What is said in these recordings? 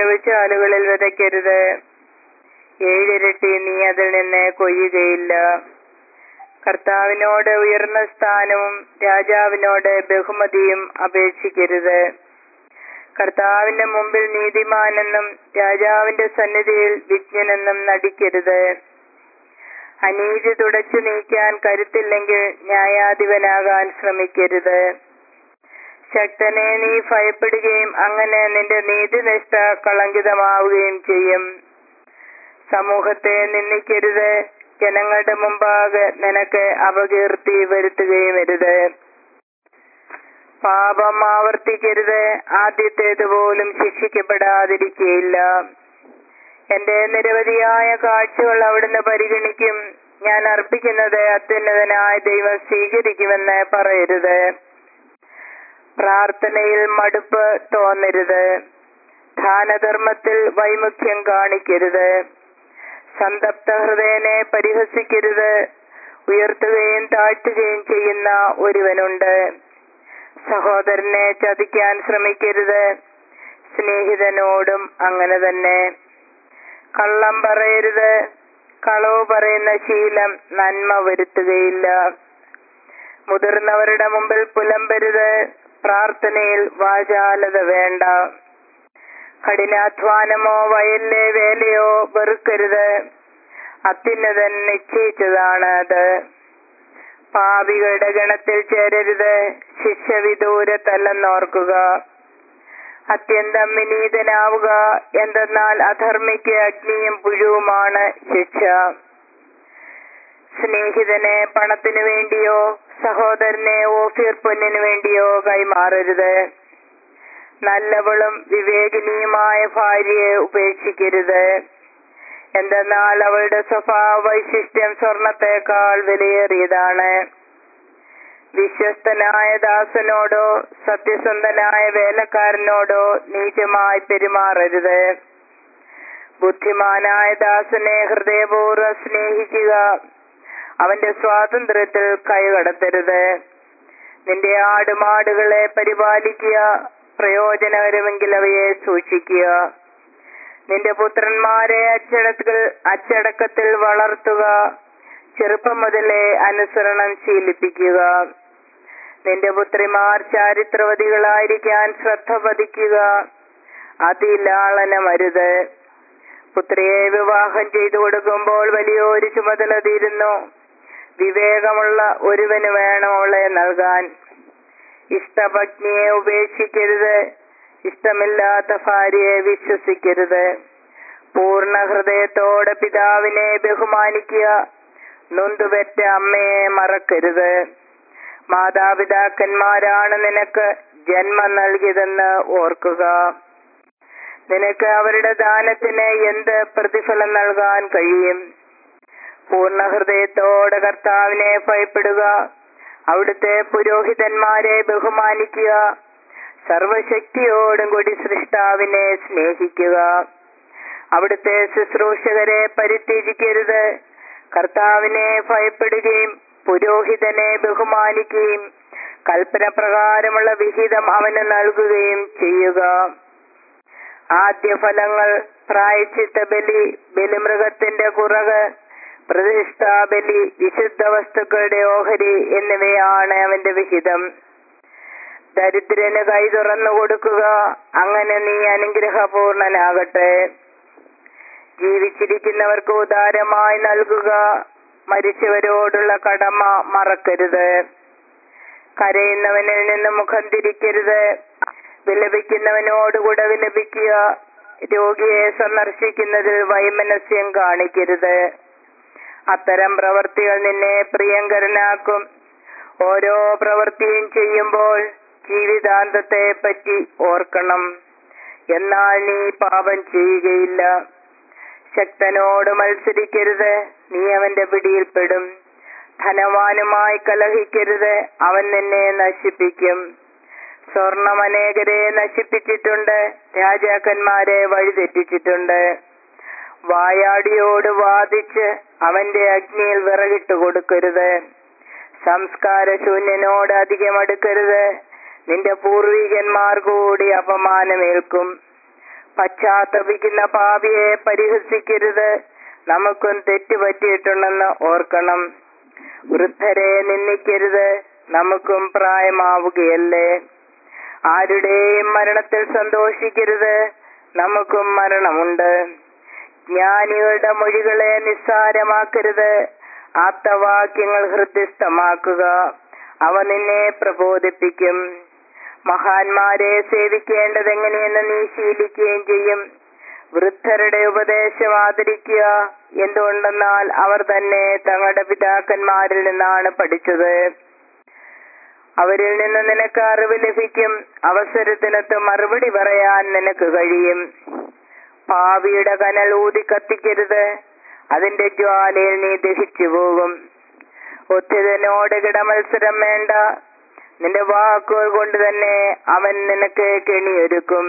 ചെറുചാലുകളിൽ വിതയ്ക്കരുത് ഏഴിരട്ടി നീ അതിൽ നിന്ന് കൊയ്യുകയില്ല കർത്താവിനോട് ഉയർന്ന സ്ഥാനവും രാജാവിനോട് ബഹുമതിയും അപേക്ഷിക്കരുത് കർത്താവിന്റെ മുമ്പിൽ നീതിമാനെന്നും രാജാവിന്റെ സന്നിധിയിൽ വിജ്ഞനെന്നും നടിക്കരുത് അനീതി തുടച്ചു നീക്കാൻ കരുത്തില്ലെങ്കിൽ ന്യായാധിപനാകാൻ ശ്രമിക്കരുത് ശക്തനെ നീ ഭയപ്പെടുകയും അങ്ങനെ നിന്റെ നീതിനിഷ്ഠ കളങ്കിതമാവുകയും ചെയ്യും സമൂഹത്തെ നിന്ദിക്കരുത് ജനങ്ങളുടെ മുമ്പാകെ നിനക്ക് അപകീർത്തി വരുത്തുകയും അരുത് പാപം ആവർത്തിക്കരുത് ആദ്യത്തേതുപോലും ശിക്ഷിക്കപ്പെടാതിരിക്കുകയില്ല എന്റെ നിരവധിയായ കാഴ്ചകൾ അവിടുന്ന് പരിഗണിക്കും ഞാൻ അർപ്പിക്കുന്നത് അത്യുന്നതനായ ദൈവം സ്വീകരിക്കുമെന്ന് പറയരുത് പ്രാർത്ഥനയിൽ മടുപ്പ് തോന്നരുത് ദാനധർമ്മത്തിൽ വൈമുഖ്യം കാണിക്കരുത് സന്തപ്ത ഹൃദയനെ പരിഹസിക്കരുത് ഉയർത്തുകയും താഴ്ത്തുകയും ചെയ്യുന്ന ഒരുവനുണ്ട് സഹോദരനെ ചതിക്കാൻ ശ്രമിക്കരുത് സ്നേഹിതനോടും അങ്ങനെ തന്നെ കള്ളം പറയരുത് കളവ് പറയുന്ന ശീലം നന്മ വരുത്തുകയില്ല മുതിർന്നവരുടെ മുമ്പിൽ പുലമ്പരുത് പ്രാർത്ഥനയിൽ വാചാലത വേണ്ട കഠിനാധ്വാനമോ വയലിലെ വേലയോ വെറുക്കരുത് അത്യുന്നതൻ നിശ്ചയിച്ചതാണ് അത് പാപികളുടെ ഗണത്തിൽ ചേരരുത് ശിക്ഷ വിദൂരത്തല്ലെന്നോർക്കുക അത്യന്തം വിനീതനാവുക എന്തെന്നാൽ അധർമ്മിക്ക് അഗ്നിയും പുഴുവുമാണ് ശിക്ഷ സ്നേഹിതനെ പണത്തിനു വേണ്ടിയോ സഹോദരനെ ഓഫീർ പൊന്നിനു വേണ്ടിയോ കൈമാറരുത് നല്ലവളും വിവേകിനിയുമായ ഭാര്യയെ ഉപേക്ഷിക്കരുത് എന്തെന്നാൽ അവളുടെ സ്വഭാവ വൈശിഷ്ട്യം സ്വർണത്തേക്കാൾ വിലയേറിയതാണ് വിശ്വസ്തനായ ദാസനോടോ സത്യസന്ധനായ വേലക്കാരനോടോ നീചമായി പെരുമാറരുത് ബുദ്ധിമാനായ ദാസനെ ഹൃദയപൂർവ്വം സ്നേഹിക്കുക അവന്റെ സ്വാതന്ത്ര്യത്തിൽ കൈകടത്തരുത് നിന്റെ ആടുമാടുകളെ പരിപാലിക്കുക പ്രയോജനകരമെങ്കിൽ അവയെ സൂക്ഷിക്കുക നിന്റെ പുത്രന്മാരെ അച്ചടക്കത്തിൽ അച്ചടക്കത്തിൽ വളർത്തുക ചെറുപ്പം മുതലേ അനുസരണം ശീലിപ്പിക്കുക നിന്റെ പുത്രിമാർ ചാരിത്രവതികളായിരിക്കാൻ ശ്രദ്ധ പതിക്കുക അതിലാളനമരുത് പുത്രിയെ വിവാഹം ചെയ്തു കൊടുക്കുമ്പോൾ വലിയൊരു ചുമതല തീരുന്നു വിവേകമുള്ള ഒരുവന് വേണം അവളെ നൽകാൻ ഇഷ്ടപത്നിയെ ഉപേക്ഷിക്കരുത് ഇഷ്ടമില്ലാത്ത ഭാര്യയെ വിശ്വസിക്കരുത് പൂർണ്ണ ഹൃദയത്തോടെ പിതാവിനെ ബഹുമാനിക്കുക നൊന്തുപെറ്റ അമ്മയെ മറക്കരുത് മാതാപിതാക്കന്മാരാണ് നിനക്ക് ജന്മം നൽകിയതെന്ന് ഓർക്കുക നിനക്ക് അവരുടെ ദാനത്തിന് എന്ത് പ്രതിഫലം നൽകാൻ കഴിയും പൂർണ്ണ ഹൃദയത്തോടെ കർത്താവിനെ ഭയപ്പെടുക അവിടുത്തെ പുരോഹിതന്മാരെ ബഹുമാനിക്കുക സർവശക്തിയോടും കൂടി സൃഷ്ടാവിനെ സ്നേഹിക്കുക അവിടുത്തെ ശുശ്രൂഷകരെ പരിത്യജിക്കരുത് കർത്താവിനെ ഭയപ്പെടുകയും പുരോഹിതനെ ബഹുമാനിക്കുകയും കൽപ്പന പ്രകാരമുള്ള വിഹിതം അവന് നൽകുകയും ചെയ്യുക ആദ്യ ഫലങ്ങൾ പ്രായച്ചിത്ത ബലി ബലിമൃഗത്തിന്റെ കുറക് പ്രതിഷ്ഠാബലി വിശുദ്ധ വസ്തുക്കളുടെ ഓഹരി എന്നിവയാണ് അവന്റെ വിഹിതം ദരിദ്രന് കൈ തുറന്നു കൊടുക്കുക അങ്ങനെ നീ അനുഗ്രഹപൂർണനാകട്ടെ ജീവിച്ചിരിക്കുന്നവർക്ക് ഉദാരമായി നൽകുക മരിച്ചവരോടുള്ള കടമ മറക്കരുത് കരയുന്നവനിൽ നിന്ന് മുഖം തിരിക്കരുത് വിലപിക്കുന്നവനോടുകൂടെ വിലപിക്കുക രോഗിയെ സന്ദർശിക്കുന്നതിൽ വൈമനസ്യം കാണിക്കരുത് അത്തരം പ്രവൃത്തികൾ നിന്നെ പ്രിയങ്കരനാക്കും ഓരോ പ്രവൃത്തിയും ചെയ്യുമ്പോൾ ജീവിതാന്തത്തെ പറ്റി ഓർക്കണം എന്നാൽ നീ പാപം ചെയ്യുകയില്ല ശക്തനോട് മത്സരിക്കരുത് നീ അവന്റെ പിടിയിൽപ്പെടും ധനവാനുമായി കലഹിക്കരുത് അവൻ നിന്നെ നശിപ്പിക്കും സ്വർണം അനേകരെ നശിപ്പിച്ചിട്ടുണ്ട് രാജാക്കന്മാരെ വഴിതെറ്റിച്ചിട്ടുണ്ട് വായാടിയോട് വാദിച്ച് അവന്റെ അഗ്നിയിൽ വിറകിട്ട് കൊടുക്കരുത് സംസ്കാരശൂന്യനോട് അധികം അടുക്കരുത് നിന്റെ പൂർവികന്മാർ കൂടി അപമാനമേൽക്കും പശ്ചാത്തപിക്കുന്ന പാപിയെ പരിഹസിക്കരുത് നമുക്കും തെറ്റുപറ്റിയിട്ടുണ്ടെന്ന് ഓർക്കണം വൃദ്ധരെ നിന്ദിക്കരുത് നമുക്കും പ്രായമാവുകയല്ലേ ആരുടെയും മരണത്തിൽ സന്തോഷിക്കരുത് നമുക്കും മരണമുണ്ട് ജ്ഞാനികളുടെ മൊഴികളെ നിസ്സാരമാക്കരുത് ആപ്തവാക്യങ്ങൾ ഹൃദ്യസ്ഥമാക്കുക അവ നിന്നെ പ്രബോധിപ്പിക്കും മഹാന്മാരെ സേവിക്കേണ്ടതെങ്ങനെയെന്ന് നീ ശീലിക്കുകയും ചെയ്യും വൃദ്ധരുടെ ഉപദേശം ആദരിക്കുക എന്തുകൊണ്ടെന്നാൽ അവർ തന്നെ തങ്ങളുടെ പിതാക്കന്മാരിൽ നിന്നാണ് പഠിച്ചത് അവരിൽ നിന്ന് നിനക്ക് അറിവ് ലഭിക്കും അവസരത്തിനൊത്ത് മറുപടി പറയാൻ നിനക്ക് കഴിയും പാവിയുടെ കനൽ ഊതി കത്തിക്കരുത് അതിന്റെ ജ്വാലയിൽ നീ ദഹിച്ചു പോകും ഒത്തിരനോട് കിടമത്സരം വേണ്ട നിന്റെ വാക്കുകൾ കൊണ്ട് തന്നെ അവൻ നിനക്ക് കെണിയൊരുക്കും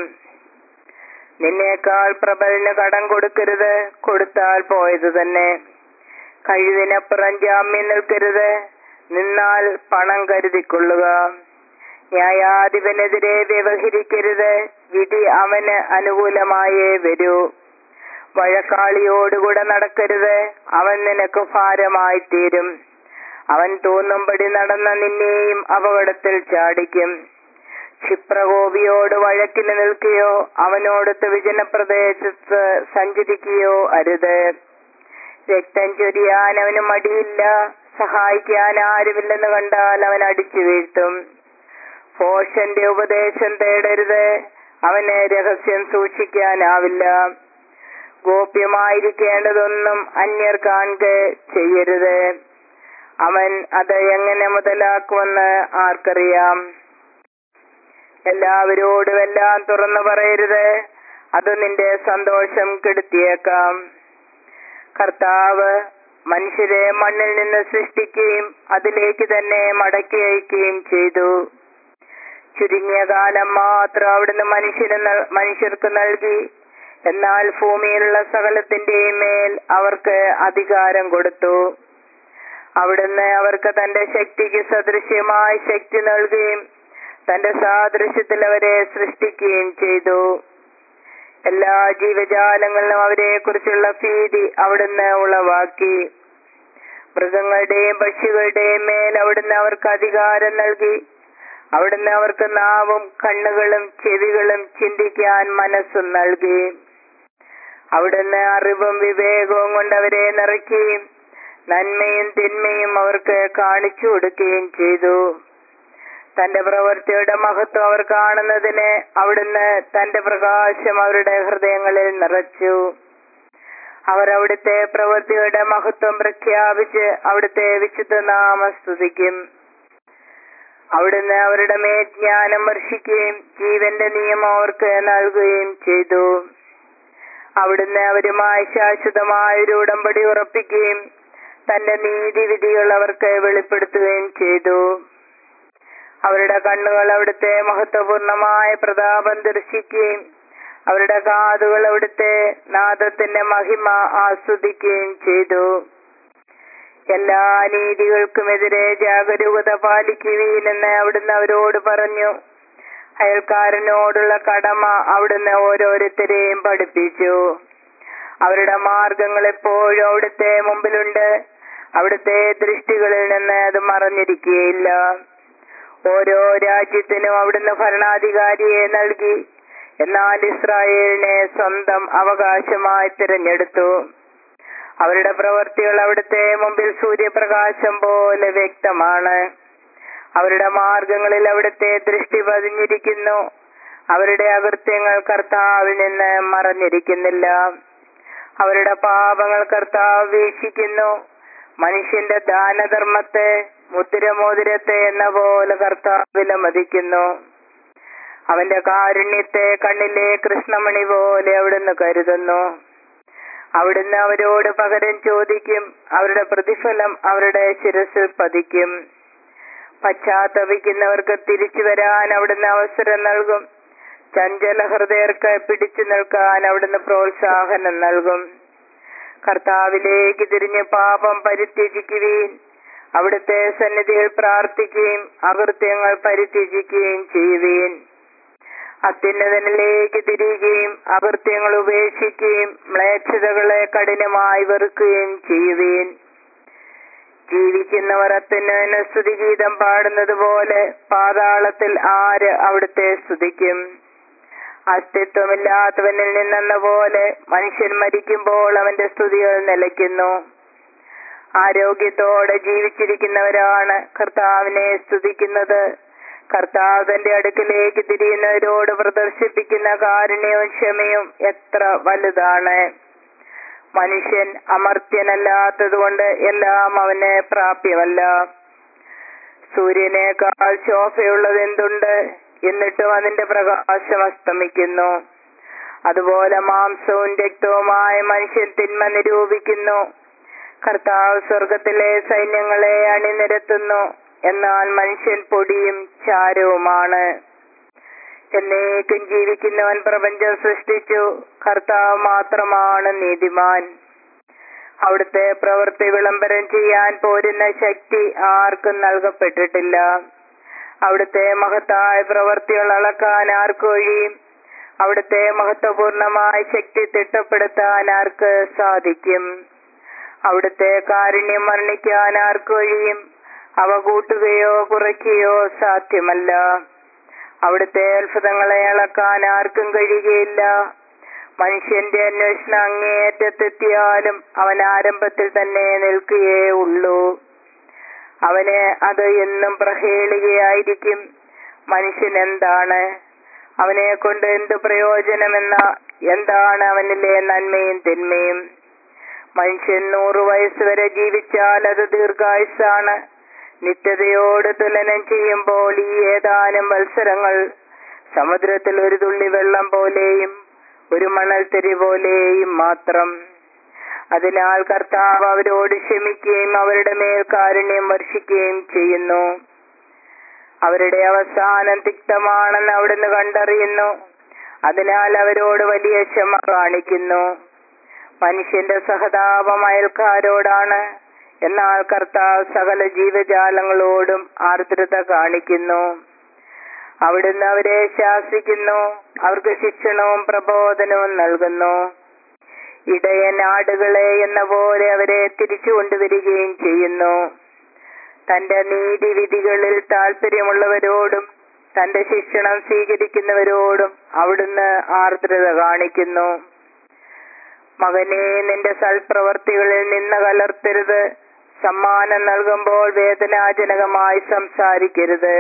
നിന്നേക്കാൾ പ്രബലിന് കടം കൊടുക്കരുത് കൊടുത്താൽ പോയത് തന്നെ കഴിവിനപ്പുറം ജാമ്യം നിൽക്കരുത് നിന്നാൽ പണം കരുതിക്കൊള്ളുക ന്യായാധിപനെതിരെ വ്യവഹരിക്കരുത് വിധി അവന് അനുകൂലമായേ വരൂ വഴക്കാളിയോടുകൂടെ നടക്കരുത് അവൻ നിനക്ക് ഭാരമായി തീരും അവൻ തോന്നുംപടി നടന്ന നിന്നെയും അപകടത്തിൽ ചാടിക്കും ക്ഷിപ്രകോപിയോട് വഴക്കിന് നിൽക്കുകയോ അവനോടൊത്ത് വിജന പ്രദേശത്ത് സഞ്ചരിക്കുകയോ അരുത് രക്തം ചൊരിയാൻ അവന് മടിയില്ല സഹായിക്കാൻ ആരുമില്ലെന്ന് കണ്ടാൽ അവൻ അടിച്ചു വീഴ്ത്തും ഭോഷന്റെ ഉപദേശം തേടരുത് അവന് രഹസ്യം സൂക്ഷിക്കാനാവില്ല ഗോപ്യമായിരിക്കേണ്ടതൊന്നും അന്യർ കാണുക ചെയ്യരുത് അവൻ അത് എങ്ങനെ മുതലാക്കുമെന്ന് ആർക്കറിയാം എല്ലാവരോടും എല്ലാം തുറന്നു പറയരുത് അത് നിന്റെ സന്തോഷം കെടുത്തിയേക്കാം കർത്താവ് മനുഷ്യരെ മണ്ണിൽ നിന്ന് സൃഷ്ടിക്കുകയും അതിലേക്ക് തന്നെ മടക്കി അയക്കുകയും ചെയ്തു ചുരുങ്ങിയ കാലം മാത്രം അവിടുന്ന് മനുഷ്യന് നൽ- മനുഷ്യർക്ക് നൽകി എന്നാൽ ഭൂമിയിലുള്ള സകലത്തിന്റെയും മേൽ അവർക്ക് അധികാരം കൊടുത്തു അവിടുന്ന് അവർക്ക് തന്റെ ശക്തിക്ക് സദൃശ്യമായ ശക്തി നൽകുകയും തന്റെ സാദൃശ്യത്തിൽ അവരെ സൃഷ്ടിക്കുകയും ചെയ്തു എല്ലാ ജീവജാലങ്ങളിലും അവരെ കുറിച്ചുള്ള ഭീതി അവിടുന്ന് ഉളവാക്കി മൃഗങ്ങളുടെയും പക്ഷികളുടെയും മേൽ അവിടുന്ന് അവർക്ക് അധികാരം നൽകി അവിടുന്ന് അവർക്ക് നാവും കണ്ണുകളും ചെവികളും ചിന്തിക്കാൻ മനസ്സും നൽകി അവിടുന്ന് അറിവും വിവേകവും കൊണ്ട് അവരെ നിറയ്ക്കുകയും നന്മയും തിന്മയും അവർക്ക് കാണിച്ചു കൊടുക്കുകയും ചെയ്തു തന്റെ പ്രവൃത്തിയുടെ മഹത്വം അവർ കാണുന്നതിന് അവിടുന്ന് തന്റെ പ്രകാശം അവരുടെ ഹൃദയങ്ങളിൽ നിറച്ചു അവർ അവിടുത്തെ പ്രവൃത്തിയുടെ മഹത്വം പ്രഖ്യാപിച്ച് അവിടുത്തെ വിശുദ്ധ നാമം സ്തുതിക്കും അവിടുന്ന് അവരുടെ മേൽ ജ്ഞാനം വർഷിക്കുകയും ജീവന്റെ നിയമം അവർക്ക് നൽകുകയും ചെയ്തു അവിടുന്ന് അവരുമായി ശാശ്വതമായ ഒരു ഉടമ്പടി ഉറപ്പിക്കുകയും തന്റെ നീതിവിധികൾ അവർക്ക് വെളിപ്പെടുത്തുകയും ചെയ്തു അവരുടെ കണ്ണുകൾ അവിടുത്തെ മഹത്വപൂർണമായ പ്രതാപം ദർശിക്കുകയും അവരുടെ കാതുകൾ അവിടുത്തെ നാദത്തിന്റെ മഹിമ ആസ്വദിക്കുകയും ചെയ്തു എല്ലാ നീതികൾക്കുമെതിരെ ജാഗരൂകത പാലിക്കുവീനെന്ന് അവിടുന്ന് അവരോട് പറഞ്ഞു അയൽക്കാരനോടുള്ള കടമ അവിടുന്ന് ഓരോരുത്തരെയും പഠിപ്പിച്ചു അവരുടെ മാർഗങ്ങൾ എപ്പോഴും അവിടുത്തെ മുമ്പിലുണ്ട് അവിടുത്തെ ദൃഷ്ടികളിൽ നിന്ന് അത് മറഞ്ഞിരിക്കുകയില്ല ഓരോ രാജ്യത്തിനും അവിടുന്ന് ഭരണാധികാരിയെ നൽകി എന്നാൽ ഇസ്രായേലിനെ സ്വന്തം അവകാശമായി തിരഞ്ഞെടുത്തു അവരുടെ പ്രവൃത്തികൾ അവിടുത്തെ മുമ്പിൽ സൂര്യപ്രകാശം പോലെ വ്യക്തമാണ് അവരുടെ മാർഗങ്ങളിൽ അവിടുത്തെ ദൃഷ്ടി പതിഞ്ഞിരിക്കുന്നു അവരുടെ അകൃത്യങ്ങൾ കർത്താവിൽ നിന്ന് മറഞ്ഞിരിക്കുന്നില്ല അവരുടെ പാപങ്ങൾ കർത്താവ് വീക്ഷിക്കുന്നു മനുഷ്യന്റെ ദാനധർമ്മത്തെ മുദ്രമോതിരത്തെ എന്ന പോലെ കർത്താവ് വിലമതിക്കുന്നു അവന്റെ കാരുണ്യത്തെ കണ്ണിലെ കൃഷ്ണമണി പോലെ അവിടുന്ന് കരുതുന്നു അവിടുന്ന് അവരോട് പകരം ചോദിക്കും അവരുടെ പ്രതിഫലം അവരുടെ ശിരസിൽ പതിക്കും പശ്ചാത്തപിക്കുന്നവർക്ക് തിരിച്ചു വരാൻ അവിടുന്ന് അവസരം നൽകും ചഞ്ചല ഹൃദയർക്ക് പിടിച്ചു നിൽക്കാൻ അവിടുന്ന് പ്രോത്സാഹനം നൽകും കർത്താവിലേക്ക് തിരിഞ്ഞ് പാപം പരിത്യജിക്കുകയും അവിടുത്തെ സന്നിധിയിൽ പ്രാർത്ഥിക്കുകയും അകൃത്യങ്ങൾ പരിത്യജിക്കുകയും ചെയ്യുവീൻ അത്യുന്നതനിലേക്ക് തിരിയുകയും അകൃത്യങ്ങൾ ഉപേക്ഷിക്കുകയും മ്ലേച്ഛതകളെ കഠിനമായി വെറുക്കുകയും ചെയ്യുവീൻ ജീവിക്കുന്നവർ അത്യുന്നതന് സ്തുതിഗീതം പാടുന്നത് പോലെ പാതാളത്തിൽ ആര് അവിടുത്തെ സ്തുതിക്കും അസ്തിത്വമില്ലാത്തവനിൽ നിന്നെന്ന പോലെ മനുഷ്യൻ മരിക്കുമ്പോൾ അവന്റെ സ്തുതികൾ നിലയ്ക്കുന്നു ആരോഗ്യത്തോടെ ജീവിച്ചിരിക്കുന്നവരാണ് കർത്താവിനെ സ്തുതിക്കുന്നത് കർത്താവ് തന്റെ അടുക്കിലേക്ക് തിരിയുന്നവരോട് പ്രദർശിപ്പിക്കുന്ന കാരുണ്യവും ക്ഷമയും എത്ര വലുതാണ് മനുഷ്യൻ അമർത്യനല്ലാത്തതുകൊണ്ട് എല്ലാം അവന് പ്രാപ്യമല്ല സൂര്യനേക്കാൾ ശോഭയുള്ളത് എന്തുണ്ട് എന്നിട്ടും അതിന്റെ പ്രകാശം അസ്തമിക്കുന്നു അതുപോലെ മാംസവും രക്തവുമായ മനുഷ്യൻ തിന്മ നിരൂപിക്കുന്നു കർത്താവ് സ്വർഗത്തിലെ സൈന്യങ്ങളെ അണിനിരത്തുന്നു എന്നാൽ മനുഷ്യൻ പൊടിയും ചാരവുമാണ് എന്നേക്കും ജീവിക്കുന്നവൻ പ്രപഞ്ചം സൃഷ്ടിച്ചു കർത്താവ് മാത്രമാണ് നീതിമാൻ അവിടുത്തെ പ്രവൃത്തി വിളംബരം ചെയ്യാൻ പോരുന്ന ശക്തി ആർക്കും നൽകപ്പെട്ടിട്ടില്ല അവിടുത്തെ മഹത്തായ പ്രവൃത്തികൾ അളക്കാൻ ആർക്ക് കഴിയും അവിടുത്തെ മഹത്വപൂർണമായ ശക്തി തിട്ടപ്പെടുത്താൻ ആർക്ക് സാധിക്കും അവിടുത്തെ കാരുണ്യം വർണ്ണിക്കാൻ ആർക്ക് കഴിയും അവ കൂട്ടുകയോ കുറയ്ക്കുകയോ സാധ്യമല്ല അവിടുത്തെ അത്ഭുതങ്ങളെ അളക്കാൻ ആർക്കും കഴിയുകയില്ല മനുഷ്യന്റെ അന്വേഷണം അങ്ങേയറ്റത്തെത്തിയാലും അവൻ ആരംഭത്തിൽ തന്നെ നിൽക്കുകയേ ഉള്ളൂ അവന് അത് എന്നും പ്രഹേളികയായിരിക്കും മനുഷ്യൻ എന്താണ് അവനെ കൊണ്ട് എന്ത് പ്രയോജനമെന്ന എന്താണ് അവനിലെ നന്മയും തിന്മയും മനുഷ്യൻ നൂറു വയസ്സ് വരെ ജീവിച്ചാൽ അത് ദീർഘായുസാണ് നിത്യതയോട് തുലനം ചെയ്യുമ്പോൾ ഈ ഏതാനും മത്സരങ്ങൾ സമുദ്രത്തിൽ ഒരു തുള്ളി വെള്ളം പോലെയും ഒരു മണൽത്തിരി പോലെയും മാത്രം അതിനാൽ കർത്താവ് അവരോട് ക്ഷമിക്കുകയും അവരുടെ മേൽ കാരുണ്യം വർഷിക്കുകയും ചെയ്യുന്നു അവരുടെ അവസാനം തിക്തമാണെന്ന് അവിടുന്ന് കണ്ടറിയുന്നു അതിനാൽ അവരോട് വലിയ ക്ഷമ കാണിക്കുന്നു മനുഷ്യന്റെ സഹതാപം അയൽക്കാരോടാണ് എന്നാൽ കർത്താവ് സകല ജീവജാലങ്ങളോടും ആർദ്രത കാണിക്കുന്നു അവിടുന്ന് അവരെ ശാസിക്കുന്നു അവർക്ക് ശിക്ഷണവും പ്രബോധനവും നൽകുന്നു ഇടയൻ ആടുകളെ എന്ന പോലെ അവരെ തിരിച്ചു കൊണ്ടുവരികയും ചെയ്യുന്നു തന്റെ നീതിവിധികളിൽ താല്പര്യമുള്ളവരോടും തന്റെ ശിക്ഷണം സ്വീകരിക്കുന്നവരോടും അവിടുന്ന് ആർദ്രത കാണിക്കുന്നു മകനെ നിന്റെ സൽപ്രവർത്തികളിൽ നിന്ന് കലർത്തരുത് സമ്മാനം നൽകുമ്പോൾ വേദനാജനകമായി സംസാരിക്കരുത്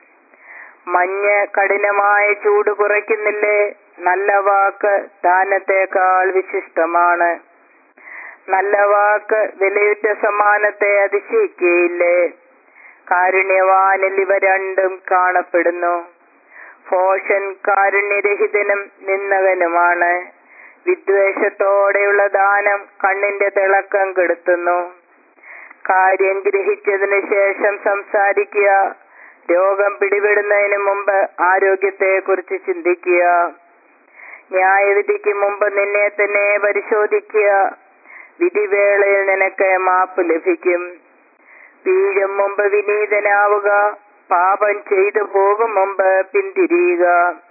മഞ്ഞ് കഠിനമായ ചൂട് കുറയ്ക്കുന്നില്ലേ നല്ല വാക്ക് ദാനത്തേക്കാൾ വിശിഷ്ടമാണ് നല്ല വാക്ക് വിലയുറ്റ സമ്മാനത്തെ അതിശയിക്കുകയില്ലേ കാരുണ്യവാനിൽ ഇവ രണ്ടും കാണപ്പെടുന്നു ഭോഷൻ കാരുണ്യരഹിതനും നിന്ദകനുമാണ് വിദ്വേഷത്തോടെയുള്ള ദാനം കണ്ണിന്റെ തിളക്കം കെടുത്തുന്നു കാര്യം ഗ്രഹിച്ചതിന് ശേഷം സംസാരിക്കുക രോഗം പിടിപെടുന്നതിന് മുമ്പ് ആരോഗ്യത്തെ കുറിച്ച് ചിന്തിക്കുക ന്യായവിധിക്ക് മുമ്പ് നിന്നെ തന്നെ പരിശോധിക്കുക വിധിവേളയിൽ നിനക്ക് മാപ്പ് ലഭിക്കും വീഴും മുമ്പ് വിനീതനാവുക പാപം ചെയ്തു പോകും മുമ്പ് പിന്തിരിയുക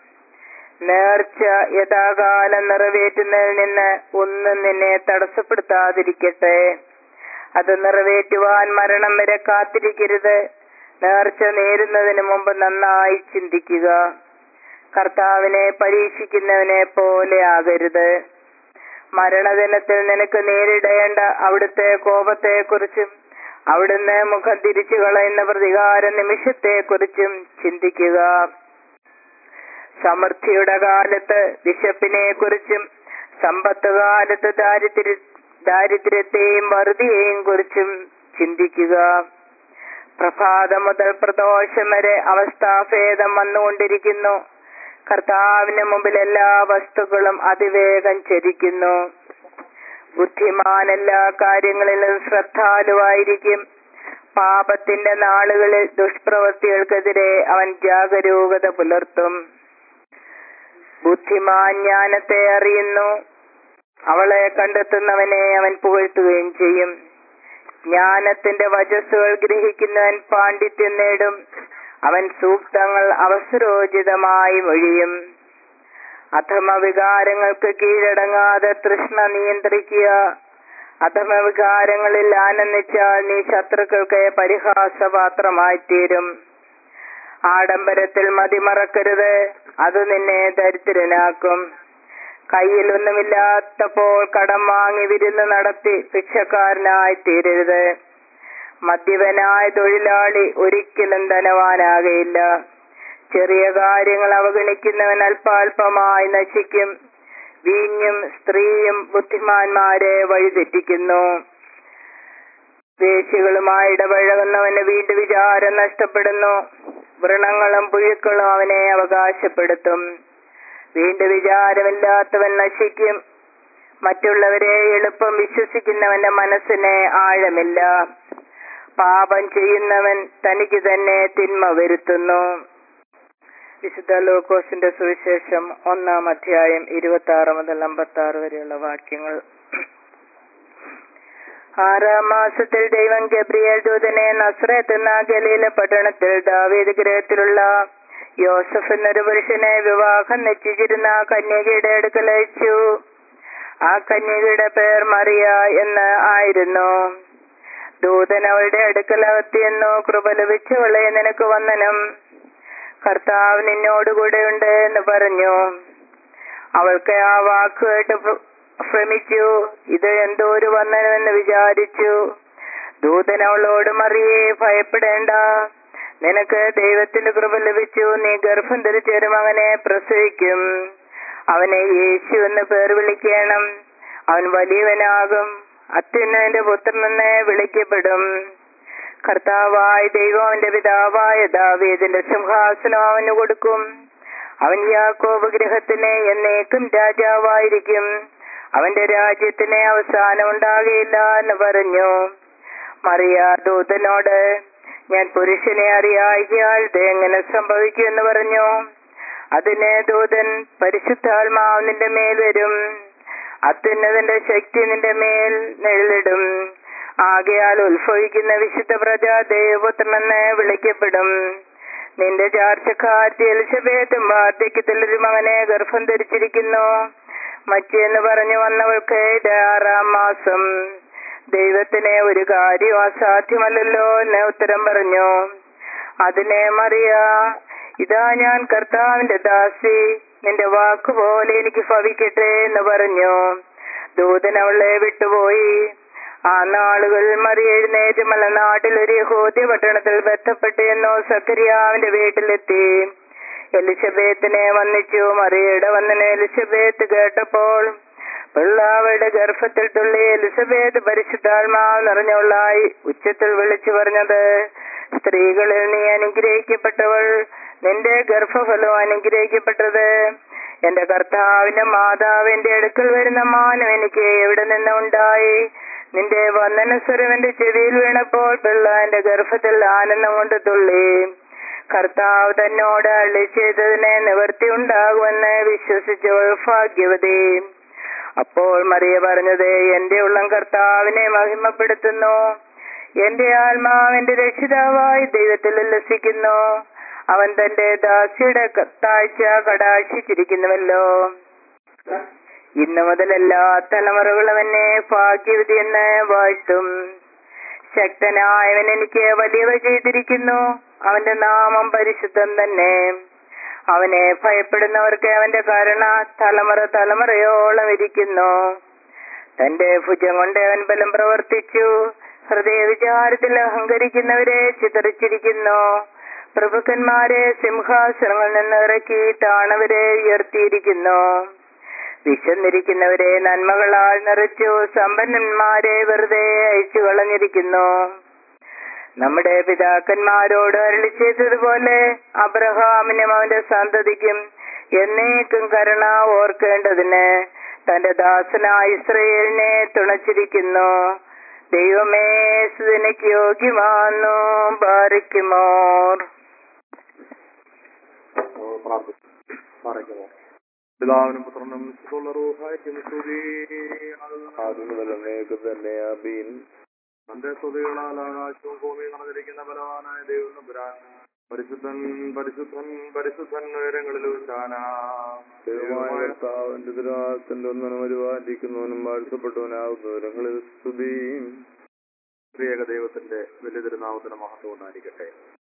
നേർച്ച യഥാകാലം നിറവേറ്റുന്നതിൽ നിന്ന് ഒന്നും നിന്നെ തടസ്സപ്പെടുത്താതിരിക്കട്ടെ അത് നിറവേറ്റുവാൻ മരണം വരെ കാത്തിരിക്കരുത് നേർച്ച നേരുന്നതിന് മുമ്പ് നന്നായി ചിന്തിക്കുക കർത്താവിനെ പരീക്ഷിക്കുന്നവനെ പോലെ ആകരുത് മരണദിനത്തിൽ നിനക്ക് നേരിടേണ്ട അവിടുത്തെ കോപത്തെക്കുറിച്ചും അവിടുന്ന് മുഖം തിരിച്ചു കളയുന്ന പ്രതികാര നിമിഷത്തെക്കുറിച്ചും ചിന്തിക്കുക സമൃദ്ധിയുടെ കാലത്ത് വിശപ്പിനെ കുറിച്ചും സമ്പത്ത് കാലത്ത് ദാരിദ്ര്യ ദാരിദ്ര്യത്തെയും വറുതിയെയും കുറിച്ചും ചിന്തിക്കുക പ്രഭാതം മുതൽ പ്രദോഷം വരെ അവസ്ഥാഭേദം വന്നുകൊണ്ടിരിക്കുന്നു കർത്താവിന് മുമ്പിൽ എല്ലാ വസ്തുക്കളും അതിവേഗം ചരിക്കുന്നു ബുദ്ധിമാൻ എല്ലാ കാര്യങ്ങളിലും ശ്രദ്ധാലുവായിരിക്കും പാപത്തിന്റെ നാളുകളിൽ ദുഷ്പ്രവൃത്തികൾക്കെതിരെ അവൻ ജാഗരൂകത പുലർത്തും ബുദ്ധിമാൻ ജ്ഞാനത്തെ അറിയുന്നു അവളെ കണ്ടെത്തുന്നവനെ അവൻ പുകഴ്ത്തുകയും ചെയ്യും ജ്ഞാനത്തിന്റെ വചസ്സുകൾ ഗ്രഹിക്കുന്നവൻ പാണ്ഡിത്യം നേടും അവൻ സൂക്തങ്ങൾ അവസരോചിതമായി മൊഴിയും അധമ വികാരങ്ങൾക്ക് കീഴടങ്ങാതെ തൃഷ്ണ നിയന്ത്രിക്കുക അധമ വികാരങ്ങളിൽ ആനന്ദിച്ചാൽ നീ ശത്രുക്കൾക്ക് പരിഹാസപാത്രമായി തീരും ആഡംബരത്തിൽ മതിമറക്കരുത് അത് നിന്നെ ദരിദ്രനാക്കും കയ്യിലൊന്നുമില്ലാത്തപ്പോൾ കടം വാങ്ങി വിരുന്ന് നടത്തി ഭിക്ഷക്കാരനായി തീരരുത് മദ്യപനായ തൊഴിലാളി ഒരിക്കലും ധനവാനാകയില്ല ചെറിയ കാര്യങ്ങൾ അവഗണിക്കുന്നവൻ അല്പാൽപമായി നശിക്കും വീഞ്ഞും സ്ത്രീയും ബുദ്ധിമാന്മാരെ വഴിതെറ്റിക്കുന്നു വേശികളുമായി ഇടപഴകുന്നവന് വീണ്ടും വിചാരം നഷ്ടപ്പെടുന്നു വ്രണങ്ങളും പുഴുക്കളും അവനെ അവകാശപ്പെടുത്തും വീണ്ടും വിചാരമില്ലാത്തവൻ നശിക്കും മറ്റുള്ളവരെ എളുപ്പം വിശ്വസിക്കുന്നവന്റെ മനസ്സിന് ആഴമില്ല പാപം ചെയ്യുന്നവൻ തനിക്ക് തന്നെ തിന്മ വരുത്തുന്നു വിശുദ്ധ ലൂക്കോസിന്റെ സുവിശേഷം ഒന്നാം അധ്യായം ഇരുപത്തി ആറ് മുതൽ അമ്പത്തി ആറ് വരെയുള്ള വാക്യങ്ങൾ ആറാം മാസത്തിൽ ദൈവം ഗബ്രിയേൽ ദൂതനെ നസ്രത്ത് എന്ന ഗലീല പട്ടണത്തിൽ ദാവീദ് ഗൃഹത്തിലുള്ള യോസഫ് എന്നൊരു പുരുഷനെ വിവാഹം നിശ്ചയിച്ചിരുന്ന കന്യകയുടെ അടുക്കൽ അയച്ചു ആ കന്യകയുടെ പേർ മറിയ എന്ന് ആയിരുന്നു ദൂതൻ അവളുടെ അടുക്കലകത്തിയെന്നു കൃപ ലഭിച്ചവളെ നിനക്ക് വന്ദനം കർത്താവ് നിന്നോടുകൂടെ ഉണ്ട് എന്ന് പറഞ്ഞു അവൾക്ക് ആ വാക്ക് കേട്ട് ഭ്ര- ഭ്രമിച്ചു ഇത് എന്തോ ഒരു വന്ദനമെന്ന് വിചാരിച്ചു ദൂതൻ അവളോട് മറിയേ ഭയപ്പെടേണ്ട നിനക്ക് ദൈവത്തിന്റെ കൃപ ലഭിച്ചു നീ ഗർഭം ധരിച്ചൊരു മകനെ പ്രസവിക്കും അവനെ യേശു എന്ന് പേർ വിളിക്കണം അവൻ വലിയവനാകും അത്യുന്നതിന്റെ പുത്രനെന്ന് വിളിക്കപ്പെടും കർത്താവായ ദൈവം അവന്റെ പിതാവായ ദാവീദിന്റെ സിംഹാസനം അവന് കൊടുക്കും അവൻ യാക്കോബ് ഗൃഹത്തിന് എന്നേക്കും രാജാവായിരിക്കും അവന്റെ രാജ്യത്തിന് അവസാനം ഉണ്ടാകുകയില്ല എന്ന് പറഞ്ഞു മറിയ ദൂതനോട് ഞാൻ പുരുഷനെ അറിയായികയാൽ ഇത് എങ്ങനെ സംഭവിക്കും എന്ന് പറഞ്ഞു അതിന് ദൂതൻ പരിശുദ്ധാത്മാവ് നിന്റെ മേൽ വരും അത്യുന്നതിന്റെ ശക്തി നിന്റെ മേൽ നിഴലിടും ആകയാൽ ഉത്ഭവിക്കുന്ന വിശുദ്ധ പ്രജ ദൈവപുത്രനെന്ന് വിളിക്കപ്പെടും നിന്റെ ചാർച്ചക്കാരത്തി എലിസബേത്തും വാർദ്ധക്യത്തിൽ ഒരു മകനെ ഗർഭം ധരിച്ചിരിക്കുന്നു മച്ചെന്ന് പറഞ്ഞു വന്നവൾക്ക് ഇത് ആറാം മാസം ദൈവത്തിന് ഒരു കാര്യം അസാധ്യമല്ലല്ലോ എന്ന് ഉത്തരം പറഞ്ഞു അതിനെ മറിയ ഇതാ ഞാൻ കർത്താവിന്റെ ദാസി നിന്റെ വാക്കുപോലെ എനിക്ക് ഭവിക്കട്ടെ എന്ന് പറഞ്ഞു ദൂതൻ അവളെ വിട്ടുപോയി ആ നാളുകൾ മറി എഴുന്നേറ്റ് മലനാട്ടിൽ ഒരു യഹൂദ്യ പട്ടണത്തിൽ ബന്ധപ്പെട്ട് എന്നോ സക്കരിയാവിന്റെ വീട്ടിലെത്തി എലിസബേത്തിനെ വന്നിച്ചു മറിയയുടെ വന്നനെ എലിസബേത്ത് കേട്ടപ്പോൾ പിള്ളാവയുടെ ഗർഭത്തിൽ തുള്ളി എലിസബേത്ത് പരിശുദ്ധാത്മാവ് നിറഞ്ഞവളായി ഉച്ചത്തിൽ വിളിച്ചു പറഞ്ഞത് സ്ത്രീകളിൽ നീ അനുഗ്രഹിക്കപ്പെട്ടവൾ നിന്റെ ഗർഭഫലവും അനുഗ്രഹിക്കപ്പെട്ടത് എന്റെ കർത്താവിന്റെ മാതാവിന്റെ അടുക്കൽ വരുന്ന മാനം എനിക്ക് എവിടെ നിന്ന് ഉണ്ടായി നിന്റെ വന്ദനസ്വരം എന്റെ ചെവിയിൽ വീണപ്പോൾ പിള്ള എന്റെ ഗർഭത്തിൽ ആനന്ദം കൊണ്ട് തുള്ളി കർത്താവ് തന്നോട് അള്ളി ചെയ്തതിനെ നിവർത്തി ഉണ്ടാകുമെന്ന് വിശ്വസിച്ചവൾ ഭാഗ്യവതി അപ്പോൾ മറിയ പറഞ്ഞത് എന്റെ ഉള്ളം കർത്താവിനെ മഹിമപ്പെടുത്തുന്നു എന്റെ ആത്മാവിന്റെ രക്ഷിതാവായി ദൈവത്തിൽ ഉല്ലസിക്കുന്നു അവൻ തന്റെ ദാസിയുടെ ക- താഴ്ച കടാക്ഷിച്ചിരിക്കുന്നുവല്ലോ ഇന്നു മുതൽ എല്ലാ തലമുറകളും എന്നെ ഭാഗ്യവതി എന്ന് വാഴ്ത്തും ശക്തനായവൻ എനിക്ക് വലിയവ ചെയ്തിരിക്കുന്നു അവന്റെ നാമം പരിശുദ്ധം തന്നെ അവനെ ഭയപ്പെടുന്നവർക്ക് അവന്റെ കരുണ തലമുറ തലമുറയോളം ഇരിക്കുന്നു തന്റെ ഭുജം കൊണ്ട് അവൻ ബലം പ്രവർത്തിച്ചു ഹൃദയ വിചാരത്തിൽ അഹങ്കരിക്കുന്നവരെ ചിതറിച്ചിരിക്കുന്നു പ്രഭുക്കന്മാരെ സിംഹാസനങ്ങളിൽ നിന്ന് ഇറക്കി താണവരെ ഉയർത്തിയിരിക്കുന്നു വിശന്നിരിക്കുന്നവരെ നന്മകളാൽ നിറച്ചു സമ്പന്നന്മാരെ വെറുതെ അയച്ചു കളഞ്ഞിരിക്കുന്നു നമ്മുടെ പിതാക്കന്മാരോട് അരളി ചെയ്തതുപോലെ അബ്രഹാമിനും അവന്റെ സന്തതിക്കും എന്നേക്കും കരുണ ഓർക്കേണ്ടതിന് തന്റെ ദാസനായ ഇസ്രയേലിനെ തുണച്ചിരിക്കുന്നു ദൈവമേ സുദിനക്ക് യോഗ്യമാന്നു ബാരിക്കുമോർ പ്രാർത്ഥിക്കുന്നു പിതാവിനും പുത്രനും വിശുദ്ധുള്ള റൂഹായ്ക്കും സ്തുതി ആദ്യമേക്ക് തന്നെ അബീൻ തന്റെ സ്തുതികളാൽ ആകാശവും ഭൂമിയും നടന്നിരിക്കുന്ന ബലവാനായ ദൈവം പുരാൻ പരിശുദ്ധൻ പരിശുദ്ധൻ പരിശുദ്ധൻ ഉയരങ്ങളിലും ദൈവമായ കർത്താവിന്റെ ദുരാത്തിന്റെ ഒന്നിനും പരിപാലിക്കുന്നവനും വാഴ്ത്തപ്പെട്ടവനാകുന്നു വിവരങ്ങളിൽ സ്തുതിയും പ്രിയക ദൈവത്തിന്റെ വലിയ തിരുനാമത്തിന് മഹത്വം ഉണ്ടായിരിക്കട്ടെ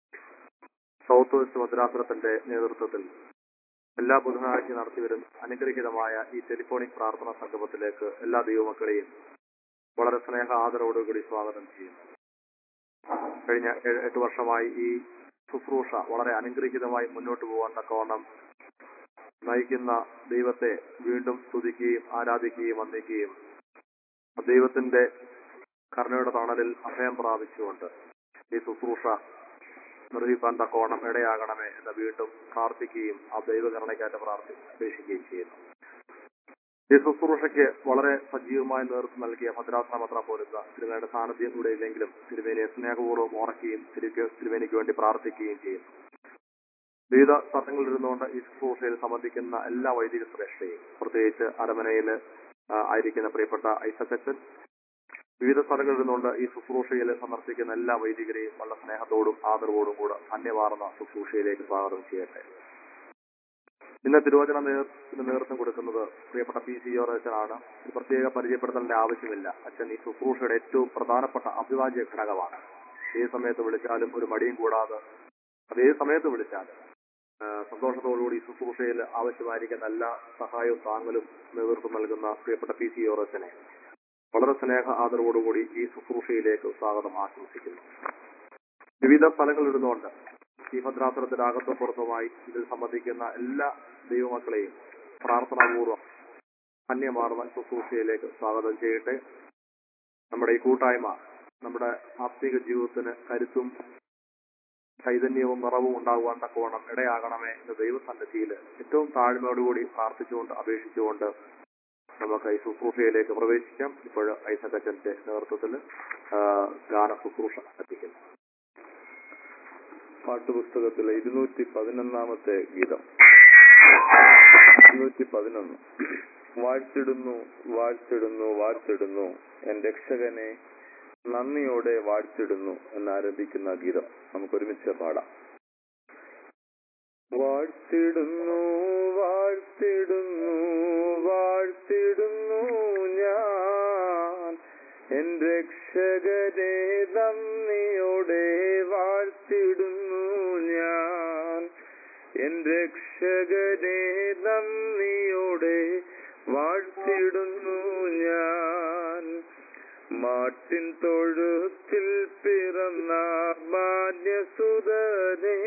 സൗത്ത് വെസ്റ്റ് ഭദ്രാസനത്തിന്റെ നേതൃത്വത്തിൽ എല്ലാ ബുധനാഴ്ച നടത്തിവരുന്ന അനുഗ്രഹീതമായ ഈ ടെലിഫോണിക് പ്രാർത്ഥനാ സംഗമത്തിലേക്ക് എല്ലാ ദൈവമക്കളെയും വളരെ സ്നേഹ ആദരവോടുകൂടി സ്വാഗതം ചെയ്യുന്നു കഴിഞ്ഞ ഏഴ് എട്ട് വർഷമായി ഈ ശുശ്രൂഷ വളരെ അനുഗ്രഹീതമായി മുന്നോട്ട് പോകാൻ തക്കവണ്ണം നയിക്കുന്ന ദൈവത്തെ വീണ്ടും സ്തുതിക്കുകയും ആരാധിക്കുകയും വന്ദിക്കുകയും ദൈവത്തിന്റെ കരുണയുടെ തണലിൽ അഭയം പ്രാപിച്ചുകൊണ്ട് ഈ ശുശ്രൂഷ നിർവഹിക്കാൻ തക്കവണ്ണം ഇടയാകണമേ എന്ന് വീണ്ടും പ്രാർത്ഥിക്കുകയും ആ ദൈവകരുണയ്ക്കായിട്ട് പ്രാർത്ഥി അപേക്ഷിക്കുകയും ചെയ്യുന്നു ഈ ശുശ്രൂഷയ്ക്ക് വളരെ സജീവമായി നേതൃത്വം നൽകിയ ഭദ്രാസന മെത്രാപോലിത്ത തിരുമേനിയുടെ സാന്നിധ്യം ഇവിടെ ഇല്ലെങ്കിലും തിരുമേനിയെ സ്നേഹപൂർവ്വം ഓർക്കുകയും തിരുക്ക് തിരുമേനിക്ക് വേണ്ടി പ്രാർത്ഥിക്കുകയും ചെയ്യുന്നു വിവിധ സ്ഥലങ്ങളിൽ ഇരുന്നുകൊണ്ട് ഈ ശുശ്രൂഷയിൽ സംബന്ധിക്കുന്ന എല്ലാ വൈദിക ശ്രേഷ്ഠയും പ്രത്യേകിച്ച് അരമനയിൽ ആയിരിക്കുന്ന പ്രിയപ്പെട്ട ഐസക്കച്ചൻ വിവിധ സ്ഥലങ്ങളിൽ നിന്നുകൊണ്ട് ഈ ശുശ്രൂഷയിൽ സന്ദർശിക്കുന്ന എല്ലാ വൈദികരെയും വളരെ സ്നേഹത്തോടും ആദരവോടും കൂടെ ധന്യമാർന്ന ശുശ്രൂഷയിലേക്ക് സ്വാഗതം ചെയ്യട്ടെ ഇന്ന് തിരുവചന നേതൃത്വത്തിന് നേതൃത്വം കൊടുക്കുന്നത് പ്രിയപ്പെട്ട പി സി അച്ഛനാണ് ഒരു പ്രത്യേക പരിചയപ്പെടുത്തലിന്റെ ആവശ്യമില്ല അച്ഛൻ ഈ ശുശ്രൂഷയുടെ ഏറ്റവും പ്രധാനപ്പെട്ട അഭിവാജ്യ ഘടകമാണ് ഏത് സമയത്ത് വിളിച്ചാലും ഒരു മടിയും കൂടാതെ അതേ സമയത്ത് വിളിച്ചാലും ആ, സന്തോഷത്തോടുകൂടി ഈ ശുശ്രൂഷയിൽ ആവശ്യമായിരിക്കുന്ന എല്ലാ സഹായവും താങ്ങലും നേതൃത്വം നൽകുന്ന പ്രിയപ്പെട്ട പി സി അച്ഛനെ വളരെ സ്നേഹ ആദരവോടുകൂടി ഈ ശുശ്രൂഷയിലേക്ക് സ്വാഗതം ആശംസിക്കുന്നു വിവിധ സ്ഥലങ്ങളിൽ ഇരുന്നുകൊണ്ട് ഈ ഭദ്രാസനത്തിന്റെ അകത്തും പുറത്തുമായി ഇതിൽ സംബന്ധിക്കുന്ന എല്ലാ ദൈവമക്കളെയും പ്രാർത്ഥനാപൂർവ്വം അന്യമാർന്ന ശുശ്രൂഷയിലേക്ക് സ്വാഗതം ചെയ്യട്ടെ നമ്മുടെ ഈ കൂട്ടായ്മ നമ്മുടെ ആത്മീക ജീവിതത്തിന് കരുത്തും ചൈതന്യവും നിറവും ഉണ്ടാകുവാൻ തക്കവണ്ണം ഇടയാകണമേ എന്ന് ദൈവസന്നിധിയിൽ ഏറ്റവും താഴ്മയോടുകൂടി പ്രാർത്ഥിച്ചുകൊണ്ട് അപേക്ഷിച്ചുകൊണ്ട് നമുക്ക് ഈ ശുശ്രൂഷയിലേക്ക് പ്രവേശിക്കാം ഇപ്പോൾ ഐസക്കച്ചന്റെ നേതൃത്വത്തിൽ ആ, ഗാന ശുശ്രൂഷ എത്തിക്കുന്നു പാട്ടുപുസ്തകത്തിലെ ഇരുന്നൂറ്റി പതിനൊന്നാമത്തെ ഗീതം ഇരുന്നൂറ്റി പതിനൊന്ന് വാഴ്ത്തിടുന്നു വാഴ്ത്തിടുന്നു വാഴ്ത്തിടുന്നു എൻ രക്ഷകനെ നന്ദിയോടെ വാഴ്ത്തിടുന്നു എന്നാരംഭിക്കുന്ന ഗീതം നമുക്ക് ഒരുമിച്ച് പാടാം വാഴ്ത്തിടുന്നു വാഴ്ത്തിടുന്നു വാഴ്ത്തിടുന്നു ഞാൻ എൻ രക്ഷകരെ നന്ദിയോടെ വാഴ്ത്തിടുന്നു ഞാൻ എൻ രക്ഷകരെ നന്ദിയോടെ വാഴ്ത്തിടുന്നു ഞാൻ മാട്ടിൻ തൊഴുത്തിൽ പിറന്ന മാന്യസുതനെ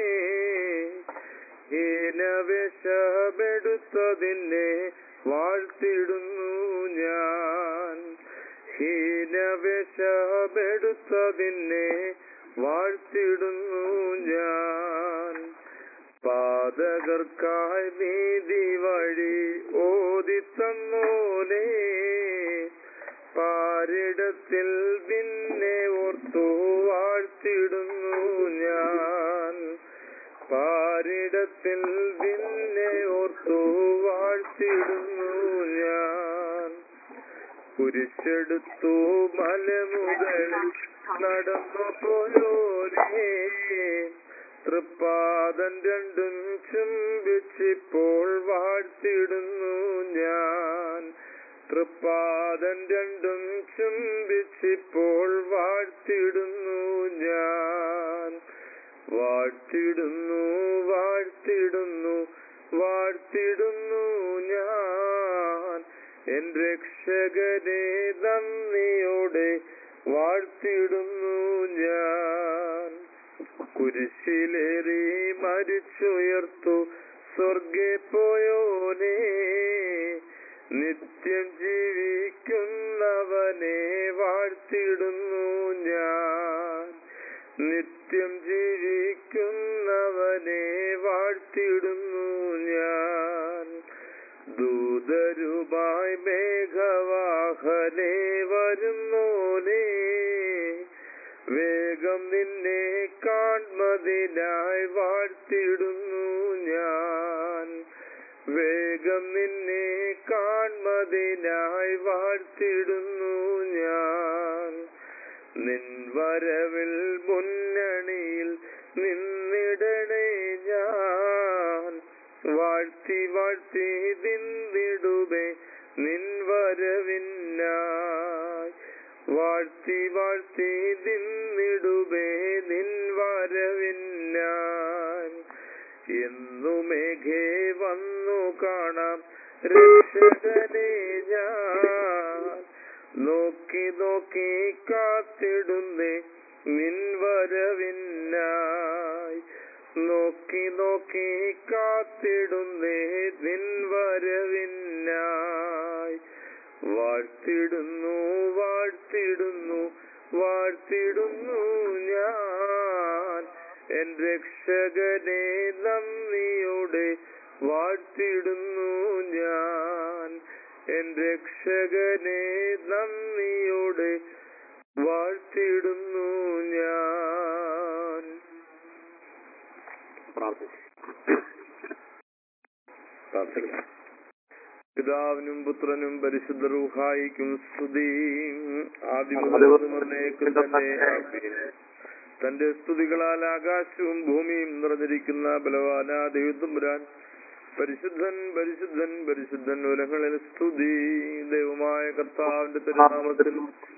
ഹീനവേഷമെടുത്തതിനെ വാഴ്ത്തിടുന്നു ഞാൻ ഹീനവേഷമെടുത്തതിനെ വാഴ്ത്തിടുന്നു ഞാൻ പാതകർക്കായി നീതി വഴി ഓദിത്തന്നോനെ പാരിടത്തിൽ പിന്നെ ഓർത്തു വാഴ്ത്തിടുന്നു ഞാൻ പാരിടത്തിൽ പിന്നെ ഓർത്തു വാഴ്ത്തിടുന്നു ഞാൻ കുരിശെടുത്തു മലമുകളിൽ നടന്നു പോയോരേ തൃപ്പാദം രണ്ടും ചുംബിച്ചിപ്പോൾ വാഴ്ത്തിടുന്നു ഞാൻ തൃപ്പാദം രണ്ടും ചുംബിച്ചിപ്പോൾ വാഴ്ത്തിടുന്നു ഞാൻ വാഴ്ത്തിടുന്നു വാഴ്ത്തിടുന്നു വാഴ്ത്തിടുന്നു ഞാൻ എൻ രക്ഷകനെ നന്ദിയോടെ വാഴ്ത്തിടുന്നു ഞാൻ കുരിശിലേറി മരിച്ചുയർത്തു സ്വർഗെ പോയോനേ നിത്യം ജീവിക്കുന്നവനെ വാഴ്ത്തിടുന്നു ഞാൻ നിത്യം ജീവിക്കുന്നവനെ വാഴ്ത്തിടുന്നു ഞാൻ ദൂതരുമായി മേഘവാഹനെ വരുന്നോനേ വേഗം നിന്നെ കാൺമതിനായി വാഴ്ത്തിടുന്നു ഞാൻ വേഗം നിന്നെ കാൺമതിനായി വാഴ്ത്തിടുന്നു ഞാൻ നിൻ വരവിൽ മുന്നണിയിൽ നിന്നിടണേ ഞാൻ വാഴ്ത്തി വാഴ്ത്തി നിന്നിടുവേ നിൻ വരവിനായി വാഴ്ത്തി വാഴ്ത്തി നിന്നിടുവേ നിൻ വരവിനായി എന്നുമേഘേ വന്നു കാണാം രക്ഷകനെ ഞാൻ നോക്കി നോക്കി കാത്തിടുന്നേ നിൻ വരവിനായി നോക്കി നോക്കി കാത്തിടുന്നേ നിൻ വരവിനായി വാഴ്ത്തിടുന്നു വാഴ്ത്തിടുന്നു വാഴ്ത്തിടുന്നു ഞാൻ എൻ രക്ഷകനെ നന്ദിയോടെ വാഴ്ത്തിടുന്നു ഞാൻ എൻ രക്ഷകനെ നന്ദിയോടെ വാഴ്ത്തിടുന്നു ഞാൻ പ്രാർത്ഥിച്ചു പ്രാർത്ഥന പിതാവിനും പുത്രനും പരിശുദ്ധ റൂഹായിക്കും സ്തുതി ആദ്യമേക്കും തന്നെ ആമേൻ. തന്റെ സ്തുതികളാൽ ആകാശവും ഭൂമിയും നിറഞ്ഞിരിക്കുന്ന ബലവാന ദൈവത്തുമ്പുരാൻ പരിശുദ്ധൻ പരിശുദ്ധൻ പരിശുദ്ധൻ ഉലകളിൽ സ്തുതി ദൈവമായ കർത്താവിന്റെ തിരുനാമത്തിൽ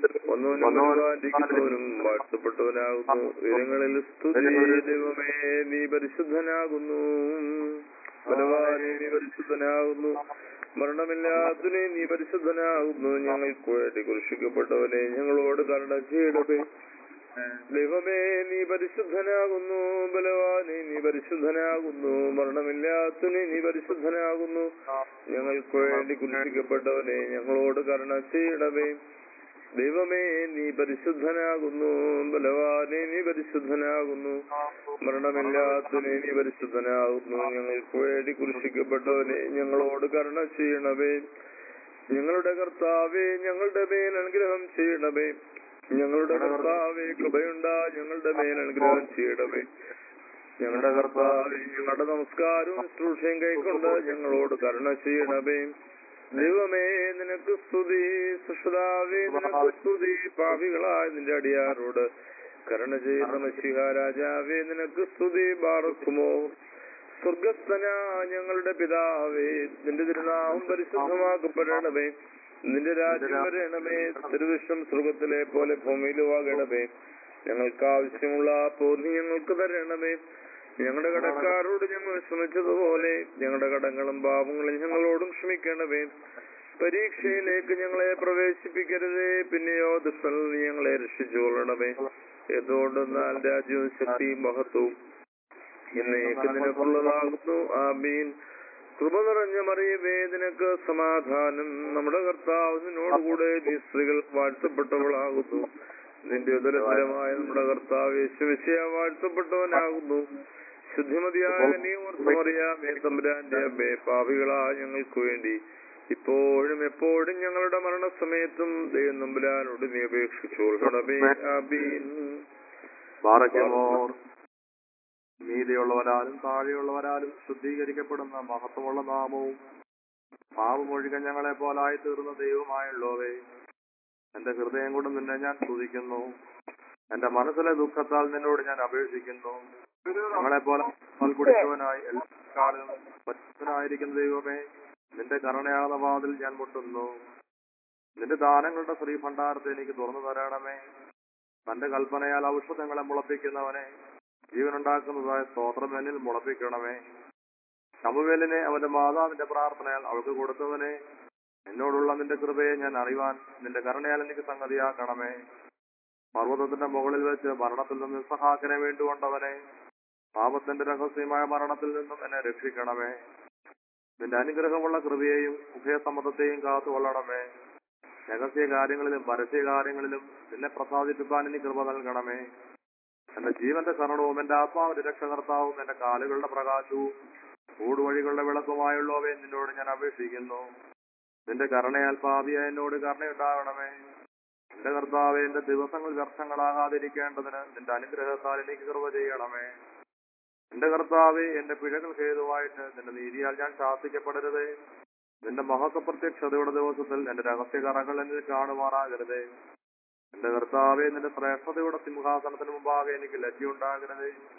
ഒന്നോനും വാഴ്ത്തപ്പെട്ടവനാകുന്നു ഉയരങ്ങളിൽ സ്തുതി ദൈവമേ നീ പരിശുദ്ധനാകുന്നു ബലവാനെ നീ പരിശുദ്ധനാകുന്നു മരണമില്ലാത്തതിനെ നീ പരിശുദ്ധനാകുന്നു ഞങ്ങൾക്ക് വേണ്ടി കുരിശിക്കപ്പെട്ടവനെ ഞങ്ങളോട് കരുണ ചെയ്യണമേ ദൈവമേ നീ പരിശുദ്ധനാകുന്നു ബലവാനെ നീ പരിശുദ്ധനാകുന്നു മരണമില്ലാത്തതിനെ നീ പരിശുദ്ധനാകുന്നു ഞങ്ങൾക്ക് വേണ്ടി കുരിശിക്കപ്പെട്ടവനെ ഞങ്ങളോട് കരുണ ചെയ്യണമേ ദൈവമേ നീ പരിശുദ്ധനാകുന്നു ബലവാനെ നീ പരിശുദ്ധനാകുന്നു മരണമില്ലാത്തതിനെ നീ പരിശുദ്ധനാകുന്നു ഞങ്ങൾക്ക് വേണ്ടി കുരിശിക്കപ്പെട്ടവനെ ഞങ്ങളോട് കരുണ ചെയ്യണമേ ഞങ്ങളുടെ കർത്താവെ ഞങ്ങളുടെ മേൽ അനുഗ്രഹം ചെയ്യണമേ ഞങ്ങളുടെ കർത്താവെ കൃപയുണ്ടാ ഞങ്ങളുടെ മേൽ അനുഗ്രഹം ചെയ്യണമേ ഞങ്ങളുടെ കർത്താവെ ഞങ്ങളുടെ നമസ്കാരവും ശുശ്രൂഷയും കൈക്കൊണ്ട് ഞങ്ങളോട് കരുണ ചെയ്യണമേ ദൈവമേ നിനക്ക് സ്തുതി സുഷതാവേ നിനക്ക് സ്തുതി പാപികളായ നിന്റെ അടിയാരോട് കരുണ ചെയ്യുന്ന മഷിഹ രാജാവേ നിനക്ക് സ്തുതി ബാറക്കുമോ സ്വർഗസ്ഥന ഞങ്ങളുടെ പിതാവേ നിന്റെ തിരുനാമം പരിശുദ്ധമാക്കപ്പെടണമേ നിന്റെ രാജ്യം വരണമേ തിരുവിഷം സ്വർഗത്തിലെ പോലെ ഭൂമിയിലുമാകണമേ ഞങ്ങൾക്ക് ആവശ്യമുള്ള പോന്നി ഞങ്ങൾക്ക് തരണമേ ഞങ്ങളുടെ കടക്കാരോട് ഞങ്ങൾ ക്ഷമിച്ചതുപോലെ ഞങ്ങളുടെ കടങ്ങളും പാപങ്ങളും ഞങ്ങളോടും ക്ഷമിക്കണമേ പരീക്ഷയിലേക്ക് ഞങ്ങളെ പ്രവേശിപ്പിക്കരുതേ പിന്നെയോ ദുഷ്ടൽ നീ ഞങ്ങളെ രക്ഷിച്ചുകൊള്ളണമേ എന്തുകൊണ്ടെന്നാൽ രാജ്യവും ശക്തിയും മഹത്വവും എന്നേക്ക് നിനക്കുള്ളതാകുന്നു ആമീൻ കൃപ നിറഞ്ഞ മറിയമേ നിനക്ക് സമാധാനം നമ്മുടെ കർത്താവ് നിന്നോടുകൂടെ നീ സ്ത്രീകൾ വാഴ്ത്തപ്പെട്ടവളാകുന്നു നിന്റെ ഉദരഫലമായ നമ്മുടെ കർത്താവ് യേശുവിശയ വാഴ്ത്തപ്പെട്ടവനാകുന്നു ശുദ്ധിമതിയായ നീ ഓർത്തുമറിയാമേ തമ്പുരാന്റെ അമ്മേ പാപികളായ ഞങ്ങൾക്ക് വേണ്ടി ഇപ്പോഴും എപ്പോഴും ഞങ്ങളുടെ മരണസമയത്തും ദൈവം നമ്പുരാനോട് നീ അപേക്ഷിച്ചോളണമേ ആമീൻ ബാറയ്ക്കുമോർ നീതിയുള്ളവരാലും താഴെയുള്ളവരാലും ശുദ്ധീകരിക്കപ്പെടുന്ന മഹത്വമുള്ള നാമവും പാവമൊഴികെ ഞങ്ങളെ പോലായി തീർന്ന ദൈവമായുള്ളവേ എന്റെ ഹൃദയം കൊണ്ട് നിന്നെ ഞാൻ സ്തുതിക്കുന്നു എന്റെ മനസ്സിലെ ദുഃഖത്താൽ നിന്നോട് ഞാൻ അപേക്ഷിക്കുന്നു ഞങ്ങളെ പോലെ കുടിച്ചവനായി എല്ലാ കാലവും പരിശുദ്ധനായിരിക്കുന്ന ദൈവമേ നിന്റെ കരുണയാകുന്ന വാതിൽ ഞാൻ മുട്ടുന്നു നിന്റെ ദാനങ്ങളുടെ ശ്രീ ഭണ്ഡാരത്തെ എനിക്ക് തുറന്നു തരണമേ തന്റെ കൽപ്പനയാൽ ഔഷധങ്ങളെ മുളപ്പിക്കുന്നവനെ ജീവനുണ്ടാക്കുന്നതായ സ്തോത്രം എന്നിൽ മുളപ്പിക്കണമേ ശമുവേലിനെ അവന്റെ മാതാവിന്റെ പ്രാർത്ഥനയാൽ അവൾക്ക് കൊടുത്തവനെ എന്നോടുള്ള നിന്റെ കൃപയെ ഞാൻ അറിവാൻ നിന്റെ കരുണയാൽ എനിക്ക് സംഗതിയാക്കണമേ പർവ്വതത്തിന്റെ മുകളിൽ വെച്ച് മരണത്തിൽ നിന്ന് നിസ്സഹാക്കനെ വേണ്ടുകൊണ്ടവനെ പാപത്തിന്റെ രഹസ്യമായ മരണത്തിൽ നിന്നും എന്നെ രക്ഷിക്കണമേ നിന്റെ അനുഗ്രഹമുള്ള കൃപയെയും ഉഭയസമ്മതത്തെയും കാത്തുകൊള്ളണമേ രഹസ്യ കാര്യങ്ങളിലും പരസ്യ കാര്യങ്ങളിലും നിന്നെ പ്രസാദിപ്പിക്കാൻ ഇനി കൃപ നൽകണമേ എന്റെ ജീവന്റെ കരണവും എന്റെ ആത്മാവിന്റെ രക്ഷകർത്താവും എന്റെ കാലുകളുടെ പ്രകാശവും ഊടുവഴികളുടെ വിളക്കുമായുള്ളവയെ നിന്നോട് ഞാൻ അപേക്ഷിക്കുന്നു നിന്റെ കരുണയാൽ പാപിയ എന്നോട് കരുണയുണ്ടാകണമേ എന്റെ കർത്താവെ എന്റെ ദിവസങ്ങൾ വ്യർത്ഥങ്ങളാകാതിരിക്കേണ്ടതിന് നിന്റെ അനുഗ്രഹത്താൽ എനിക്ക് കൃപ ചെയ്യണമേ എന്റെ കർത്താവെ എന്റെ പിഴകൾ ഹേതുവായിട്ട് നിന്റെ നീതിയാൽ ഞാൻ ശാസിക്കപ്പെടരുതേ നിന്റെ മഹത്വ പ്രത്യക്ഷതയുടെ ദിവസത്തിൽ എന്റെ രഹസ്യ കറകൾ എന്നിൽ കാണുമാറാകരുതേ എന്റെ കർത്താവെ നിന്റെ ശ്രേഷ്ഠതയുടെ സിംഹാസനത്തിന് മുമ്പാകെ എനിക്ക് ലജ്ജയുണ്ടാകരുതേ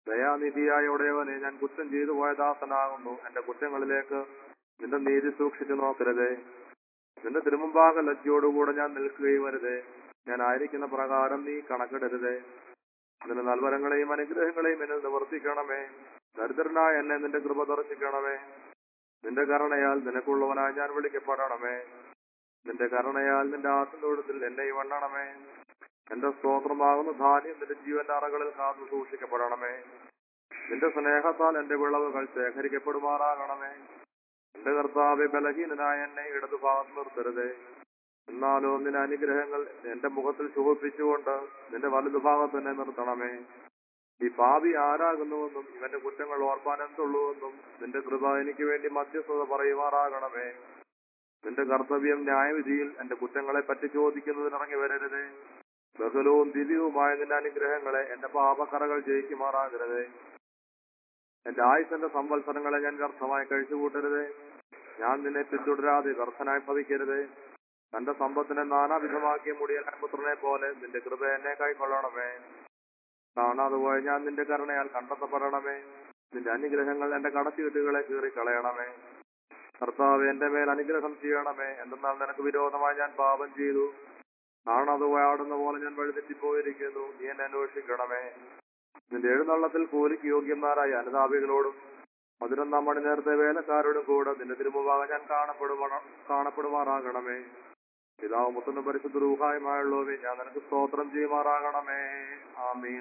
ദയാനിധിയായ ഉടയവനെ ഞാൻ കുറ്റം ചെയ്തു പോയ ദാസനാകുന്നു എന്റെ കുറ്റങ്ങളിലേക്ക് നിന്റെ നീതി സൂക്ഷിച്ചു നോക്കരുതേ നിന്റെ തിരുമുമ്പാകെ ലജ്ജയോടുകൂടെ ഞാൻ നിൽക്കുകയും വരുതേ ഞാൻ ആയിരിക്കുന്ന പ്രകാരം നീ കണക്കിടരുതേ നിന്റെ നൽവരങ്ങളെയും അനുഗ്രഹങ്ങളെയും എന്നെ നിവർത്തിക്കണമേ ദരിദ്രനായ എന്നെ നിന്റെ കൃപ ദർശിക്കണമേ നിന്റെ കരുണയാൽ നിനക്കുള്ളവനായി ഞാൻ വിളിക്കപ്പെടണമേ നിന്റെ കരുണയാൽ നിന്റെ ആത്മതോടത്തിൽ എന്നെ വണ്ണണമേ എന്റെ സ്തോത്രമാകുന്ന ധാന്യം നിന്റെ ജീവന്റെ അറകളിൽ കാത്തു സൂക്ഷിക്കപ്പെടണമേ നിന്റെ സ്നേഹത്താൽ എന്റെ വിളവുകൾ ശേഖരിക്കപ്പെടുമാറാകണമേ എന്റെ കർത്താവെ ബലഹീനനായ എന്നെ ഇടതുഭാഗത്ത് നിർത്തരുതേ എന്നാലോ നിന്റെ അനുഗ്രഹങ്ങൾ എന്റെ മുഖത്തിൽ ശോഭിപ്പിച്ചുകൊണ്ട് നിന്റെ വലതുഭാഗത്ത് തന്നെ നിർത്തണമേ ഈ പാപി ആരാകുന്നുവെന്നും ഇവന്റെ കുറ്റങ്ങൾ ഓർപ്പാൻ എന്തുള്ളൂവെന്നും നിന്റെ കൃപ എനിക്ക് വേണ്ടി മധ്യസ്ഥത പറയുമാറാകണമേ നിന്റെ കർത്തവ്യം ന്യായവിധിയിൽ എന്റെ കുറ്റങ്ങളെ പറ്റി ചോദിക്കുന്നതിനിറങ്ങി വരരുതേ ബഹുലവും ദിവ്യവുമായ നിന്റെ അനുഗ്രഹങ്ങളെ എന്റെ പാപക്കറകൾ ജയിക്കുമാറാകരുതേ എന്റെ ആയുസന്റെ സംവത്സരങ്ങളെ ഞാൻ വ്യർത്ഥമായി കഴിച്ചുകൂട്ടരുതേ ഞാൻ നിന്നെ പിന്തുടരാതെ വ്യർത്ഥനായി ഭവിക്കരുതേ തന്റെ സമ്പത്തിനെ നാനാവിധമാക്കിയ മുടിയൻ പുത്രനെ പോലെ നിന്റെ കൃപ എന്നെ കൈക്കൊള്ളണമേ കാണാതെ പോയ ഞാൻ നിന്റെ കരുണയാൽ കണ്ടെത്തപ്പെടണമേ നിന്റെ അനുഗ്രഹങ്ങൾ എന്റെ കടച്ചീട്ടുകളെ കീറിക്കളയണമേ കർത്താവ് എന്റെ മേൽ അനുഗ്രഹം ചെയ്യണമേ എന്തെന്നാൽ നിനക്ക് വിരോധമായി ഞാൻ പാപം ചെയ്തു കാണാതെ പോയാടുന്ന പോലെ ഞാൻ വഴിതെറ്റിപ്പോയിരിക്കുന്നു നീ എന്നെ അന്വേഷിക്കണമേ നിന്റെ എഴുന്നള്ളത്തിൽ കൂലിക്ക് യോഗ്യന്മാരായ അനുതാപികളോടും പതിനൊന്നാം മണി നേരത്തെ വേലക്കാരോടും കൂടെ നിന്റെ തിരുമുഭാഗം ഞാൻ കാണപ്പെടുവാ കാണപ്പെടുമാറാകണമേ പിതാവ് മുത്തനും പരിശുദ്ധ രൂഹായുമായുള്ളവേ ഞാൻ നിനക്ക് സ്തോത്രം ചെയ്യുമാറാകണമേ ആമീൻ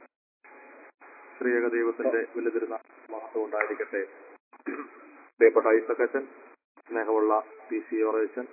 ശ്രീയക ദൈവത്തിന്റെ വലുതിരുന്ന മഹത്വം ഉണ്ടായിരിക്കട്ടെ പ്രിയപ്പെട്ട ഐസക്കച്ചൻ സ്നേഹമുള്ള പി സി ഓറേച്ചൻ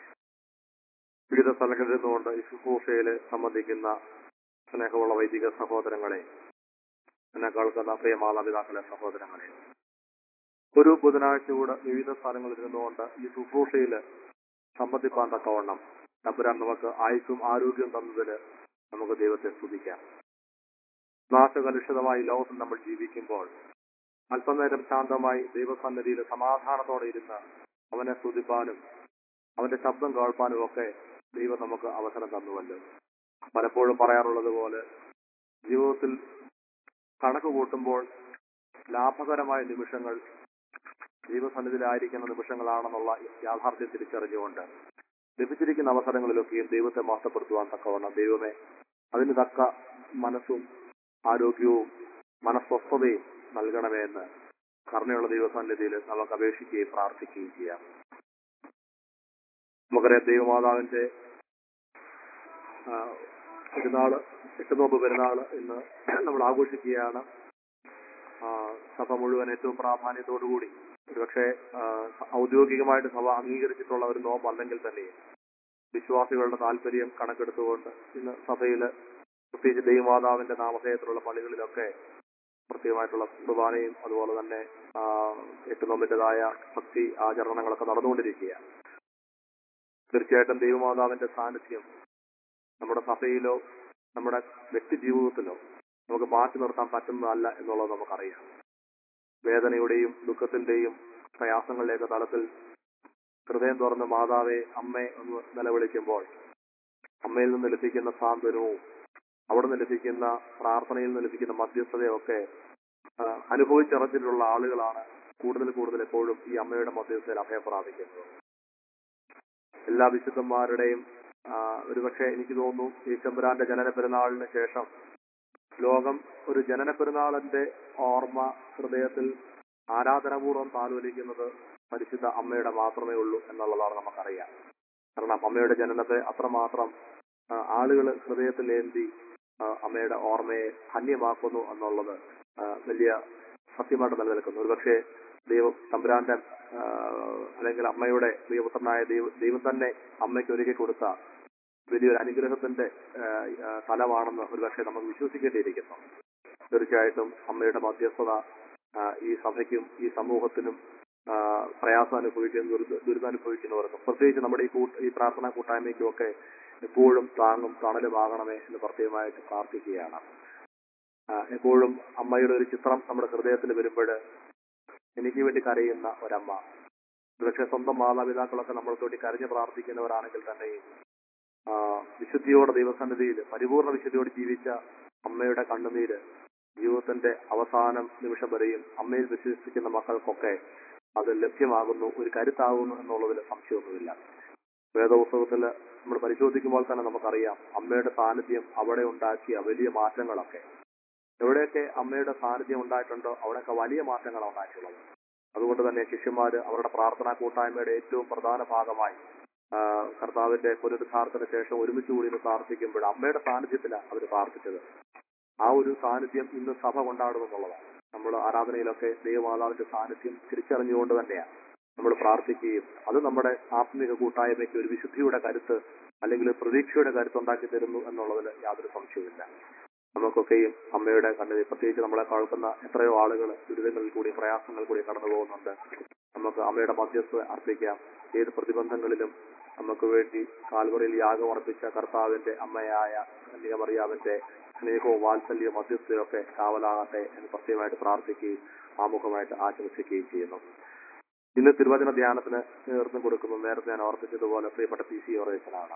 വിവിധ സ്ഥലങ്ങളിൽ നിന്നുകൊണ്ട് ഈ ശുശ്രൂഷയിൽ സംബന്ധിക്കുന്ന സ്നേഹമുള്ള വൈദിക സഹോദരങ്ങളെ എന്നെ കേൾക്കുന്ന പ്രിയ മാതാപിതാക്കളെ സഹോദരങ്ങളെ ഒരു ബുധനാഴ്ച കൂടെ വിവിധ സ്ഥലങ്ങളിൽ നിന്നുകൊണ്ട് ഈ ശുശ്രൂഷയിൽ സംബന്ധിപ്പാൻ തക്കവണ്ണം തമ്പുരാൻ നമുക്ക് ആയുസ്സും ആരോഗ്യവും തന്നതിന് നമുക്ക് ദൈവത്തെ സ്തുതിക്കാം നാശകലുഷിതമായി ലോകത്തിൽ നമ്മൾ ജീവിക്കുമ്പോൾ അല്പനേരം ശാന്തമായി ദൈവസന്നിധിയിൽ സമാധാനത്തോടെ ഇരുന്ന് അവനെ സ്തുതിപ്പാനും അവന്റെ ശബ്ദം കേൾപ്പാനും ഒക്കെ ദൈവം നമുക്ക് അവസരം തന്നുവല്ലോ പലപ്പോഴും പറയാറുള്ളത് പോലെ ജീവിതത്തിൽ കണക്ക് കൂട്ടുമ്പോൾ ലാഭകരമായ നിമിഷങ്ങൾ ദൈവസന്നിധിയിലായിരിക്കുന്ന നിമിഷങ്ങളാണെന്നുള്ള യാഥാർത്ഥ്യം തിരിച്ചറിഞ്ഞുകൊണ്ട് ലഭിച്ചിരിക്കുന്ന അവസരങ്ങളിലൊക്കെയും ദൈവത്തെ മാറ്റപ്പെടുത്തുവാൻ തക്കവണ്ണം ദൈവമേ അതിന് തക്ക മനസ്സും ആരോഗ്യവും മനസ്വസ്ഥതയും നൽകണമേ എന്ന് കരുണയുള്ള ദൈവസന്നിധിയിൽ നമുക്ക് അപേക്ഷിക്കുകയും പ്രാർത്ഥിക്കുകയും ചെയ്യാം നമുക്കറിയാം ദൈവമാതാവിന്റെ ആ, പെരുന്നാള് എട്ടുനോമ്പ് പെരുന്നാള് ഇന്ന് നമ്മൾ ആഘോഷിക്കുകയാണ് ആ, സഭ മുഴുവൻ ഏറ്റവും പ്രാധാന്യത്തോടുകൂടി ഒരുപക്ഷെ ആ, ഔദ്യോഗികമായിട്ട് സഭ അംഗീകരിച്ചിട്ടുള്ള ഒരു നോമ്പ് അല്ലെങ്കിൽ തന്നെ വിശ്വാസികളുടെ താല്പര്യം കണക്കെടുത്തുകൊണ്ട് ഇന്ന് സഭയിൽ പ്രത്യേകിച്ച് ദൈവമാതാവിന്റെ നാമധേയത്തിലുള്ള പള്ളികളിലൊക്കെ പ്രത്യേകമായിട്ടുള്ള കുർബാനയും അതുപോലെ തന്നെ ആ, എട്ടുനോമ്പിന്റേതായ ഭക്തി ആചരണങ്ങളൊക്കെ നടന്നുകൊണ്ടിരിക്കുകയാണ് തീർച്ചയായിട്ടും ദൈവമാതാവിന്റെ സാന്നിധ്യം നമ്മുടെ സഭയിലോ നമ്മുടെ വ്യക്തി ജീവിതത്തിലോ നമുക്ക് മാറ്റി നിർത്താൻ പറ്റുന്നതല്ല എന്നുള്ളത് നമുക്കറിയാം വേദനയുടെയും ദുഃഖത്തിന്റെയും പ്രയാസങ്ങളുടെയൊക്കെ തലത്തിൽ ഹൃദയം തുറന്ന് മാതാവെ അമ്മേ ഒന്ന് നിലവിളിക്കുമ്പോൾ അമ്മയിൽ നിന്ന് ലഭിക്കുന്ന സാന്ത്വനവും അവിടെ നിന്ന് ലഭിക്കുന്ന പ്രാർത്ഥനയിൽ നിന്ന് ലഭിക്കുന്ന മധ്യസ്ഥതയൊക്കെ ആ, അനുഭവിച്ചറിഞ്ഞിട്ടുള്ള ആളുകളാണ് കൂടുതൽ കൂടുതൽ എപ്പോഴും ഈ അമ്മയുടെ മധ്യസ്ഥതയിൽ അഭയം പ്രാപിക്കുന്നത് എല്ലാ വിശുദ്ധന്മാരുടെയും ആ, ഒരുപക്ഷെ എനിക്ക് തോന്നുന്നു ഈശംബരാന്റെ ജനന പെരുന്നാളിന് ശേഷം ലോകം ഒരു ജനന പെരുന്നാളിന്റെ ഓർമ്മ ഹൃദയത്തിൽ ആരാധനാപൂർവ്വം താലോലിക്കുന്നത് പരിശുദ്ധ അമ്മയുടെ മാത്രമേ ഉള്ളൂ എന്നുള്ളതാണ് നമുക്കറിയാം കാരണം അമ്മയുടെ ജനനത്തെ അത്രമാത്രം ആളുകൾ ഹൃദയത്തിൽ ഏന്തി ആ, അമ്മയുടെ ഓർമ്മയെ ധന്യമാക്കുന്നു എന്നുള്ളത് ആ, വലിയ സത്യമായിട്ട് നിലനിൽക്കുന്നു ഒരുപക്ഷെ ദൈവം തമ്പുരാന്റെ ആ, അല്ലെങ്കിൽ അമ്മയുടെ ദൈവപുത്രനായ ദൈവ- ദൈവം തന്നെ അമ്മയ്ക്ക് ഒരുക്കി കൊടുത്ത വലിയൊരു അനുഗ്രഹത്തിന്റെ ആ, ആ, ഫലമാണെന്ന് ഒരുപക്ഷെ നമുക്ക് വിശ്വസിക്കേണ്ടിയിരിക്കുന്നു തീർച്ചയായിട്ടും അമ്മയുടെ മധ്യസ്ഥത ആ, ഈ സഭയ്ക്കും ഈ സമൂഹത്തിനും ആ, പ്രയാസം അനുഭവിക്കുന്ന ദുരിത- ദുരിതമനുഭവിക്കുന്നവർക്കും പ്രത്യേകിച്ച് നമ്മുടെ ഈ കൂട്ട ഈ പ്രാർത്ഥനാ കൂട്ടായ്മയ്ക്കും ഒക്കെ എപ്പോഴും താങ്ങും തണലുമാകണമേ എന്ന് പ്രത്യേകമായിട്ട് പ്രാർത്ഥിക്കുകയാണ് ആ, എപ്പോഴും അമ്മയുടെ ഒരു ചിത്രം നമ്മുടെ ഹൃദയത്തിൽ വരുമ്പോൾ എനിക്ക് വേണ്ടി കരയുന്ന ഒരമ്മ പക്ഷെ സ്വന്തം മാതാപിതാക്കളൊക്കെ നമ്മൾക്ക് വേണ്ടി കരഞ്ഞ് പ്രാർത്ഥിക്കുന്നവരാണെങ്കിൽ തന്നെയും ആ, വിശുദ്ധിയോടെ ദൈവസന്നിധിയിൽ പരിപൂർണ വിശുദ്ധിയോടെ ജീവിച്ച അമ്മയുടെ കണ്ണുനീര് ജീവിതത്തിന്റെ അവസാനം നിമിഷം വരെയും അമ്മയിൽ വിശ്വസിക്കുന്ന മക്കൾക്കൊക്കെ അത് ലഭ്യമാകുന്നു ഒരു കരുത്താകുന്നു എന്നുള്ളതിൽ സംശയമൊന്നുമില്ല വേദപുസ്തകത്തിൽ നമ്മൾ പരിശോധിക്കുമ്പോൾ തന്നെ നമുക്കറിയാം അമ്മയുടെ സാന്നിധ്യം അവിടെ ഉണ്ടാക്കിയ വലിയ മാറ്റങ്ങളൊക്കെ എവിടെയൊക്കെ അമ്മയുടെ സാന്നിധ്യം ഉണ്ടായിട്ടുണ്ടോ അവിടെയൊക്കെ വലിയ മാറ്റങ്ങളാണ് ഉണ്ടായിട്ടുള്ളത് അതുകൊണ്ട് തന്നെ ശിഷ്യന്മാര് അവരുടെ പ്രാർത്ഥനാ കൂട്ടായ്മയുടെ ഏറ്റവും പ്രധാന ഭാഗമായി ആ, കർത്താവിന്റെ പുനരുദ്ധാരത്തിന് ശേഷം ഒരുമിച്ച് കൂടി ഇരുന്ന് പ്രാർത്ഥിക്കുമ്പോൾ അമ്മയുടെ സാന്നിധ്യത്തിലാണ് അവർ പ്രാർത്ഥിച്ചത് ആ ഒരു സാന്നിധ്യം ഇന്ന് സഭ കൊണ്ടാടുമെന്നുള്ളതാണ് നമ്മൾ ആരാധനയിലൊക്കെ ദൈവമാതാവിന്റെ സാന്നിധ്യം തിരിച്ചറിഞ്ഞുകൊണ്ട് തന്നെയാണ് നമ്മൾ പ്രാർത്ഥിക്കുകയും അത് നമ്മുടെ ആത്മിക കൂട്ടായ്മയ്ക്ക് ഒരു വിശുദ്ധിയുടെ കരുത്ത് അല്ലെങ്കിൽ പ്രതീക്ഷയുടെ കരുത്ത് ഉണ്ടാക്കി തരുന്നു എന്നുള്ളതിൽ യാതൊരു സംശയവുമില്ല നമുക്കൊക്കെയും അമ്മയുടെ കണ്ണിൽ പ്രത്യേകിച്ച് നമ്മളെ കേൾക്കുന്ന എത്രയോ ആളുകൾ ദുരിതങ്ങളിൽ കൂടി പ്രയാസങ്ങൾ കൂടി കടന്നു പോകുന്നുണ്ട് നമുക്ക് അമ്മയുടെ മധ്യസ്ഥ അർപ്പിക്കാം ഏത് പ്രതിബന്ധങ്ങളിലും നമുക്ക് വേണ്ടി കാൽവറിയിൽ യാഗം അർപ്പിച്ച കർത്താവിന്റെ അമ്മയായ കന്യകമറിയാവിന്റെ സ്നേഹവും വാത്സല്യവും മധ്യസ്ഥയും ഒക്കെ കാവലാകട്ടെ എന്ന് പ്രത്യേകമായിട്ട് പ്രാർത്ഥിക്കുകയും ആമുഖമായിട്ട് ആശംസിക്കുകയും ചെയ്യുന്നു ഇന്ന് തിരുവചന ധ്യാനത്തിന് നേതൃത്വം കൊടുക്കുന്നു നേരത്തെ ഞാൻ ഓർപ്പിച്ചതുപോലെ പ്രിയപ്പെട്ട പി സി ഓറേച്ചനാണ്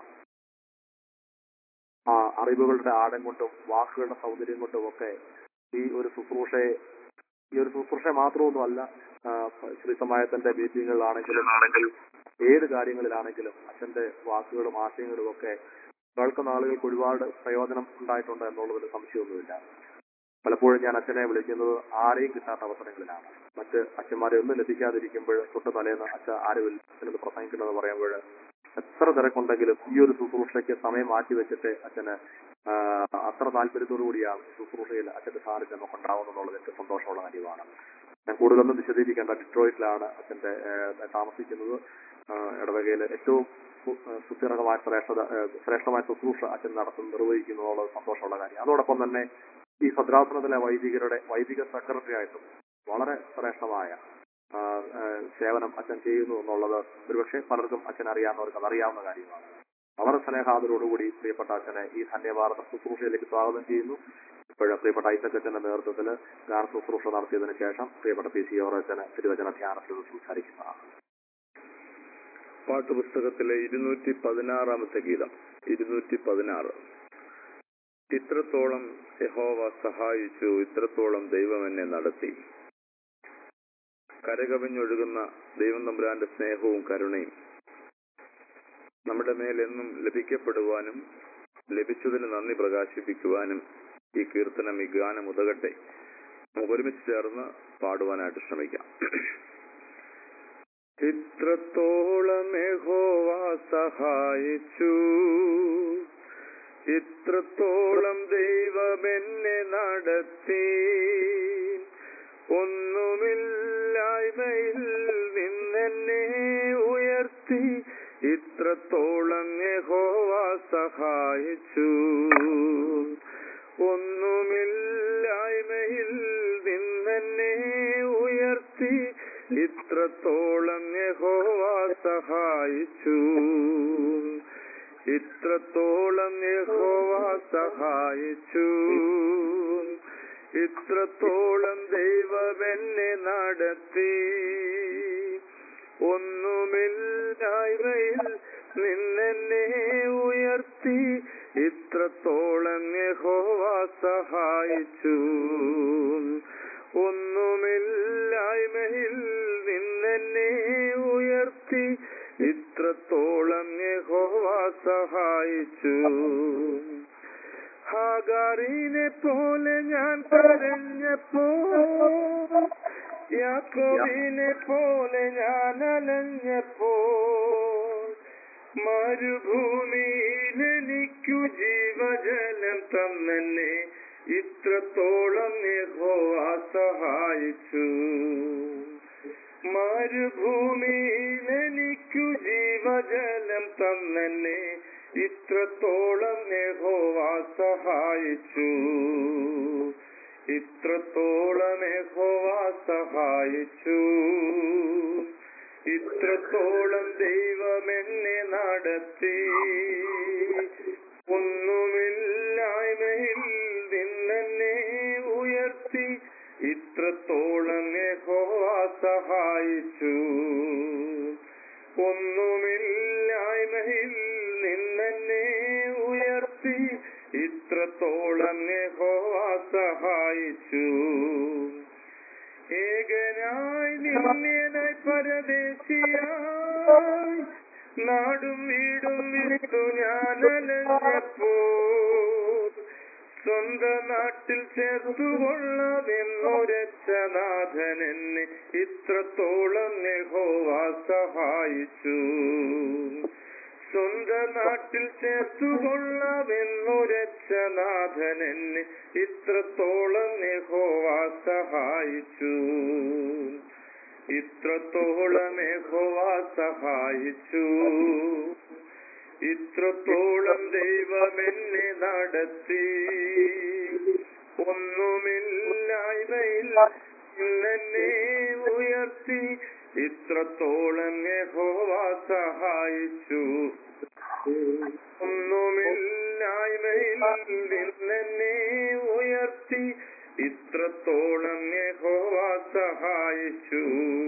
ആ അറിവുകളുടെ ആഴം കൊണ്ടും വാക്കുകളുടെ സൗന്ദര്യം കൊണ്ടും ഒക്കെ ഈ ഒരു ശുശ്രൂഷയെ ഈ ഒരു ശുശ്രൂഷ മാത്രമൊന്നുമല്ല ആ, ശ്രീസമായത്തിന്റെ മീറ്റിങ്ങുകളിലാണെങ്കിലും ആണെങ്കിൽ ഏത് കാര്യങ്ങളിലാണെങ്കിലും അച്ഛന്റെ വാക്കുകളും ആശയങ്ങളും ഒക്കെ കേൾക്കുന്ന ആളുകൾക്ക് ഒരുപാട് പ്രയോജനം ഉണ്ടായിട്ടുണ്ട് എന്നുള്ളതിൽ സംശയമൊന്നുമില്ല പലപ്പോഴും ഞാൻ അച്ഛനെ വിളിക്കുന്നത് ആരെയും കിട്ടാത്ത അവസരങ്ങളിലാണ് മറ്റ് അച്ഛന്മാരെ ഒന്നും ലഭിക്കാതിരിക്കുമ്പോൾ തൊട്ട് തലേന്ന് അച്ഛ ആരും അച്ഛനത് പ്രസംഗിക്കണമെന്ന് പറയുമ്പോൾ എത്ര തിരക്കുണ്ടെങ്കിലും ഈ ഒരു ശുശ്രൂഷയ്ക്ക് സമയം മാറ്റി വെച്ചിട്ട് അച്ഛന് ആ, അത്ര താല്പര്യത്തോടു കൂടിയാണ് ശുശ്രൂഷയിൽ അച്ഛന്റെ സാന്നിധ്യം നമുക്ക് ഉണ്ടാവുന്നു എന്നുള്ളത് ഏറ്റവും സന്തോഷമുള്ള കാര്യമാണ് ഞാൻ കൂടുതലൊന്നും വിശദീകരിക്കേണ്ട ഡിട്രോയിറ്റിലാണ് അച്ഛന്റെ ഏഹ്, താമസിക്കുന്നത് ആ, ഇടവകയിലെ ഏറ്റവും സു- ഏഹ്, സുസ്ഥിരമായ ശ്രേഷ്ഠത ഏഹ്, ശ്രേഷ്ഠമായ ശുശ്രൂഷ അച്ഛൻ നടത്തുന്നു നിർവഹിക്കുന്നു എന്നുള്ളത് സന്തോഷമുള്ള കാര്യം അതോടൊപ്പം തന്നെ ഈ ഭദ്രാസനത്തിലെ വൈദികരുടെ വൈദിക സെക്രട്ടറി ആയിട്ടും വളരെ ശ്രേഷ്ഠമായ ആ, ആ, സേവനം അച്ഛൻ ചെയ്യുന്നു എന്നുള്ളത് ഒരുപക്ഷെ പലർക്കും അച്ഛൻ അറിയാവുന്നവർക്ക് അത് അറിയാവുന്ന കാര്യമാണ് വളരെ സ്നേഹാദരോടുകൂടി പ്രിയപ്പെട്ട അച്ഛനെ ഈ ധന്യഭാരത ശുശ്രൂഷയിലേക്ക് സ്വാഗതം ചെയ്യുന്നു ഇപ്പോഴും പ്രിയപ്പെട്ട ഐസക് അച്ഛന്റെ നേതൃത്വത്തിൽ ഗാന ശുശ്രൂഷ നടത്തിയതിനു ശേഷം പ്രിയപ്പെട്ട പി സി ഓർ അച്ഛന് തിരുവചന ധ്യാനത്തിൽ സംസാരിക്കുന്നതാണ് പാട്ടുപുസ്തകത്തിലെ ഇരുന്നൂറ്റി പതിനാറാമത്തെ ഗീതം ഇരുന്നൂറ്റി പതിനാറ് ഇത്രത്തോളം യഹോവ സഹായിച്ചു ഇത്രത്തോളം ദൈവം എന്നെ നടത്തി കരകവിഞ്ഞൊഴുകുന്ന ദൈവം തമ്പുരാന്റെ സ്നേഹവും കരുണയും നമ്മുടെ മേലെന്നും ലഭിക്കപ്പെടുവാനും ലഭിച്ചതിന് നന്ദി പ്രകാശിപ്പിക്കുവാനും ഈ കീർത്തനം ഈ ഗാനം ഉതകട്ടെ നമുക്ക് ഒരുമിച്ച് ചേർന്ന് പാടുവാനായിട്ട് ശ്രമിക്കാം ഇത്രത്തോളം യഹോവ സഹായിച്ചു ഇത്രത്തോളം ദൈവം എന്നെ നടത്തി ഒന്നുമില്ലായ്മയിൽ നിന്നെന്നെ ഉയർത്തി ഇത്രത്തോളം യഹോവ സഹായിച്ചു ഒന്നുമില്ലായ്മയിൽ നിന്നെന്നെ ഉയർത്തി ഇത്രത്തോളം യഹോവ സഹായിച്ചു ഇത്രത്തോളം യഹോവ സഹായിച്ചു ഇത്രത്തോളം ദൈവം എന്നെ നടത്തി ഒന്നുമില്ലായ്മയിൽ നിന്നെന്നെ ഉയർത്തി ഇത്രത്തോളം യഹോവ സഹായിച്ചു ഒന്നുമില്ലായ്മയിൽ നിന്നെന്നെ ഉയർത്തി ഇത്രത്തോളം യഹോവ സഹായിച്ചു ഹാഗാറിനെ പോലെ ഞാൻ കരഞ്ഞപ്പോ യാക്കോബിനെ പോലെ ഞാൻ അലഞ്ഞപ്പോ മരുഭൂമിയിൽ എനിക്കു ജീവജലം തന്നെ ഇത്രത്തോളം യഹോവ സഹായിച്ചു മരുഭൂമിയിൽ എനിക്കു ജീവജലം തന്നെ ഇത്രത്തോളം യഹോവ സഹായിച്ചു ഇത്രത്തോളം യഹോവ സഹായിച്ചു ഇത്രത്തോളം ദൈവം എന്നെ നടത്തി ഒന്നുമില്ലായ്മയിൽ നിന്നെന്നെ ഉയർത്തി ഇത്രത്തോളം യഹോവ സഹായിച്ചു ഒന്നുമില്ലായ്മയിൽ നിന്നെന്നെ ഉയർത്തി ഇത്രത്തോളം യഹോവ സഹായിച്ചു സഹായിച്ചു ഏകനായി നിന്നേനായി പരദേശിയായി നാടും വീടും വിട്ടു ഞാൻ അലഞ്ഞപ്പോൾ സ്വന്ത നാട്ടിൽ ചേർത്തുകൊള്ളാമെന്നൊരച്ച നാഥൻ എന്നെ ഇത്രത്തോളം യഹോവ സഹായിച്ചു സ്വന്ത നാട്ടിൽ ചേർത്തുകൊള്ളാമെന്നൊരച്ച നാഥൻ എന്നെ ഇത്രത്തോളം യഹോവ സഹായിച്ചു ഇത്രത്തോളം യഹോവ സഹായിച്ചു ഇത്രത്തോളം ദൈവം എന്നെ നടത്തി ഒന്നുമില്ലായ്മയിൽ ഇന്നെന്നെ ഉയർത്തി ഇത്രത്തോളം യഹോവ സഹായിച്ചു ഒന്നുമില്ലായ്മയിൽ നിന്നെന്നെ ഉയർത്തി ഇത്രത്തോളം യഹോവ സഹായിച്ചു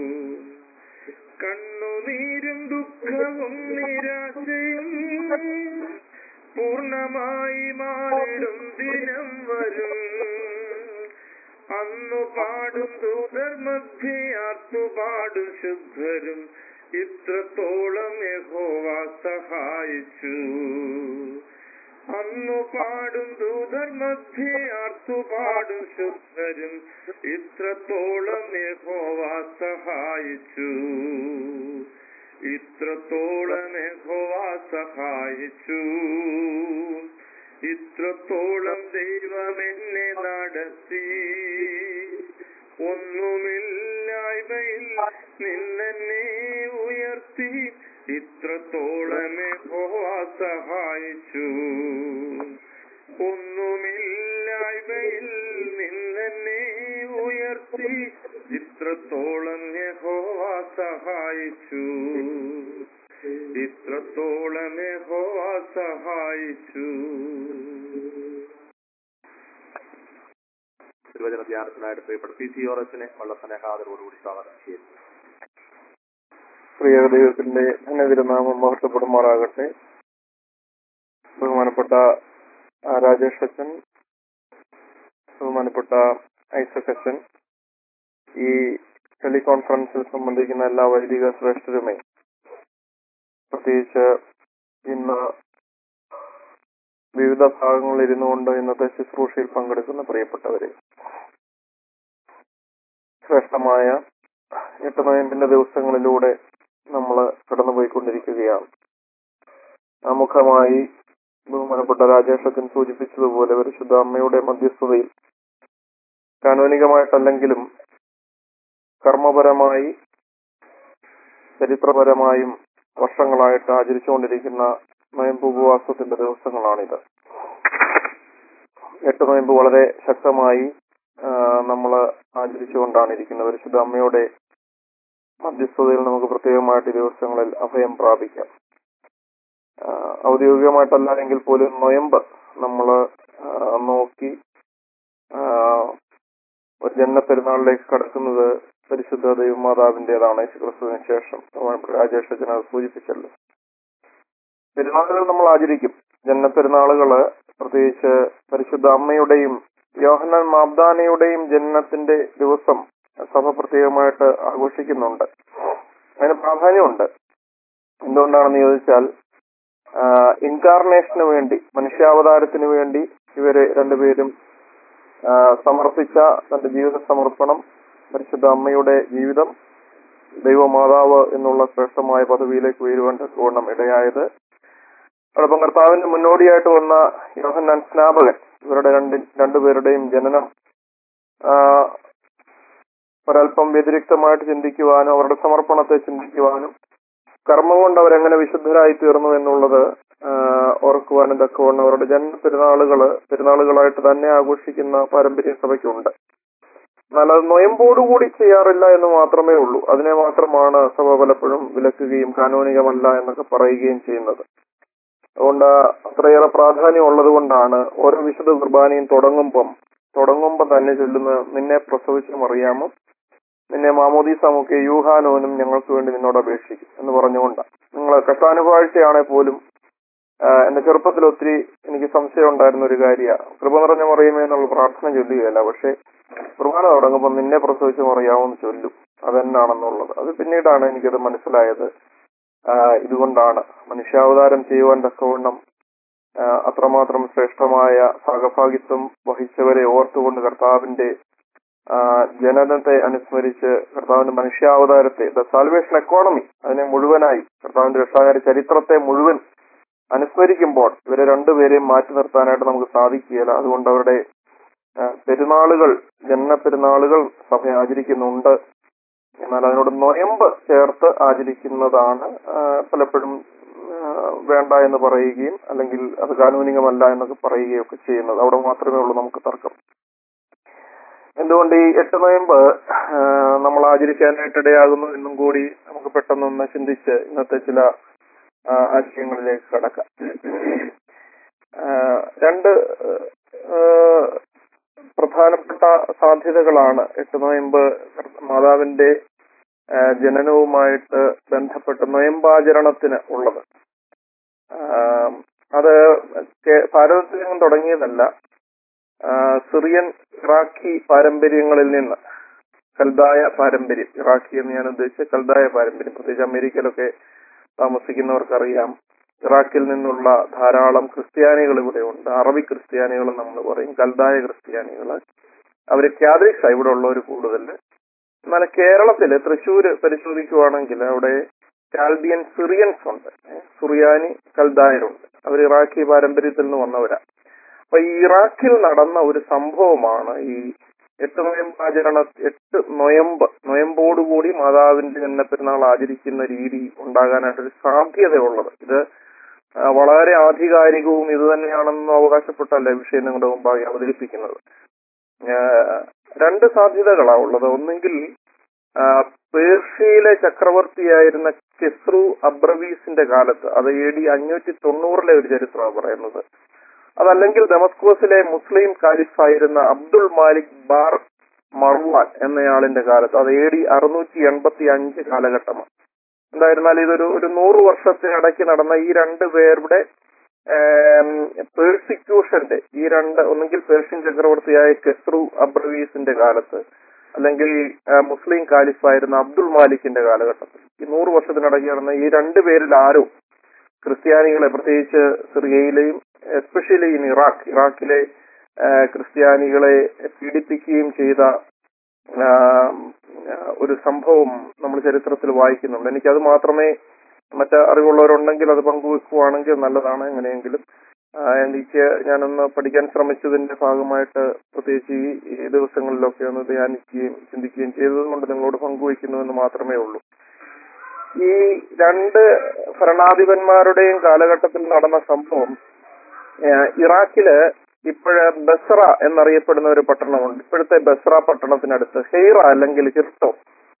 കണ്ണുനീരും ദുഃഖവും നിരാശയും പൂർണമായി മാറിടും ദിനം വരും അന്നു പാടും ദൂതർ മധ്യയാർത്തു പാടും ശുദ്ധരും ഇത്രത്തോളം യഹോവ സഹായിച്ചു അന്നു പാടും ദൂതർ മധ്യയാർത്തു പാടും ശുദ്ധരും ഇത്രത്തോളം യഹോവ സഹായിച്ചു ഇത്രത്തോളം യഹോവ സഹായിച്ചു ഇത്രത്തോളം ദൈവം എന്നെ നടത്തി ഒന്നുമില്ലായ്മയിൽ നിന്നെന്നെ ഉയർത്തി ഇത്രത്തോളം യഹോവ സഹായിച്ചു ഒന്നുമില്ലായ്മയിൽ നിന്നെന്നെ ഉയർത്തി ഇത്രത്തോളം യഹോവ സഹായിച്ചു ഇത്രത്തോളം യഹോവ സഹായിച്ചു തിരുവചന ധ്യാനത്തിനായിട്ട് പ്രിയപ്പെട്ട പി സി ഓറസിനെ വളരെ സ്നേഹാദരോടുകൂടി സ്വാഗതം ചെയ്യുന്നു പ്രിയ ദൈവത്തിന്റെ ധനതിരുനാമം മഹത്വപ്പെടുമാറാകട്ടെ ബഹുമാനപ്പെട്ട ആ, രാജേഷ് അച്ഛൻ ബഹുമാനപ്പെട്ട ഐസക് അച്ഛൻ ഈ ടെലികോൺഫറൻസിൽ സംബന്ധിക്കുന്ന എല്ലാ വൈദിക ശ്രേഷ്ഠരുമേ പ്രത്യേകിച്ച് ഇന്ന് വിവിധ ഭാഗങ്ങളിൽ ഇരുന്നുകൊണ്ട് ഇന്നത്തെ ശുശ്രൂഷയിൽ പങ്കെടുക്കുന്ന പ്രിയപ്പെട്ടവരെ ശ്രേഷ്ഠമായ എട്ട് നോയമ്പിന്റെ ദിവസങ്ങളിലൂടെ നമ്മൾ കടന്നുപോയിക്കൊണ്ടിരിക്കുകയാണ് ആമുഖമായി ബഹുമാനപ്പെട്ട രാജേഷത്തിന് സൂചിപ്പിച്ചതുപോലെ പരിശുദ്ധ അമ്മയുടെ മധ്യസ്ഥതയിൽ കാനോനികമായിട്ടല്ലെങ്കിലും കർമ്മപരമായി ചരിത്രപരമായും വർഷങ്ങളായിട്ട് ആചരിച്ചുകൊണ്ടിരിക്കുന്ന നോയമ്പ് ഉപവാസത്തിന്റെ ദിവസങ്ങളാണിത് എട്ട് നോയമ്പ് വളരെ ശക്തമായി നമ്മൾ ആചരിച്ചുകൊണ്ടാണ് ഇരിക്കുന്നത് പരിശുദ്ധ അമ്മയുടെ മധ്യസ്ഥതയിൽ നമുക്ക് പ്രത്യേകമായിട്ട് ഈ ദിവസങ്ങളിൽ അഭയം പ്രാപിക്കാം ആ, ഔദ്യോഗികമായിട്ടല്ല എങ്കിൽ പോലും നൊയമ്പ് നമ്മൾ നോക്കി ആ, ഒരു ജന്മ പെരുന്നാളിലേക്ക് കടക്കുന്നത് പരിശുദ്ധ ദൈവമാതാവിന്റേതാണ് യേശുക്രിസ്തുവിന് ശേഷം ബഹുമാനപ്പെട്ട രാജേഷ് അച്ഛൻ അത് സൂചിപ്പിച്ചല്ലോ പെരുന്നാളുകൾ നമ്മൾ ആചരിക്കും ജന്മ പെരുന്നാളുകള് പ്രത്യേകിച്ച് പരിശുദ്ധ അമ്മയുടെയും യോഹന്നാൻ മാബ്ദാനയുടെയും ജനനത്തിന്റെ ദിവസം സഭ പ്രത്യേകമായിട്ട് ആഘോഷിക്കുന്നുണ്ട് അതിന് പ്രാധാന്യമുണ്ട് എന്തുകൊണ്ടാണെന്ന് ചോദിച്ചാൽ ഇൻകാർണേഷന് വേണ്ടി മനുഷ്യാവതാരത്തിന് വേണ്ടി ഇവര് രണ്ടുപേരും ആ, സമർപ്പിച്ച തന്റെ ജീവിത സമർപ്പണം പരിശുദ്ധ അമ്മയുടെ ജീവിതം ദൈവമാതാവ് എന്നുള്ള ശ്രേഷ്ഠമായ പദവിയിലേക്ക് ഉയരുവാൻ തക്കവണ്ണം ഇടയായത് അതോടൊപ്പം കർത്താവിന്റെ മുന്നോടിയായിട്ട് വന്ന യോഹന്നാൻ സ്നാപകൻ ഇവരുടെ രണ്ട് രണ്ടുപേരുടെയും ജനനം ആ, ഒരല്പം വ്യതിരിക്തമായിട്ട് ചിന്തിക്കുവാനും അവരുടെ സമർപ്പണത്തെ ചിന്തിക്കുവാനും കർമ്മം കൊണ്ട് അവരെങ്ങനെ വിശുദ്ധരായി തീർന്നു എന്നുള്ളത് ആ, ഓർക്കുവാനും തക്കവണ്ണം അവരുടെ ജന്മ പെരുന്നാളുകള് പെരുന്നാളുകളായിട്ട് തന്നെ ആഘോഷിക്കുന്ന പാരമ്പര്യ സഭയ്ക്കുണ്ട് എന്നാൽ അത് നൊയമ്പോടുകൂടി ചെയ്യാറില്ല എന്ന് മാത്രമേ ഉള്ളൂ അതിനെ മാത്രമാണ് സഭ പലപ്പോഴും വിലക്കുകയും കാനോനികമല്ല എന്നൊക്കെ പറയുകയും ചെയ്യുന്നത് അതുകൊണ്ട് അത്രയേറെ പ്രാധാന്യം ഉള്ളത് കൊണ്ടാണ് ഓരോ വിശുദ്ധ കുർബാനയും തുടങ്ങുമ്പം തുടങ്ങുമ്പം തന്നെ ചൊല്ലുന്ന നിന്നെ പ്രസവിച്ച മറിയാമും നിന്നെ മാമോദീസമൊക്കെ യൂഹാനോനും ഞങ്ങൾക്ക് വേണ്ടി നിന്നോട് അപേക്ഷിക്കും എന്ന് പറഞ്ഞുകൊണ്ടാണ് നിങ്ങൾ കഷ്ടാനുഭാഴ്ചയാണെ പോലും ആ, എന്റെ ചെറുപ്പത്തിൽ ഒത്തിരി എനിക്ക് സംശയം ഉണ്ടായിരുന്ന ഒരു കാര്യമാണ് കൃപ നിറഞ്ഞ മറിയുമേ എന്നുള്ള പ്രാർത്ഥന ചൊല്ലുകയല്ല പക്ഷെ കുർബാന തുടങ്ങുമ്പോൾ നിന്നെ പ്രസവിച്ച് മറിയാമെന്ന് ചൊല്ലും അതെന്നാണെന്നുള്ളത് അത് പിന്നീടാണ് എനിക്കത് മനസ്സിലായത് ആ, ഇതുകൊണ്ടാണ് മനുഷ്യാവതാരം ചെയ്യുവാൻ തക്കവണ്ണം ആ, അത്രമാത്രം ശ്രേഷ്ഠമായ ഭാഗഭാഗിത്വം വഹിച്ചവരെ ഓർത്തുകൊണ്ട് കർത്താവിന്റെ ആ, ജനനത്തെ അനുസ്മരിച്ച് കർത്താവിന്റെ മനുഷ്യാവതാരത്തെ ദ സാൽവേഷൻ എക്കോണമി അതിനെ മുഴുവനായി കർത്താവിന്റെ രക്ഷാകാര ചരിത്രത്തെ മുഴുവൻ അനുസ്മരിക്കുമ്പോൾ ഇവരെ രണ്ടുപേരെയും മാറ്റി നിർത്താനായിട്ട് നമുക്ക് സാധിക്കുകയില്ല അതുകൊണ്ട് അവരുടെ ആ, പെരുന്നാളുകൾ ജനന പെരുന്നാളുകൾ സഭ ആചരിക്കുന്നുണ്ട് എന്നാൽ അതിനോട് നൊയമ്പ് ചേർത്ത് ആചരിക്കുന്നതാണ് ആ, പലപ്പോഴും ആ, വേണ്ട എന്ന് പറയുകയും അല്ലെങ്കിൽ അത് കാനൂനികമല്ല എന്നൊക്കെ പറയുകയും ഒക്കെ ചെയ്യുന്നത് അവിടെ മാത്രമേ ഉള്ളൂ നമുക്ക് തർക്കം എന്തുകൊണ്ട് ഈ എട്ട് നോയമ്പ് ആ, നമ്മൾ ആചരിക്കാനായിട്ട് ഇടയാകുന്നു എന്നും കൂടി നമുക്ക് പെട്ടെന്നൊന്ന് ചിന്തിച്ച് ഇന്നത്തെ ചില ആ, ആശയങ്ങളിലേക്ക് കടക്കാം ആ, രണ്ട് ആ, പ്രധാനപ്പെട്ട സാധ്യതകളാണ് എട്ട് നോയമ്പ് മാതാവിന്റെ ആ, ജനനവുമായിട്ട് ബന്ധപ്പെട്ട് നൊയമ്പാചരണത്തിന് ഉള്ളത് ആ, അത് കേ- ഭാരതത്തിൽ നിന്നും തുടങ്ങിയതല്ല ആ, സിറിയൻ ഇറാഖി പാരമ്പര്യങ്ങളിൽ നിന്ന് കൽദായ പാരമ്പര്യം ഇറാഖി എന്ന് ഞാൻ ഉദ്ദേശിച്ച കൽദായ പാരമ്പര്യം പ്രത്യേകിച്ച് അമേരിക്കയിലൊക്കെ താമസിക്കുന്നവർക്കറിയാം ഇറാഖിൽ നിന്നുള്ള ധാരാളം ക്രിസ്ത്യാനികൾ ഇവിടെ ഉണ്ട് അറബി ക്രിസ്ത്യാനികൾ നമ്മൾ പറയും കൽദായ ക്രിസ്ത്യാനികൾ അവര് കാതലിക്സ് ഇവിടെ ഉള്ളവർ കൂടുതൽ എന്നാൽ കേരളത്തില് തൃശ്ശൂര് പരിശോധിക്കുവാണെങ്കിൽ അവിടെ കാൽബിയൻ സിറിയൻസ് ഉണ്ട് ഏ, സുറിയാനി കൽദായരുണ്ട് അവർ ഇറാഖി പാരമ്പര്യത്തിൽ നിന്ന് വന്നവരാ അപ്പൊ ഈ ഇറാഖിൽ നടന്ന ഒരു സംഭവമാണ് ഈ എട്ട് നൊയമ്പ് ആചരണ എട്ട് നൊയമ്പ് നൊയമ്പോടുകൂടി മാതാവിന്റെ ജന്മ പെരുന്നാൾ ആചരിക്കുന്ന രീതി ഉണ്ടാകാനായിട്ടൊരു സാധ്യതയുള്ളത് ഇത് ആ, വളരെ ആധികാരികവും ഇത് തന്നെയാണെന്ന് അവകാശപ്പെട്ടല്ല ഈ വിഷയം നിങ്ങളുടെ മുമ്പാകെ അവതരിപ്പിക്കുന്നത് ആ, രണ്ട് സാധ്യതകളാ ഉള്ളത് ഒന്നെങ്കിൽ ആ, പേർഷ്യയിലെ ചക്രവർത്തിയായിരുന്ന കെസ്രു അബ്രവീസിന്റെ കാലത്ത് അത് എ ഡി അഞ്ഞൂറ്റി തൊണ്ണൂറിലെ ഒരു ചരിത്രമാണ് പറയുന്നത് അതല്ലെങ്കിൽ ഡെമസ്കോസിലെ മുസ്ലിം കാലിഫായിരുന്ന അബ്ദുൾ മാലിക് ബാർ മർവാൻ എന്നയാളിന്റെ കാലത്ത് അത് എ ഡി അറുന്നൂറ്റി എൺപത്തി അഞ്ച് കാലഘട്ടമാണ് എന്തായിരുന്നാലും ഇതൊരു ഒരു നൂറ് വർഷത്തെ ഇടയ്ക്ക് നടന്ന ഈ രണ്ട് പേരുടെ പേഴ്സിക്യൂഷന്റെ ഈ രണ്ട് ഒന്നെങ്കിൽ പേർഷ്യൻ ചക്രവർത്തിയായ കെസ്രു അബ്രവീസിന്റെ കാലത്ത് അല്ലെങ്കിൽ ആ, മുസ്ലിം കാലിഫായിരുന്ന അബ്ദുൾ മാലിക്കിന്റെ കാലഘട്ടത്തിൽ ഈ നൂറ് വർഷത്തിനിടയ്ക്ക് നടന്ന ഈ രണ്ട് പേരിൽ ആരോ ക്രിസ്ത്യാനികളെ പ്രത്യേകിച്ച് സിറിയയിലെയും എസ്പെഷ്യലി ഇൻ ഇറാഖ് ഇറാഖിലെ ആ, ക്രിസ്ത്യാനികളെ പീഡിപ്പിക്കുകയും ചെയ്ത ആ, ഒരു സംഭവം നമ്മൾ ചരിത്രത്തിൽ വായിക്കുന്നുണ്ട് എനിക്കത് മാത്രമേ മറ്റ് അറിവുള്ളവരുണ്ടെങ്കിൽ അത് പങ്കുവെക്കുവാണെങ്കിൽ നല്ലതാണ് എങ്ങനെയെങ്കിലും ആ, എനിക്ക് ഞാനൊന്ന് പഠിക്കാൻ ശ്രമിച്ചതിന്റെ ഭാഗമായിട്ട് പ്രത്യേകിച്ച് ഈ ഈ ദിവസങ്ങളിലൊക്കെ ഒന്ന് ധ്യാനിക്കുകയും ചിന്തിക്കുകയും ചെയ്തതുകൊണ്ട് നിങ്ങളോട് പങ്കുവയ്ക്കുന്നു എന്ന് മാത്രമേ ഉള്ളൂ ഈ രണ്ട് ഭരണാധിപന്മാരുടെയും കാലഘട്ടത്തിൽ നടന്ന സംഭവം ഏഹ് ഇറാഖില് ഇപ്പോഴ് ബസ്ര എന്നറിയപ്പെടുന്ന ഒരു പട്ടണമുണ്ട് ഇപ്പോഴത്തെ ബസ്ര പട്ടണത്തിനടുത്ത് ഹെയ്റ അല്ലെങ്കിൽ ഹിർട്ടോ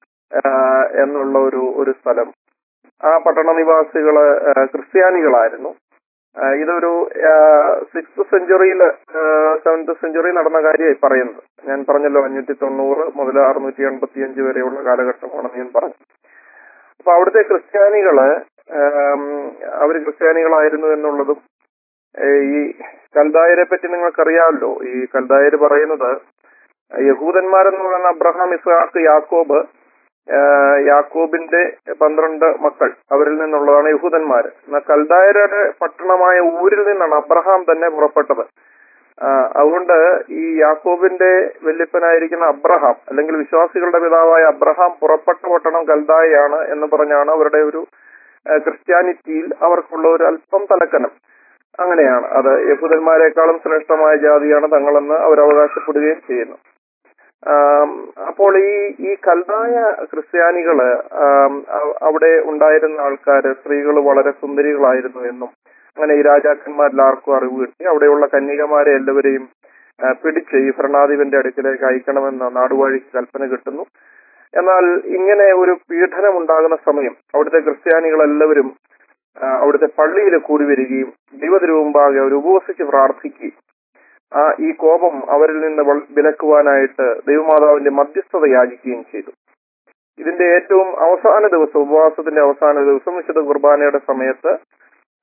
ഏഹ് എന്നുള്ള ഒരു ഒരു സ്ഥലം ആ പട്ടണ നിവാസികള് ഏഹ് ക്രിസ്ത്യാനികളായിരുന്നു ഏഹ് ഇതൊരു സിക്സ് സെഞ്ചുറിയിൽ സെവൻത് സെഞ്ചുറി നടന്ന കാര്യമായി പറയുന്നത് ഞാൻ പറഞ്ഞല്ലോ അഞ്ഞൂറ്റി തൊണ്ണൂറ് മുതൽ അറുന്നൂറ്റി എൺപത്തി അഞ്ച് വരെയുള്ള കാലഘട്ടമാണെന്ന് ഞാൻ പറഞ്ഞു അപ്പൊ അവിടുത്തെ ക്രിസ്ത്യാനികള് ആം, അവര് ക്രിസ്ത്യാനികളായിരുന്നു എന്നുള്ളതും ഏ, ഈ കൽദായരെ പറ്റി നിങ്ങൾക്കറിയാമല്ലോ ഈ കൽദായര് പറയുന്നത് യഹൂദന്മാരെന്ന് പറയുന്ന അബ്രഹാം ഇസ്ഹാഖ് യാക്കോബ് ആ, യാക്കോബിന്റെ പന്ത്രണ്ട് മക്കൾ അവരിൽ നിന്നുള്ളതാണ് യഹൂദന്മാര് എന്നാൽ കൽദായരുടെ പട്ടണമായ ഊരിൽ നിന്നാണ് അബ്രഹാം തന്നെ പുറപ്പെട്ടത് ആ, അതുകൊണ്ട് ഈ യാക്കോബിന്റെ വല്യപ്പനായിരിക്കുന്ന അബ്രഹാം അല്ലെങ്കിൽ വിശ്വാസികളുടെ പിതാവായ അബ്രഹാം പുറപ്പെട്ട പട്ടണം കൽദായാണ് എന്ന് പറഞ്ഞാണ് അവരുടെ ഒരു ആ, ക്രിസ്ത്യാനിറ്റിയിൽ അവർക്കുള്ള ഒരു അല്പം തലക്കനം അങ്ങനെയാണ് അത് യഹൂദന്മാരെക്കാളും ശ്രേഷ്ഠമായ ജാതിയാണ് തങ്ങളെന്ന് അവർ അവകാശപ്പെടുകയും ചെയ്യുന്നു ആം, അപ്പോൾ ഈ ഈ കൽതായ ക്രിസ്ത്യാനികള് ആം, അവ- അവിടെ ഉണ്ടായിരുന്ന ആൾക്കാര് സ്ത്രീകൾ വളരെ സുന്ദരികളായിരുന്നു എന്നും അങ്ങനെ ഈ രാജാക്കന്മാരിൽ ആർക്കും അറിവ് കിട്ടി അവിടെയുള്ള കന്യകമാരെ എല്ലാവരെയും ആ, പിടിച്ച് ഈ ഭരണാധിപന്റെ അടുക്കിലേക്ക് അയക്കണമെന്ന നാടുവാഴി കൽപ്പന കിട്ടുന്നു എന്നാൽ ഇങ്ങനെ ഒരു പീഡനം ഉണ്ടാകുന്ന സമയം അവിടുത്തെ ക്രിസ്ത്യാനികൾ എല്ലാവരും ആ, അവിടുത്തെ പള്ളിയിൽ കൂടി വരികയും ദൈവത്തിനു മുമ്പാകെ അവർ ഉപവസിച്ച് പ്രാർത്ഥിക്കുകയും ആ ഈ കോപം അവരിൽ നിന്ന് വൾ- വിലക്കുവാനായിട്ട് ദൈവമാതാവിന്റെ മധ്യസ്ഥത യാചിക്കുകയും ചെയ്തു ഇതിന്റെ ഏറ്റവും അവസാന ദിവസം ഉപവാസത്തിന്റെ അവസാന ദിവസം വിശുദ്ധ കുർബാനയുടെ സമയത്ത്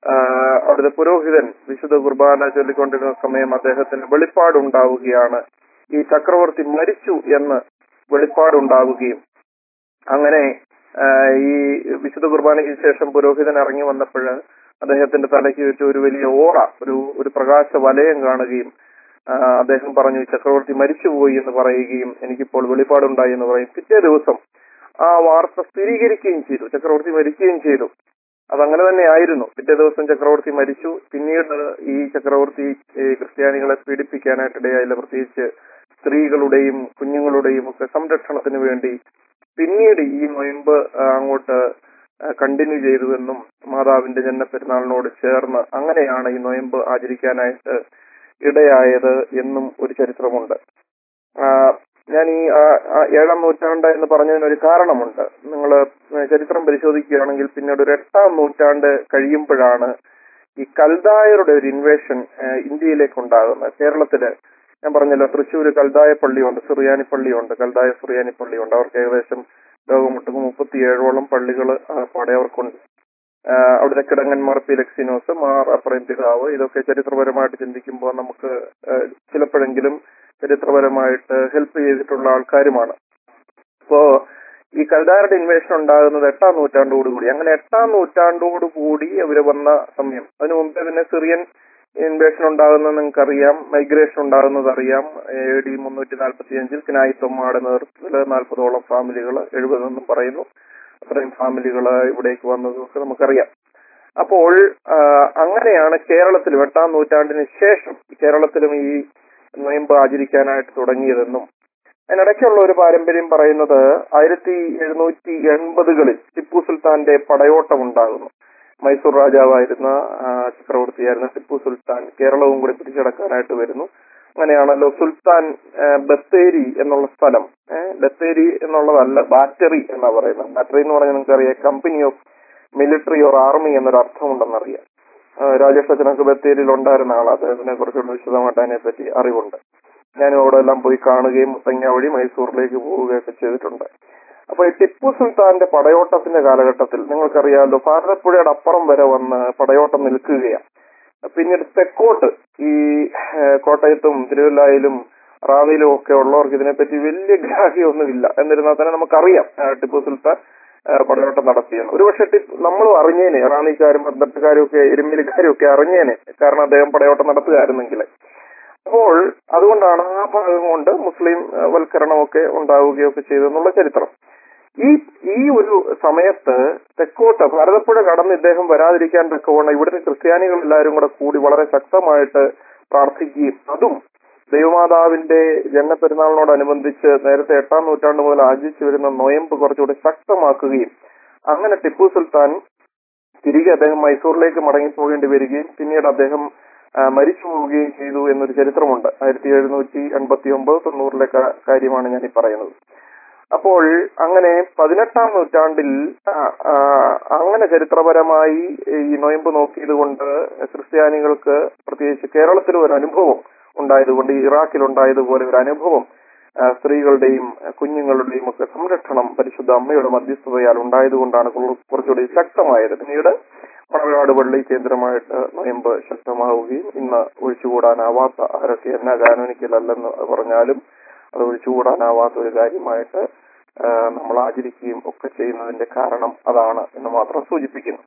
ആ, അവിടുത്തെ പുരോഹിതൻ വിശുദ്ധ കുർബാന ചൊല്ലിക്കൊണ്ടിരുന്ന സമയം അദ്ദേഹത്തിന് വെളിപ്പാടുണ്ടാവുകയാണ് ഈ ചക്രവർത്തി മരിച്ചു എന്ന് വെളിപ്പാടുണ്ടാവുകയും അങ്ങനെ ആ, ഈ വിശുദ്ധ കുർബാനയ്ക്ക് ശേഷം പുരോഹിതൻ ഇറങ്ങി വന്നപ്പോൾ അദ്ദേഹത്തിന്റെ തലയ്ക്ക് ചുറ്റും ഒരു വലിയ ഓറ ഒരു ഒരു പ്രകാശ വലയം കാണുകയും ആ, അദ്ദേഹം പറഞ്ഞു "ഈ ചക്രവർത്തി മരിച്ചുപോയി എന്ന് പറയുകയും എനിക്കിപ്പോൾ വെളിപ്പാടുണ്ടായി എന്ന് പറയും പിറ്റേ ദിവസം ആ വാർത്ത സ്ഥിരീകരിക്കുകയും ചെയ്തു ചക്രവർത്തി മരിക്കുകയും ചെയ്തു അതങ്ങനെ തന്നെ ആയിരുന്നു പിറ്റേ ദിവസം ചക്രവർത്തി മരിച്ചു പിന്നീട് ഈ ചക്രവർത്തി ഈ ക്രിസ്ത്യാനികളെ പീഡിപ്പിക്കാനായിട്ടിടയായില്ല പ്രത്യേകിച്ച് സ്ത്രീകളുടെയും കുഞ്ഞുങ്ങളുടെയും ഒക്കെ സംരക്ഷണത്തിന് വേണ്ടി പിന്നീട് ഈ നൊയമ്പ് ആ, അങ്ങോട്ട് കണ്ടിന്യൂ ചെയ്തുവെന്നും മാതാവിന്റെ ജന്മപ്പെരുന്നാളിനോട് ചേർന്ന് അങ്ങനെയാണ് ഈ നൊയമ്പ് ആചരിക്കാനായിട്ട് ഇടയായത് എന്നും ഒരു ചരിത്രമുണ്ട് ആ, ഞാൻ ഈ ആ, ആ ഏഴാം നൂറ്റാണ്ട് എന്ന് പറഞ്ഞതിന് ഒരു കാരണമുണ്ട് നിങ്ങൾ ചരിത്രം പരിശോധിക്കുകയാണെങ്കിൽ പിന്നീട് ഒരു എട്ടാം നൂറ്റാണ്ട് കഴിയുമ്പോഴാണ് ഈ കൽദായരുടെ ഒരു ഇൻവേഷൻ ഇന്ത്യയിലേക്ക് ഉണ്ടാകുന്നത് കേരളത്തില് ഞാൻ പറഞ്ഞല്ലോ തൃശ്ശൂർ കൽദായ പള്ളിയുണ്ട് സുറിയാനി പള്ളിയുണ്ട് കൽദായ സുറിയാനി പള്ളിയുണ്ട് അവർക്ക് ഏകദേശം ലോകമൊട്ടുക്ക് മുപ്പത്തിയേഴോളം പള്ളികൾ പാടെ അവർക്കുണ്ട് ആ, അവിടുത്തെ കിടങ്ങന്മാർ പിലക്സിനോസ് മാർ അപ്രയം പിതാവ് ഇതൊക്കെ ചരിത്രപരമായിട്ട് ചിന്തിക്കുമ്പോൾ നമുക്ക് ആ, ചിലപ്പോഴെങ്കിലും ചരിത്രപരമായിട്ട് ഹെൽപ്പ് ചെയ്തിട്ടുള്ള ആൾക്കാരുമാണ് അപ്പോ ഈ കൽദാരുടെ ഇൻവേഷൻ ഉണ്ടാകുന്നത് എട്ടാം നൂറ്റാണ്ടോടുകൂടി അങ്ങനെ എട്ടാം നൂറ്റാണ്ടോടുകൂടി അവര് വന്ന സമയം അതിനു മുമ്പേ പിന്നെ സിറിയൻ ഇൻവേഷൻ ഉണ്ടാകുന്നത് നിങ്ങൾക്കറിയാം മൈഗ്രേഷൻ ഉണ്ടാകുന്നത് അറിയാം എ ഡി മുന്നൂറ്റി നാൽപ്പത്തി അഞ്ചിൽ കിനായി തൊമ്മാടെ നേതൃത്വത്തിൽ നാൽപ്പതോളം ഫാമിലികൾ എഴുപതെന്നും പറയുന്നു അത്രയും ഫാമിലികൾ ഇവിടേക്ക് വന്നതൊക്കെ നമുക്കറിയാം അപ്പോൾ ആ, അങ്ങനെയാണ് കേരളത്തിലും എട്ടാം നൂറ്റാണ്ടിന് ശേഷം കേരളത്തിലും ഈ നോയമ്പ് ആചരിക്കാനായിട്ട് തുടങ്ങിയതെന്നും അതിനിടയ്ക്കുള്ള ഒരു പാരമ്പര്യം പറയുന്നത് ആയിരത്തി എഴുന്നൂറ്റി എൺപതുകളിൽ ടിപ്പു സുൽത്താന്റെ പടയോട്ടം ഉണ്ടാകുന്നു മൈസൂർ രാജാവായിരുന്ന ആ, ചക്രവർത്തിയായിരുന്ന ടിപ്പു സുൽത്താൻ കേരളവും കൂടി പിടിച്ചടക്കാനായിട്ട് വരുന്നു അങ്ങനെയാണല്ലോ സുൽത്താൻ ആ, ബത്തേരി എന്നുള്ള സ്ഥലം ഏഹ് ബത്തേരി എന്നുള്ളതല്ല ബാറ്ററി എന്നാ പറയുന്നത് ബാറ്ററി എന്ന് പറഞ്ഞാൽ നിങ്ങൾക്കറിയാം company of military or army എന്നൊരു അർത്ഥമുണ്ടെന്നറിയാം ആ, രാജേഷ് അച്ഛനൊക്കെ ബത്തേരിയിൽ ഉണ്ടായിരുന്ന ആളാണ് അദ്ദേഹത്തിനെ കുറിച്ചുള്ള വിശദമായിട്ട് അതിനെപ്പറ്റി അറിവുണ്ട് ഞാനും അവിടെ എല്ലാം പോയി കാണുകയും മുത്തങ്ങ വഴി മൈസൂറിലേക്ക് പോവുകയൊക്കെ ചെയ്തിട്ടുണ്ട് അപ്പൊ ഈ ടിപ്പു സുൽത്താന്റെ പടയോട്ടത്തിന്റെ കാലഘട്ടത്തിൽ നിങ്ങൾക്കറിയാമല്ലോ ഭാരതപ്പുഴയുടെ അപ്പുറം വരെ വന്ന് പടയോട്ടം നിൽക്കുകയാണ് പിന്നീട് തെക്കോട്ട് ഈ ഏഹ്, കോട്ടയത്തും തിരുവല്ലായിലും റാന്നിയിലും ഒക്കെ ഉള്ളവർക്ക് ഇതിനെപ്പറ്റി വലിയ ഗ്രാഹ്യമൊന്നുമില്ല എന്നിരുന്നാൽ തന്നെ നമുക്കറിയാം ആ, ടിപ്പു സുൽത്താൻ ആ, പടയോട്ടം നടത്തിയെന്ന് ഒരുപക്ഷെ ടിപ്പു നമ്മളും അറിഞ്ഞേനെ റാന്നിക്കാരും പത്തനംതിട്ടക്കാരും ഒക്കെ എരുമേലിക്കാരും ഒക്കെ അറിഞ്ഞേനെ കാരണം അദ്ദേഹം പടയോട്ടം നടത്തുകയായിരുന്നെങ്കിൽ അപ്പോൾ അതുകൊണ്ടാണ് ആ ഭാഗം കൊണ്ട് മുസ്ലിം ആ, വൽക്കരണമൊക്കെ ഉണ്ടാവുകയൊക്കെ ചെയ്തെന്നുള്ള ചരിത്രം ഈ ഈ ഒരു സമയത്ത് തെക്കോട്ട് ഭാരതപ്പുഴ കടന്ന് ഇദ്ദേഹം വരാതിരിക്കാൻ തക്കവണ്ണം ഇവിടുത്തെ ക്രിസ്ത്യാനികൾ എല്ലാവരും കൂടെ കൂടി വളരെ ശക്തമായിട്ട് പ്രാർത്ഥിക്കുകയും അതും ദൈവമാതാവിന്റെ ജന്മപ്പെരുന്നാളിനോടനുബന്ധിച്ച് നേരത്തെ എട്ടാം നൂറ്റാണ്ട് മുതൽ ആചരിച്ചു വരുന്ന നൊയമ്പ് കുറച്ചുകൂടി ശക്തമാക്കുകയും അങ്ങനെ ടിപ്പു സുൽത്താൻ തിരികെ അദ്ദേഹം മൈസൂറിലേക്ക് മടങ്ങിപ്പോകേണ്ടി വരികയും പിന്നീട് അദ്ദേഹം ആ, മരിച്ചു പോവുകയും ചെയ്തു എന്നൊരു ചരിത്രമുണ്ട് ആയിരത്തി എഴുന്നൂറ്റി എൺപത്തി ഒമ്പത് തൊണ്ണൂറിലെ കാ- കാര്യമാണ് ഞാൻ ഈ പറയുന്നത് അപ്പോൾ അങ്ങനെ പതിനെട്ടാം നൂറ്റാണ്ടിൽ ആ, ആ, അങ്ങനെ ചരിത്രപരമായി ഈ നൊയമ്പ് നോക്കിയത് കൊണ്ട് ക്രിസ്ത്യാനികൾക്ക് പ്രത്യേകിച്ച് കേരളത്തിൽ ഒരു അനുഭവം ഉണ്ടായതുകൊണ്ട് ഇറാഖിൽ ഉണ്ടായതുപോലെ ഒരു അനുഭവം ആ, സ്ത്രീകളുടെയും കുഞ്ഞുങ്ങളുടെയും ഒക്കെ സംരക്ഷണം പരിശുദ്ധ അമ്മയുടെ മധ്യസ്ഥതയാൽ ഉണ്ടായതുകൊണ്ടാണ് കുറ- കുറച്ചുകൂടി ശക്തമായത് പിന്നീട് മണർകാട് പള്ളി കേന്ദ്രമായിട്ട് നൊയമ്പ് ശക്തമാവുകയും ഇന്ന് ഒഴിച്ചുകൂടാനാവാത്ത ആരൊക്കെ എന്നാ കാനോനിക്കലല്ലെന്ന് പറഞ്ഞാലും അത് ഒഴിച്ചുകൂടാനാവാത്ത ഒരു കാര്യമായിട്ട് ആ, നമ്മൾ ആചരിക്കുകയും ഒക്കെ ചെയ്യുന്നതിന്റെ കാരണം അതാണ് എന്ന് മാത്രം സൂചിപ്പിക്കുന്നു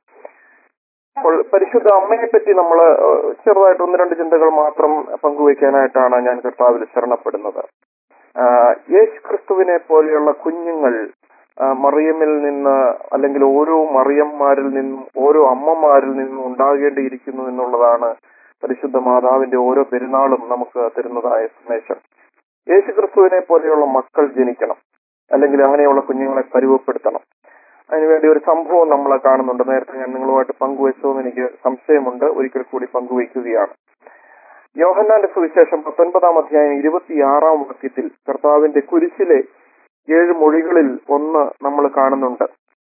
അപ്പോൾ പരിശുദ്ധ അമ്മയെ പറ്റി നമ്മൾ ചെറുതായിട്ട് ഒന്ന് രണ്ട് ചിന്തകൾ മാത്രം പങ്കുവയ്ക്കാനായിട്ടാണ് ഞാൻ കർത്താവിൽ ശരണപ്പെടുന്നത് ആ, യേശു ക്രിസ്തുവിനെ പോലെയുള്ള കുഞ്ഞുങ്ങൾ ആ, മറിയമിൽ നിന്ന് അല്ലെങ്കിൽ ഓരോ മറിയന്മാരിൽ നിന്നും ഓരോ അമ്മമാരിൽ നിന്നും ഉണ്ടാകേണ്ടിയിരിക്കുന്നു എന്നുള്ളതാണ് പരിശുദ്ധ മാതാവിന്റെ ഓരോ പെരുന്നാളും നമുക്ക് തരുന്നതായ സന്ദേശം യേശു ക്രിസ്തുവിനെ പോലെയുള്ള മക്കൾ ജനിക്കണം അല്ലെങ്കിൽ അങ്ങനെയുള്ള കുഞ്ഞുങ്ങളെ പരുവപ്പെടുത്തണം അതിനുവേണ്ടി ഒരു സംഭവം നമ്മൾ കാണുന്നുണ്ട് നേരത്തെ ഞാൻ നിങ്ങളുമായിട്ട് പങ്കുവെച്ചോ എന്ന് എനിക്ക് സംശയമുണ്ട് ഒരിക്കൽ കൂടി പങ്കുവയ്ക്കുകയാണ് യോഹന്നാന്റെ സുവിശേഷം പത്തൊൻപതാം അധ്യായം ഇരുപത്തിയാറാം വാക്യത്തിൽ കർത്താവിന്റെ കുരിശിലെ ഏഴ് മൊഴികളിൽ ഒന്ന് നമ്മൾ കാണുന്നുണ്ട്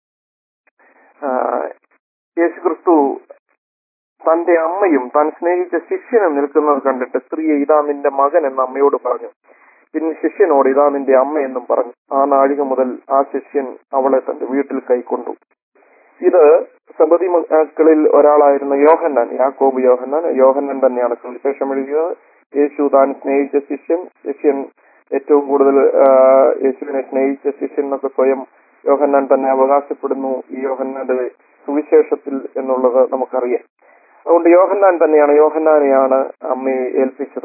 ആ, യേശു ക്രിസ്തു തന്റെ അമ്മയും താൻ സ്നേഹിച്ച ശിഷ്യനും നിൽക്കുന്നത് കണ്ടിട്ട് സ്ത്രീയെ ഇതാ നിന്റെ മകൻ എന്ന് അമ്മയോട് പറഞ്ഞു പിന്നെ ശിഷ്യനോട് ഇതാ നിന്റെ അമ്മ എന്നും പറഞ്ഞു ആ നാഴിക മുതൽ ആ ശിഷ്യൻ അവളെ തന്റെ വീട്ടിൽ കൈക്കൊണ്ടു ഇത് സബതി മക്കളിൽ ഒരാളായിരുന്ന യോഹന്നാൻ യാക്കോബ് യോഹന്നാൻ യോഹന്നാൻ തന്നെയാണ് സുവിശേഷം എഴുതിയത് യേശു താൻ സ്നേഹിച്ച ശിഷ്യൻ ശിഷ്യൻ ഏറ്റവും കൂടുതൽ ആ, യേശുവിനെ സ്നേഹിച്ച ശിഷ്യൻ എന്നൊക്കെ സ്വയം യോഹന്നാൻ തന്നെ അവകാശപ്പെടുന്നു ഈ യോഹന്നാന്റെ സുവിശേഷത്തിൽ എന്നുള്ളത് നമുക്കറിയാം അതുകൊണ്ട് യോഹന്നാൻ തന്നെയാണ് യോഹന്നാനെയാണ് അമ്മയെ ഏൽപ്പിച്ചത്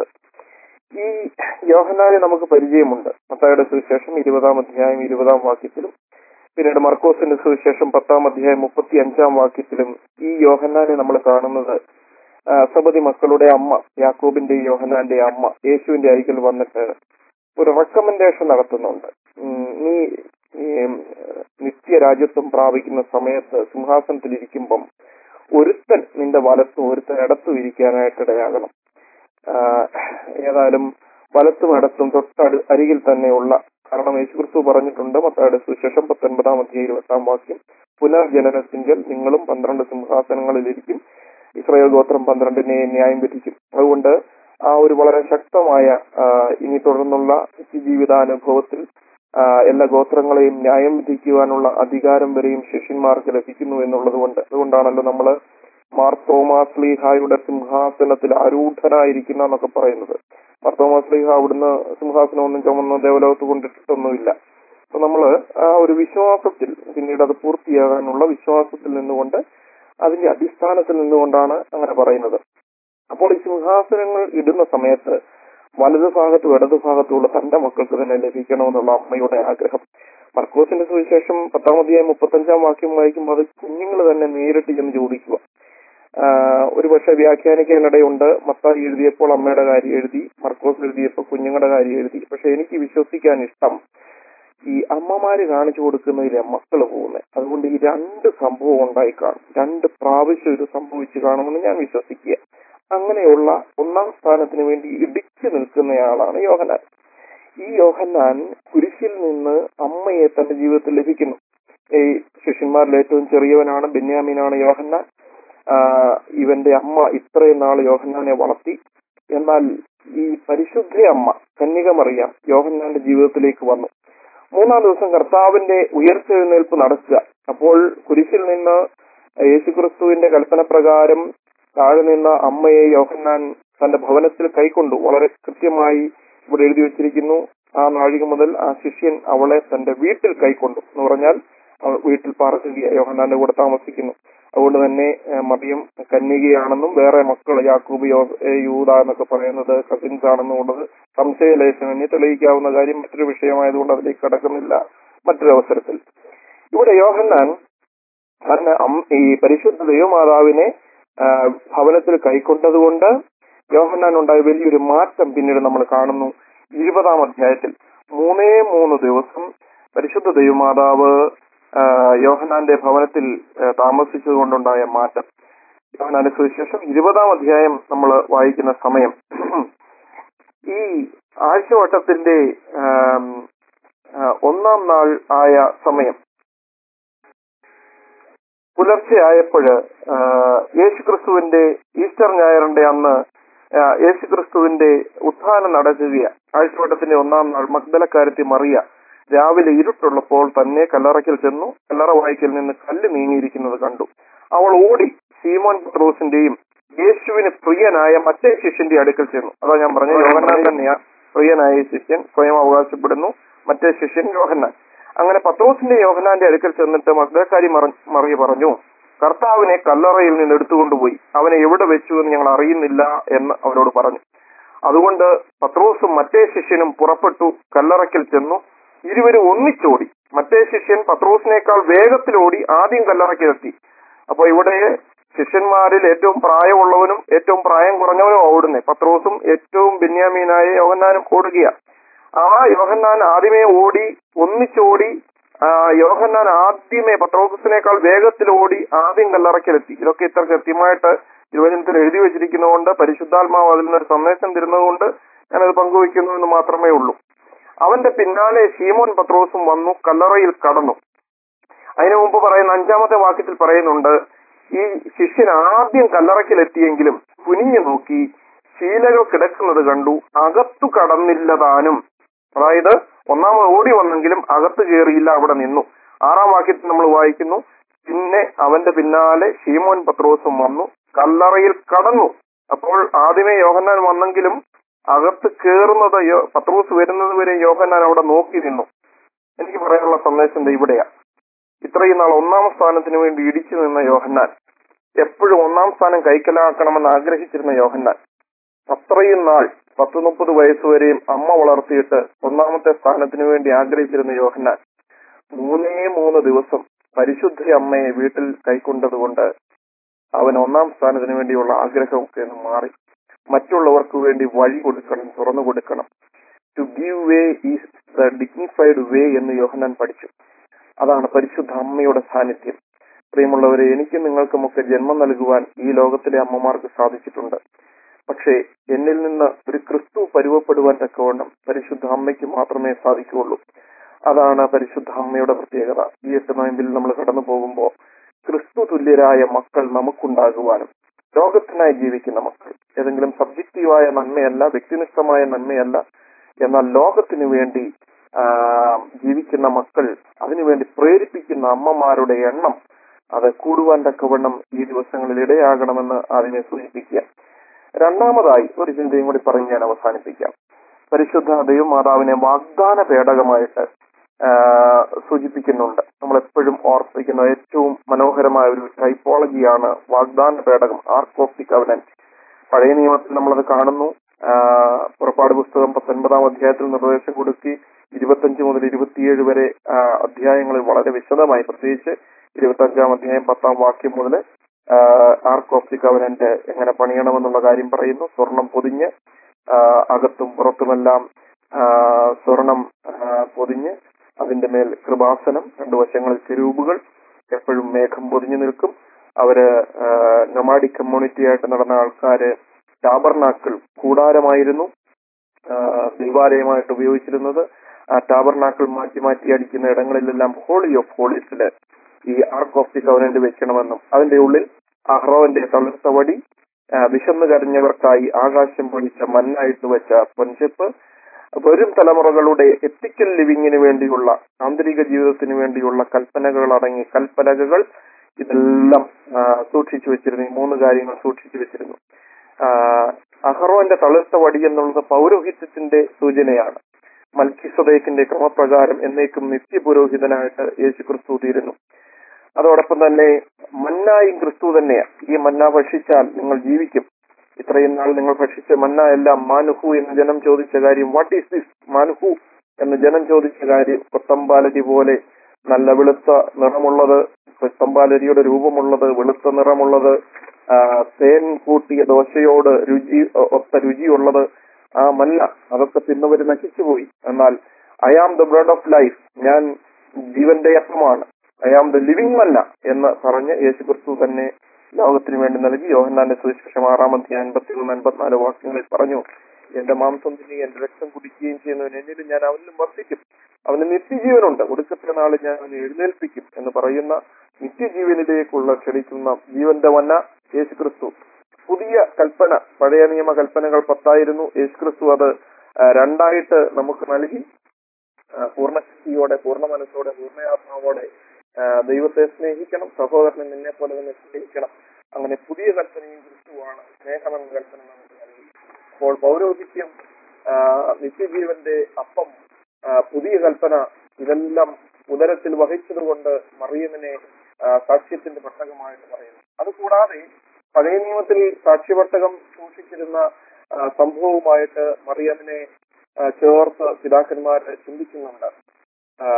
ഈ യോഹന്നാനെ നമുക്ക് പരിചയമുണ്ട് മത്തായുടെ സുവിശേഷം ഇരുപതാം അധ്യായം ഇരുപതാം വാക്യത്തിലും പിന്നീട് മർക്കോസിന്റെ സുവിശേഷം പത്താം അധ്യായം മുപ്പത്തി അഞ്ചാം വാക്യത്തിലും ഈ യോഹന്നാനെ നമ്മൾ കാണുന്നത് ആ, സബതി മക്കളുടെ അമ്മ യാക്കോബിന്റെ യോഹന്നാന്റെ അമ്മ യേശുവിന്റെ അരികിൽ വന്നിട്ട് ഒരു റെക്കമെൻഡേഷൻ നടത്തുന്നുണ്ട് ഉം, നീ ഈ, ഉം, നിത്യരാജ്യത്വം പ്രാപിക്കുന്ന സമയത്ത് സിംഹാസനത്തിലിരിക്കുമ്പം ഒരുത്തൻ നിന്റെ വലത്തും ഒരുത്തൻ ഇടത്തും ഇരിക്കാനായിട്ട് ഇടയാകണം ആ, ഏതായാലും വലത്തും ഇടത്തും തൊട്ടടു അരികിൽ തന്നെയുള്ള കാരണം യേശുക്രിസ്തു പറഞ്ഞിട്ടുണ്ട് മത്തായുടെ സുവിശേഷം പത്തൊൻപതാം അധ്യായം ഇരുപത്താം വാക്യം പുനർജനനത്തിങ്കൽ നിങ്ങളും പന്ത്രണ്ട് സിംഹാസനങ്ങളിലിരിക്കും ഇസ്രായേൽ ഗോത്രം പന്ത്രണ്ടിനെ ന്യായം വിധിക്കും അതുകൊണ്ട് ആ ഒരു വളരെ ശക്തമായ ആ, ഇനി തുടർന്നുള്ള ജീവിതാനുഭവത്തിൽ ആ, എല്ലാ ഗോത്രങ്ങളെയും ന്യായം വിധിക്കുവാനുള്ള അധികാരം വരെയും ശിഷ്യന്മാർക്ക് ലഭിക്കുന്നു എന്നുള്ളത് കൊണ്ട് അതുകൊണ്ടാണല്ലോ നമ്മള് മാർ തോമാസ് ലീഹായുടെ സിംഹാസനത്തിൽ ആരൂഢനായിരിക്കുന്ന എന്നൊക്കെ പറയുന്നത് മാർ തോമാസ് ലീഹ അവിടുന്ന് സിംഹാസനം ഒന്നും ചുമന്ന് ദേവലോകത്ത് കൊണ്ടിട്ടൊന്നുമില്ല അപ്പൊ നമ്മള് ആ ഒരു വിശ്വാസത്തിൽ പിന്നീട് അത് പൂർത്തിയാകാനുള്ള വിശ്വാസത്തിൽ നിന്നുകൊണ്ട് അതിന്റെ അടിസ്ഥാനത്തിൽ നിന്നുകൊണ്ടാണ് അങ്ങനെ പറയുന്നത് അപ്പോൾ ഈ സിംഹാസനങ്ങൾ ഇടുന്ന സമയത്ത് വലതു ഭാഗത്തും ഇടതു ഭാഗത്തുമുള്ള തന്റെ മക്കൾക്ക് തന്നെ ലഭിക്കണമെന്നുള്ള അമ്മയുടെ ആഗ്രഹം മർക്കോസിന്റെ സുവിശേഷം പത്താം അധ്യായം മുപ്പത്തഞ്ചാം വാക്യം വായിക്കുമ്പോൾ അത് കുഞ്ഞുങ്ങൾ തന്നെ നേരിട്ട് ചെന്ന് ചോദിക്കുക ആഹ് ഒരു പക്ഷെ വ്യാഖ്യാനിക്കാനിടയുണ്ട് മത്തായി എഴുതിയപ്പോൾ അമ്മയുടെ കാര്യം എഴുതി മർക്കോസ് എഴുതിയപ്പോൾ കുഞ്ഞുങ്ങളുടെ കാര്യം എഴുതി പക്ഷെ എനിക്ക് വിശ്വസിക്കാൻ ഇഷ്ടം ഈ അമ്മമാര് കാണിച്ചു കൊടുക്കുന്നതിലെ മക്കൾ പോകുന്നത് അതുകൊണ്ട് ഈ രണ്ട് സംഭവം ഉണ്ടായി കാണും രണ്ട് പ്രാവശ്യം ഇത് സംഭവിച്ചു കാണുമെന്ന് ഞാൻ വിശ്വസിക്കുക അങ്ങനെയുള്ള ഒന്നാം സ്ഥാനത്തിന് വേണ്ടി ഇടിച്ചു നിൽക്കുന്നയാളാണ് യോഹനാൻ ഈ യോഹന്നാൻ കുരിശിൽ നിന്ന് അമ്മയെ തന്റെ ജീവിതത്തിൽ ലഭിക്കുന്നു ഈ ശിഷ്യന്മാരിൽ ഏറ്റവും ചെറിയവനാണ് ബെന്യാമീനാണ് യോഹന്നാൻ ആഹ് ഇവന്റെ അമ്മ ഇത്രയും നാൾ യോഹന്നാനെ വളർത്തി എന്നാൽ ഈ പരിശുദ്ധ അമ്മ കന്യകമറിയാം യോഹന്നാന്റെ ജീവിതത്തിലേക്ക് വന്നു മൂന്നാം ദിവസം കർത്താവിന്റെ ഉയർത്തെഴുന്നേൽപ്പ് നടക്കുക അപ്പോൾ കുരിശിൽ നിന്ന് യേശുക്രിസ്തുവിന്റെ കൽപ്പന പ്രകാരം താഴെ നിന്ന അമ്മയെ യോഹന്നാൻ തന്റെ ഭവനത്തിൽ കൈക്കൊണ്ടു വളരെ കൃത്യമായി ഇവിടെ എഴുതി വെച്ചിരിക്കുന്നു ആ നാഴിക മുതൽ ആ ശിഷ്യൻ അവളെ തന്റെ വീട്ടിൽ കൈക്കൊണ്ടു എന്ന് പറഞ്ഞാൽ അവൾ വീട്ടിൽ പാർക്കുക യോഹന്നാന്റെ കൂടെ താമസിക്കുന്നു അതുകൊണ്ട് തന്നെ ഏഹ്, മറിയം കന്യകയാണെന്നും വേറെ മക്കൾ യാക്കൂബ് യോ ഏഹ്, യൂദ എന്നൊക്കെ പറയുന്നത് കസിൻസ് ആണെന്നും ഉള്ളത് സംശയലേശനന്യെ തെളിയിക്കാവുന്ന കാര്യം മറ്റൊരു വിഷയമായതുകൊണ്ട് അതിലേക്ക് കടക്കുന്നില്ല മറ്റൊരു അവസരത്തിൽ ഇവിടെ യോഹന്നാൻ തന്നെ അം- ഈ പരിശുദ്ധ ദൈവമാതാവിനെ ആ, ഭവനത്തിൽ കൈക്കൊണ്ടതുകൊണ്ട് യോഹന്നാൻ ഉണ്ടായ വലിയൊരു മാറ്റം പിന്നീട് നമ്മൾ കാണുന്നു ഇരുപതാം അധ്യായത്തിൽ മൂന്നേ മൂന്ന് ദിവസം പരിശുദ്ധ ദൈവമാതാവ് ആ, യോഹന്നാന്റെ ഭവനത്തിൽ ആ, താമസിച്ചതുകൊണ്ടുണ്ടായ മാറ്റം യോഹന്നാന്റെ സുവിശേഷം ഇരുപതാം അധ്യായം നമ്മൾ വായിക്കുന്ന സമയം ഈ ആഴ്ചവട്ടത്തിന്റെ ആം, ആ, ഒന്നാം നാൾ ആയ സമയം പുലർച്ചെ ആയപ്പോഴ് യേശുക്രിസ്തുവിന്റെ ഈസ്റ്റർ ഞായറിന്റെ അന്ന് ആ, യേശുക്രിസ്തുവിന്റെ ഉത്ഥാനം നടക്കുകയാണ് ആഴ്ചവട്ടത്തിന്റെ ഒന്നാം നാൾ മഗ്ദലക്കാരത്തി മറിയ രാവിലെ ഇരുട്ടുള്ളപ്പോൾ തന്നെ കല്ലറയ്ക്കൽ ചെന്നു കല്ലറ വായിക്കൽ നിന്ന് കല്ല് നീങ്ങിയിരിക്കുന്നത് കണ്ടു അവൾ ഓടി സീമോൻ പത്രോസിന്റെയും യേശുവിന് പ്രിയനായ മറ്റേ ശിഷ്യന്റെ അടുക്കൽ ചെന്നു അതാ ഞാൻ പറഞ്ഞ യോഹന്നാൻ തന്നെയാ പ്രിയനായ ശിഷ്യൻ സ്വയം അവകാശപ്പെടുന്നു മറ്റേ ശിഷ്യൻ യോഹന്നാൻ അങ്ങനെ പത്രോസിന്റെ യോഹന്നാന്റെ അടുക്കൽ ചെന്നിട്ട് മഗ്ദലക്കാരി മറ- മറിയ പറഞ്ഞു കർത്താവിനെ കല്ലറയിൽ നിന്ന് എടുത്തുകൊണ്ടുപോയി അവനെ എവിടെ വെച്ചു എന്ന് ഞങ്ങൾ അറിയുന്നില്ല എന്ന് അവരോട് പറഞ്ഞു അതുകൊണ്ട് പത്രോസും മറ്റേ ശിഷ്യനും പുറപ്പെട്ടു കല്ലറയ്ക്കൽ ചെന്നു ഇരുവരും ഒന്നിച്ചോടി മറ്റേ ശിഷ്യൻ പത്രോസിനേക്കാൾ വേഗത്തിലോടി ആദ്യം കല്ലറയ്ക്കിലെത്തി അപ്പൊ ഇവിടെ ശിഷ്യന്മാരിൽ ഏറ്റവും പ്രായമുള്ളവനും ഏറ്റവും പ്രായം കുറഞ്ഞവനും ഓടുന്നേ പത്രോസും ഏറ്റവും ബെന്യാമീനായ യോഹന്നാനും ഓടുകയാ ആ യോഹന്നാൻ ആദ്യമേ ഓടി ഒന്നിച്ചോടി ആ, യോഹന്നാൻ ആദ്യമേ പത്രോസിനേക്കാൾ വേഗത്തിൽ ഓടി ആദ്യം കല്ലറയ്ക്കലെത്തി ഇതൊക്കെ ഇത്ര കൃത്യമായിട്ട് തിരുവചനത്തിൽ എഴുതി വെച്ചിരിക്കുന്നതുകൊണ്ട് പരിശുദ്ധാത്മാവ് അതിൽ നിന്നൊരു സന്ദേശം തരുന്നതുകൊണ്ട് ഞാനത് പങ്കുവയ്ക്കുന്നു എന്ന് മാത്രമേ ഉള്ളൂ അവന്റെ പിന്നാലെ ശീമോൻ പത്രോസും വന്നു കല്ലറയിൽ കടന്നു അതിനു മുമ്പ് പറയുന്ന അഞ്ചാമത്തെ വാക്യത്തിൽ പറയുന്നുണ്ട് ഈ ശിഷ്യൻ ആദ്യം കല്ലറയ്ക്കലെത്തിയെങ്കിലും കുനിഞ്ഞു നോക്കി ശീലകൾ കിടക്കുന്നത് കണ്ടു അകത്തു കടന്നില്ല താനും അതായത് ഒന്നാമത് ഓടി വന്നെങ്കിലും അകത്ത് കയറിയില്ല അവിടെ നിന്നു ആറാം വാക്യത്തിൽ നമ്മൾ വായിക്കുന്നു പിന്നെ അവന്റെ പിന്നാലെ ഷീമോൻ പത്രോസും വന്നു കല്ലറയിൽ കടന്നു അപ്പോൾ ആദ്യമേ യോഹന്നാൻ വന്നെങ്കിലും അകത്ത് കയറുന്നത് യോ- പത്രോസ് വരുന്നത് വരെ യോഹന്നാൻ അവിടെ നോക്കി നിന്നു എനിക്ക് പറയാനുള്ള സന്ദേശം ദേ ഇവിടെയാ ഇത്രയും നാൾ ഒന്നാം സ്ഥാനത്തിന് വേണ്ടി ഇടിച്ചു നിന്ന യോഹന്നാൻ എപ്പോഴും ഒന്നാം സ്ഥാനം കൈക്കലാക്കണമെന്ന് ആഗ്രഹിച്ചിരുന്ന യോഹന്നാൻ അത്രയും നാൾ പത്ത് മുപ്പത് വയസ്സുവരെയും അമ്മ വളർത്തിയിട്ട് ഒന്നാമത്തെ സ്ഥാനത്തിന് വേണ്ടി ആഗ്രഹിച്ചിരുന്ന യോഹന്നാൻ മൂന്നേ മൂന്ന് ദിവസം പരിശുദ്ധ അമ്മയെ വീട്ടിൽ കൈക്കൊണ്ടതുകൊണ്ട് അവൻ ഒന്നാം സ്ഥാനത്തിന് വേണ്ടിയുള്ള ആഗ്രഹമൊക്കെ ഒന്ന് മാറി മറ്റുള്ളവർക്ക് വേണ്ടി വഴി കൊടുക്കണം തുറന്നു കൊടുക്കണം to give way is the dignified way എന്ന് യോഹന്നാൻ പഠിച്ചു അതാണ് പരിശുദ്ധ അമ്മയുടെ സാന്നിധ്യം പ്രിയമുള്ളവരെ എനിക്കും നിങ്ങൾക്കുമൊക്കെ ജന്മം നൽകുവാൻ ഈ ലോകത്തിലെ അമ്മമാർക്ക് സാധിച്ചിട്ടുണ്ട് പക്ഷേ എന്നിൽ നിന്ന് ഒരു ക്രിസ്തു പരുവപ്പെടുവാൻ തക്കവണ്ണം പരിശുദ്ധ അമ്മയ്ക്ക് മാത്രമേ സാധിക്കുകയുള്ളൂ അതാണ് പരിശുദ്ധ അമ്മയുടെ പ്രത്യേകത ഈ എട്ട് നോയമ്പിൽ നമ്മൾ കടന്നു പോകുമ്പോൾ ക്രിസ്തു തുല്യരായ മക്കൾ നമുക്കുണ്ടാകുവാനും ലോകത്തിനായി ജീവിക്കുന്ന മക്കൾ ഏതെങ്കിലും സബ്ജക്റ്റീവായ നന്മയല്ല വ്യക്തിനിഷ്ഠമായ നന്മയല്ല എന്നാൽ ലോകത്തിനു വേണ്ടി ആ, ജീവിക്കുന്ന മക്കൾ അതിനുവേണ്ടി പ്രേരിപ്പിക്കുന്ന അമ്മമാരുടെ എണ്ണം അത് കൂടുവാൻ തക്കവണ്ണം ഈ ദിവസങ്ങളിൽ ഇടയാകണമെന്ന് അതിനെ സൂചിപ്പിക്കുക രണ്ടാമതായി ഒരു ചിന്തയും കൂടി പറഞ്ഞ് ഞാൻ അവസാനിപ്പിക്കാം പരിശുദ്ധ ദൈവമാതാവിനെ വാഗ്ദാന പേടകമായിട്ട് ആ, സൂചിപ്പിക്കുന്നുണ്ട് നമ്മൾ എപ്പോഴും ഓർപ്പിക്കുന്ന ഏറ്റവും മനോഹരമായ ഒരു ടൈപ്പോളജിയാണ് വാഗ്ദാന പേടകം ആർക്ക് ഓഫ് ദി കവനന്റ് പഴയ നിയമത്തിൽ നമ്മളത് കാണുന്നു ആ, പുറപ്പാട് പുസ്തകം പത്തൊൻപതാം അധ്യായത്തിൽ നിർദ്ദേശം കൊടുക്കി ഇരുപത്തഞ്ച് മുതൽ ഇരുപത്തിയേഴ് വരെ ആ, അധ്യായങ്ങളിൽ വളരെ വിശദമായി പ്രത്യേകിച്ച് ഇരുപത്തഞ്ചാം അധ്യായം പത്താം വാക്യം മുതൽ ആർക്ക് ഓഫ് ദി കവനന്റ് എങ്ങനെ പണിയണമെന്നുള്ള കാര്യം പറയുന്നു സ്വർണം പൊതിഞ്ഞ് ആ, അകത്തും പുറത്തുമെല്ലാം ആ, സ്വർണം ആ, പൊതിഞ്ഞ് അതിന്റെ മേൽ കൃപാസനം രണ്ടു വശങ്ങളിൽ ചെരൂപുകൾ എപ്പോഴും മേഘം പൊതിഞ്ഞു നിൽക്കും അവര് നൊമാഡിക് കമ്മ്യൂണിറ്റി ആയിട്ട് നടന്ന ആൾക്കാര് ടാബർനാക്കൾ കൂടാരമായിരുന്നു ആ, ദൈവാലയമായിട്ട് ഉപയോഗിച്ചിരുന്നത് ആ ടാബർനാക്കൾ മാറ്റി മാറ്റി അടിക്കുന്ന ഇടങ്ങളിലെല്ലാം ഹോളി ഓഫ് ഹോളീസില് ഈ ആർക്ക് ഓഫ് ദി കവനന്റ് വെക്കണമെന്നും അതിന്റെ ഉള്ളിൽ അഹ്റോന്റെ തളിർത്ത വടി ആ, വിശന്നു കരഞ്ഞവർക്കായി ആകാശം പൊഴിച്ച മണ്ണായിട്ട് വെച്ച പൊൻചെപ്പ് വരും തലമുറകളുടെ എത്തിക്കൽ ലിവിങ്ങിന് വേണ്ടിയുള്ള ആന്തരിക ജീവിതത്തിന് വേണ്ടിയുള്ള കൽപ്പനകൾ അടങ്ങി കൽപ്പലകകൾ ഇതെല്ലാം ആ, സൂക്ഷിച്ചു വെച്ചിരുന്നു ഈ മൂന്ന് കാര്യങ്ങൾ സൂക്ഷിച്ചു വെച്ചിരുന്നു ആ, അഹ്റോന്റെ തളിർത്ത വടി എന്നുള്ളത് പൗരോഹിത്യത്തിന്റെ സൂചനയാണ് മൽക്കിസദേക്കിന്റെ ക്രമപ്രകാരം എന്നേക്കും നിത്യപുരോഹിതനായിട്ട് യേശു ക്രിസ്തു തീരുന്നു അതോടൊപ്പം തന്നെ മന്നായും ക്രിസ്തു തന്നെയാണ് ഈ മന്ന ഭക്ഷിച്ചാൽ നിങ്ങൾ ജീവിക്കും ഇത്രയും നാൾ നിങ്ങൾ ഭക്ഷിച്ച മന്ന എല്ലാം മാനുഹു എന്ന് ജനം ചോദിച്ച കാര്യം വാട്ട് ഈസ് ദിസ് മാനുഹു എന്ന് ജനം ചോദിച്ച കാര്യം കൊത്തമ്പാലരി പോലെ നല്ല വെളുത്ത നിറമുള്ളത് കൊത്തമ്പാലരിയുടെ രൂപമുള്ളത് വെളുത്ത നിറമുള്ളത് ആ, തേൻ കൂട്ടിയ ദോശയോട് രുചി ഒ- ഒത്ത രുചിയുള്ളത് ആ മല്ല അതൊക്കെ തിന്നവര് നശിച്ചുപോയി എന്നാൽ I am the bread of life ഞാൻ ജീവന്റെ അപ്പമാണ് I am the living manna എന്ന് പറഞ്ഞ് യേശു ക്രിസ്തു തന്നെ ലോകത്തിന് വേണ്ടി നൽകി യോഹന്നാന്റെ സുവിശേഷം ആറാം അധ്യായം അൻപത്തി മൂന്ന് അൻപത്തിനാല് വാക്യങ്ങളിൽ പറഞ്ഞു എന്റെ മാംസം തിന്നുകയും എന്റെ രക്തം കുടിക്കുകയും ചെയ്യുന്നവൻ എന്നിലും ഞാൻ അവനിലും വർദ്ധിക്കും അവന് നിത്യജീവനുണ്ട് ഒടുക്കത്തെ നാളിൽ ഞാൻ അവനെ എഴുന്നേൽപ്പിക്കും എന്ന് പറയുന്ന നിത്യജീവനിലേക്കുള്ള ക്ഷണിക്കുന്ന ജീവന്റെ വന്ന യേശു ക്രിസ്തു പുതിയ കൽപ്പന പഴയ നിയമ കൽപ്പനകൾ പത്തായിരുന്നു യേശു ക്രിസ്തു അത് ആ, രണ്ടായിട്ട് നമുക്ക് നൽകി ആ, പൂർണ്ണശക്തിയോടെ പൂർണ്ണ മനസ്സോടെ പൂർണ്ണയാത്മാവോടെ ആ, ദൈവത്തെ സ്നേഹിക്കണം സഹോദരനെ നിന്നെ പോലെ തന്നെ സ്നേഹിക്കണം അങ്ങനെ പുതിയ കൽപ്പനയും ക്രിസ്തുവാണ് സ്നേഹമെന്ന കൽപ്പന നമുക്ക് നൽകി അപ്പോൾ പൗരോഹിത്യം ആ, നിത്യജീവന്റെ അപ്പം ആ, പുതിയ കൽപ്പന ഇതെല്ലാം ഉദരത്തിൽ വഹിച്ചതുകൊണ്ട് മറിയമിനെ ആ, സാക്ഷ്യത്തിന്റെ പെട്ടകമായിട്ട് പറയുന്നു അതുകൂടാതെ പഴയ നിയമത്തിൽ സാക്ഷ്യപെട്ടകം സൂക്ഷിച്ചിരുന്ന ആ, സംഭവവുമായിട്ട് മറിയമിനെ ആ, ചേർത്ത് പിതാക്കന്മാർ ചിന്തിക്കുന്നുണ്ട് ആ,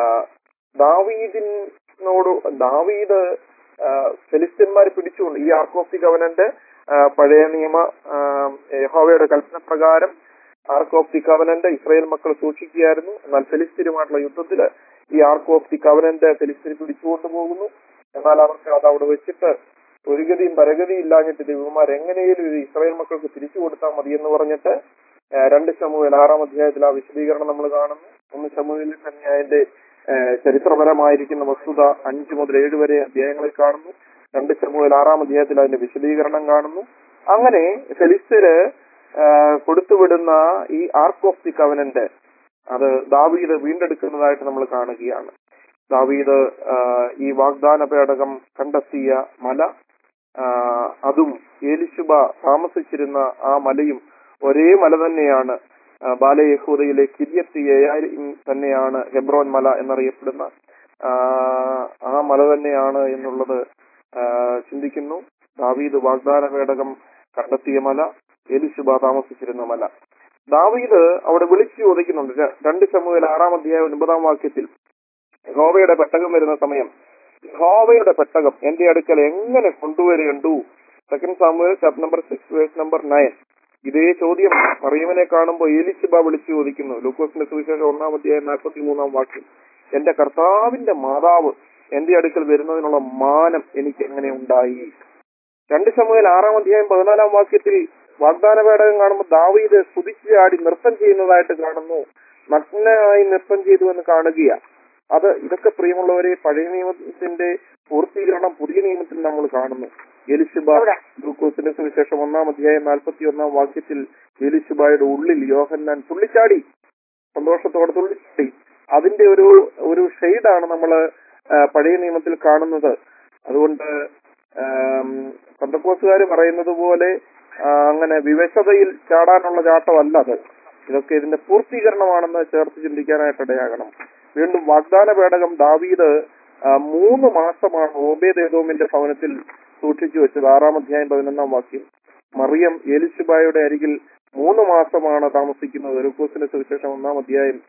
ദാവീദിനോട് ദാവീദ് ആ, ഫെലിസ്തീന്മാർ പിടിച്ചുകൊണ്ട് ഈ ആർക്ക് ഓഫ് ദി കവനന്റ് ആ, പഴയ നിയമ ആ, യഹോവയുടെ കൽപ്പന പ്രകാരം ark of the covenant Israel മക്കൾ സൂക്ഷിക്കുകയായിരുന്നു എന്നാൽ ഫെലിസ്തീനുമായിട്ടുള്ള യുദ്ധത്തില് ഈ ആർക്ക് ഓഫ് ദി കവനന്റ് ഫെലിസ്തീൻ പിടിച്ചുകൊണ്ടു പോകുന്നു എന്നാൽ അവർക്ക് അത് അവിടെ വെച്ചിട്ട് ഒരു ഗതിയും പരഗതിയും ഇല്ലാഞ്ഞിട്ട് ദൈവമാർ എങ്ങനെയും ഇത് ഇസ്രായേൽ മക്കൾക്ക് തിരിച്ചു കൊടുത്താൽ മതി എന്ന് പറഞ്ഞിട്ട് ആ, രണ്ട് ശമുവേൽ ആറാം അധ്യായത്തിൽ ആ വിശദീകരണം നമ്മൾ കാണുന്നു ഒന്ന് ശമുവേലിൽ തന്നെ അതിന്റെ ആ, ചരിത്രപരമായിരിക്കുന്ന വസ്തുത അഞ്ച് മുതൽ ഏഴ് വരെ അധ്യായങ്ങളിൽ കാണുന്നു രണ്ട് ശമുവേൽ ആറാം അധ്യായത്തിൽ അതിന്റെ വിശദീകരണം കാണുന്നു അങ്ങനെ ഫെലിസ്തര് ആ, കൊടുത്തുവിടുന്ന ഈ ആർക്ക് ഓഫ് ദി കവനന്റ് അത് ദാവീദ് വീണ്ടെടുക്കുന്നതായിട്ട് നമ്മൾ കാണുകയാണ് ദാവീദ് ആ, ഈ വാഗ്ദാന പേടകം കണ്ടെത്തിയ മല ആ, അതും ഏലിശുബ താമസിച്ചിരുന്ന ആ മലയും ഒരേ മല തന്നെയാണ് ആ, ബാലയഹൂദയിലെ കിര്യത്ത് യയാരിം തന്നെയാണ് ഹെബ്രോൻ മല എന്നറിയപ്പെടുന്ന ആ, ആ മല തന്നെയാണ് എന്നുള്ളത് ആ, ചിന്തിക്കുന്നു ദാവീദ് വാഗ്ദാന പേടകം കണ്ടെത്തിയ മല എലിശുബ താമസിച്ചിരുന്ന മല ദാവീദ് അവിടെ വിളിച്ചു ചോദിക്കുന്നുണ്ട് ര- രണ്ട് സമൂഹത്തിൽ ആറാം അധ്യായം ഒൻപതാം വാക്യത്തിൽ യഹോവയുടെ പെട്ടകം വരുന്ന സമയം യഹോവയുടെ പെട്ടകം എന്റെ അടുക്കൽ എങ്ങനെ കൊണ്ടുവരേണ്ടു second Samuel chapter number six verse number nine ഇതേ ചോദ്യം മറിയമ്മനെ കാണുമ്പോൾ ഏലിശുബ വിളിച്ചു ചോദിക്കുന്നു ലൂക്കോസിന്റെ സുവിശേഷം ഒന്നാം അധ്യായം നാൽപ്പത്തി മൂന്നാം വാക്യം എന്റെ കർത്താവിന്റെ മാതാവ് എന്റെ അടുക്കൽ വരുന്നതിനുള്ള മാനം എനിക്ക് എങ്ങനെ ഉണ്ടായി രണ്ട് സമൂഹൽ ആറാം അധ്യായം പതിനാലാം വാക്യത്തിൽ വാഗ്ദാന പേടകം കാണുമ്പോൾ ദാവീദ് സ്തുതിച്ച് ചാടി നൃത്തം ചെയ്യുന്നതായിട്ട് കാണുന്നു നഗ്നനായി നൃത്തം ചെയ്തു എന്ന് കാണുകയാ അത് ഇതൊക്കെ പ്രിയമുള്ളവരെ പഴയ നിയമത്തിന്റെ പൂർത്തീകരണം പുതിയ നിയമത്തിൽ നമ്മൾ കാണുന്നു എലിശുബ ലൂക്കോസിന്റെ സുവിശേഷം ഒന്നാം അധ്യായം നാൽപ്പത്തി ഒന്നാം വാക്യത്തിൽ എലിശുബായുടെ ഉള്ളിൽ യോഹന്നാൻ തുള്ളിച്ചാടി സന്തോഷത്തോടെ തുള്ളിച്ചാടി അതിന്റെ ഒരു ഒരു ഷെയ്ഡാണ് നമ്മൾ പഴയ നിയമത്തിൽ കാണുന്നത് അതുകൊണ്ട് പന്തക്കോസുകാർ പറയുന്നത് പോലെ ആ, അങ്ങനെ വിവശതയിൽ ചാടാനുള്ള ചാട്ടമല്ല അത് ഇതൊക്കെ ഇതിന്റെ പൂർത്തീകരണമാണെന്ന് ചേർത്ത് ചിന്തിക്കാനായിട്ട് ഇടയാകണം വീണ്ടും വാഗ്ദാന പേടകം ദാവീദ് ആ, മൂന്ന് മാസമാണ് ഓബേദ് ഏതോമിന്റെ ഭവനത്തിൽ സൂക്ഷിച്ചു വെച്ചത് ആറാം അധ്യായം പതിനൊന്നാം വാക്യം മറിയം എലിശുബായുടെ അരികിൽ മൂന്ന് മാസമാണ് താമസിക്കുന്നത് ലൂക്കോസിന്റെ സുവിശേഷം ഒന്നാം അധ്യായം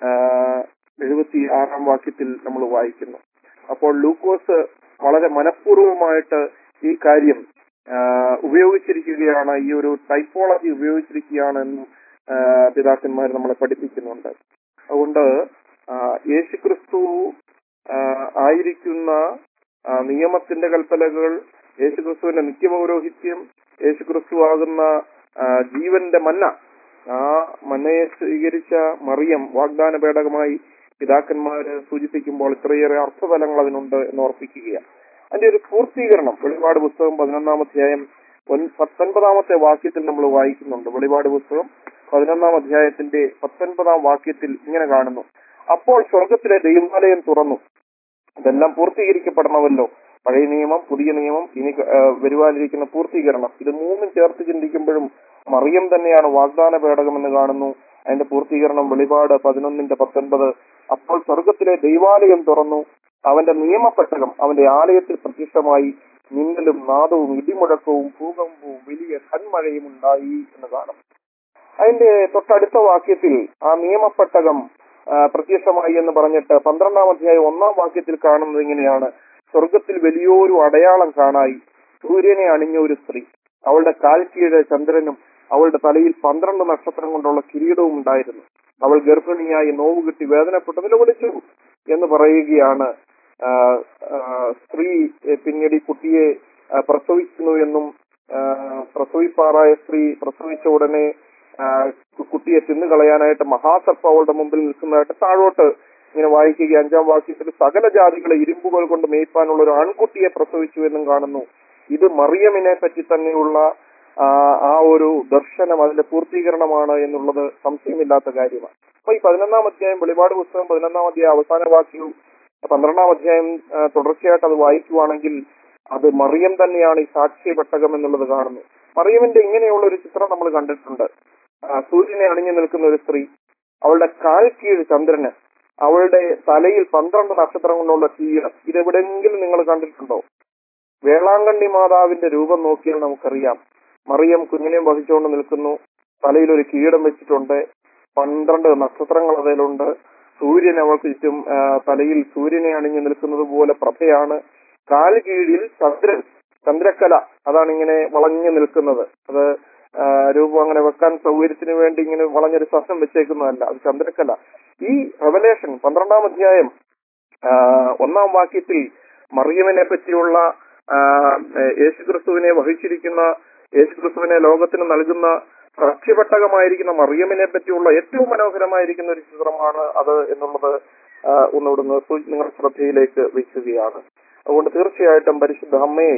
എഴുപത്തി ആറാം വാക്യത്തിൽ നമ്മൾ വായിക്കുന്നു അപ്പോൾ ലൂക്കോസ് വളരെ മനഃപൂർവ്വമായിട്ട് ഈ കാര്യം ആ, ഉപയോഗിച്ചിരിക്കുകയാണ് ഈ ഒരു ടൈപ്പോളജി ഉപയോഗിച്ചിരിക്കുകയാണെന്നും ആ, പിതാക്കന്മാർ നമ്മളെ പഠിപ്പിക്കുന്നുണ്ട് അതുകൊണ്ട് ആ, യേശുക്രിസ്തു ആ, ആയിരിക്കുന്ന ആ, നിയമത്തിന്റെ കൽപ്പനകൾ യേശുക്രിസ്തുവിന്റെ നിത്യപൗരോഹിത്യം യേശുക്രിസ്തു ആകുന്ന ആ, ജീവന്റെ മന്ന ആ മന്നയെ സ്വീകരിച്ച മറിയം വാഗ്ദാന പേടകമായി പിതാക്കന്മാര് സൂചിപ്പിക്കുമ്പോൾ ഇത്രയേറെ അർത്ഥതലങ്ങൾ അതിനുണ്ട് എന്ന് ഓർപ്പിക്കുകയാണ് അതിന്റെ ഒരു പൂർത്തീകരണം വെളിപാട് പുസ്തകം പതിനൊന്നാം അധ്യായം ഒൻ- പത്തൊൻപതാമത്തെ വാക്യത്തിൽ നമ്മൾ വായിക്കുന്നുണ്ട് വെളിപാട് പുസ്തകം പതിനൊന്നാം അധ്യായത്തിന്റെ പത്തൊൻപതാം വാക്യത്തിൽ ഇങ്ങനെ കാണുന്നു അപ്പോൾ സ്വർഗത്തിലെ ദൈവാലയം തുറന്നു ഇതെല്ലാം പൂർത്തീകരിക്കപ്പെടണമല്ലോ പഴയ നിയമം പുതിയ നിയമം ഇനി ആ, വരുവാനിരിക്കുന്ന പൂർത്തീകരണം ഇത് മൂന്നും ചേർത്ത് ചിന്തിക്കുമ്പോഴും മറിയം തന്നെയാണ് വാഗ്ദാന പേടകം എന്ന് കാണുന്നു അതിന്റെ പൂർത്തീകരണം വെളിപാട് പതിനൊന്നിന്റെ പത്തൊൻപത് അപ്പോൾ സ്വർഗത്തിലെ ദൈവാലയം തുറന്നു അവന്റെ നിയമപ്പെട്ടകം അവന്റെ ആലയത്തിൽ പ്രത്യക്ഷമായി മിന്നലും നാദവും ഇടിമുഴക്കവും ഭൂകമ്പവും വലിയ കന്മഴയും ഉണ്ടായി എന്ന് കാണും അതിന്റെ തൊട്ടടുത്ത വാക്യത്തിൽ ആ നിയമപ്പെട്ടകം ആ, പ്രത്യക്ഷമായി എന്ന് പറഞ്ഞിട്ട് പന്ത്രണ്ടാം അധ്യായം ഒന്നാം വാക്യത്തിൽ കാണുന്നത് ഇങ്ങനെയാണ് സ്വർഗത്തിൽ വലിയൊരു അടയാളം കാണായി സൂര്യനെ അണിഞ്ഞ ഒരു സ്ത്രീ അവളുടെ കാൽ കീഴ് ചന്ദ്രനും അവളുടെ തലയിൽ പന്ത്രണ്ട് നക്ഷത്രം കൊണ്ടുള്ള കിരീടവും ഉണ്ടായിരുന്നു അവൾ ഗർഭിണിയായി നോവ് കിട്ടി വേദനപ്പെട്ട് നിലവിളിച്ചു എന്ന് പറയുകയാണ് ആ, ആ, സ്ത്രീ എ, പിന്നീട് ഈ കുട്ടിയെ ആ, പ്രസവിക്കുന്നു എന്നും ആ, പ്രസവിപ്പാറായ സ്ത്രീ പ്രസവിച്ച ഉടനെ ആ, കുട്ടിയെ തിന്നുകളയാനായിട്ട് മഹാസർപ്പ അവളുടെ മുമ്പിൽ നിൽക്കുന്നതായിട്ട് താഴോട്ട് ഇങ്ങനെ വായിക്കുക അഞ്ചാം വാക്യത്തിൽ സകല ജാതികളെ ഇരുമ്പുകൾ കൊണ്ട് മേയ്പ്പാനുള്ള ഒരു ആൺകുട്ടിയെ പ്രസവിച്ചു എന്നും കാണുന്നു ഇത് മറിയമിനെ പറ്റി തന്നെയുള്ള ആ, ആ ഒരു ദർശനം അതിന്റെ പൂർത്തീകരണമാണ് എന്നുള്ളത് സംശയമില്ലാത്ത കാര്യമാണ് അപ്പൊ ഈ പതിനൊന്നാം അധ്യായം വെളിപാട് പുസ്തകം പതിനൊന്നാം അധ്യായം അവസാന വാക്യവും പന്ത്രണ്ടാം അധ്യായം ആ, തുടർച്ചയായിട്ട് അത് വായിക്കുവാണെങ്കിൽ അത് മറിയം തന്നെയാണ് ഈ സാക്ഷ്യ പെട്ടകം എന്നുള്ളത് കാണുന്നു മറിയമിന്റെ ഇങ്ങനെയുള്ള ഒരു ചിത്രം നമ്മൾ കണ്ടിട്ടുണ്ട് ആ, സൂര്യനെ അണിഞ്ഞു നിൽക്കുന്ന ഒരു സ്ത്രീ അവളുടെ കാൽ കീഴ് ചന്ദ്രന് അവളുടെ തലയിൽ പന്ത്രണ്ട് നക്ഷത്രം കൊണ്ടുള്ള കിരീടം ഇതെവിടെയെങ്കിലും നിങ്ങൾ കണ്ടിട്ടുണ്ടോ വേളാങ്കണ്ണി മാതാവിന്റെ രൂപം നോക്കിയാൽ നമുക്കറിയാം മറിയം കുഞ്ഞിനെയും വഹിച്ചുകൊണ്ട് നിൽക്കുന്നു തലയിൽ ഒരു കിരീടം വെച്ചിട്ടുണ്ട് പന്ത്രണ്ട് നക്ഷത്രങ്ങൾ അതിലുണ്ട് സൂര്യൻ അവൾക്ക് ചുറ്റും ആ, തലയിൽ സൂര്യനെ അണിഞ്ഞു നിൽക്കുന്നത് പോലെ പ്രഭയാണ് കാല് കീഴിൽ ചന്ദ്രൻ ചന്ദ്രക്കല അതാണ് ഇങ്ങനെ വളഞ്ഞു നിൽക്കുന്നത് അത് ആ, രൂപം അങ്ങനെ വെക്കാൻ സൗകര്യത്തിന് വേണ്ടി ഇങ്ങനെ വളഞ്ഞൊരു സസ്യം വെച്ചേക്കുന്നതല്ല അത് ചന്ദ്രക്കല ഈ റെവലേഷൻ പന്ത്രണ്ടാം അധ്യായം ആ, ഒന്നാം വാക്യത്തിൽ മറിയമിനെ പറ്റിയുള്ള ആ, യേശുക്രിസ്തുവിനെ വഹിച്ചിരിക്കുന്ന യേശുക്രിസ്തുവിനെ ലോകത്തിന് നൽകുന്ന സാക്ഷ്യപെട്ടകമായിരിക്കുന്ന മറിയമിനെ പറ്റിയുള്ള ഏറ്റവും മനോഹരമായിരിക്കുന്ന ഒരു ചിത്രമാണ് അത് എന്നുള്ളത് ആ, ഒന്നുകൂടെ നിർത്തി നിങ്ങളുടെ ശ്രദ്ധയിലേക്ക് വെക്കുകയാണ് അതുകൊണ്ട് തീർച്ചയായിട്ടും പരിശുദ്ധ അമ്മയെ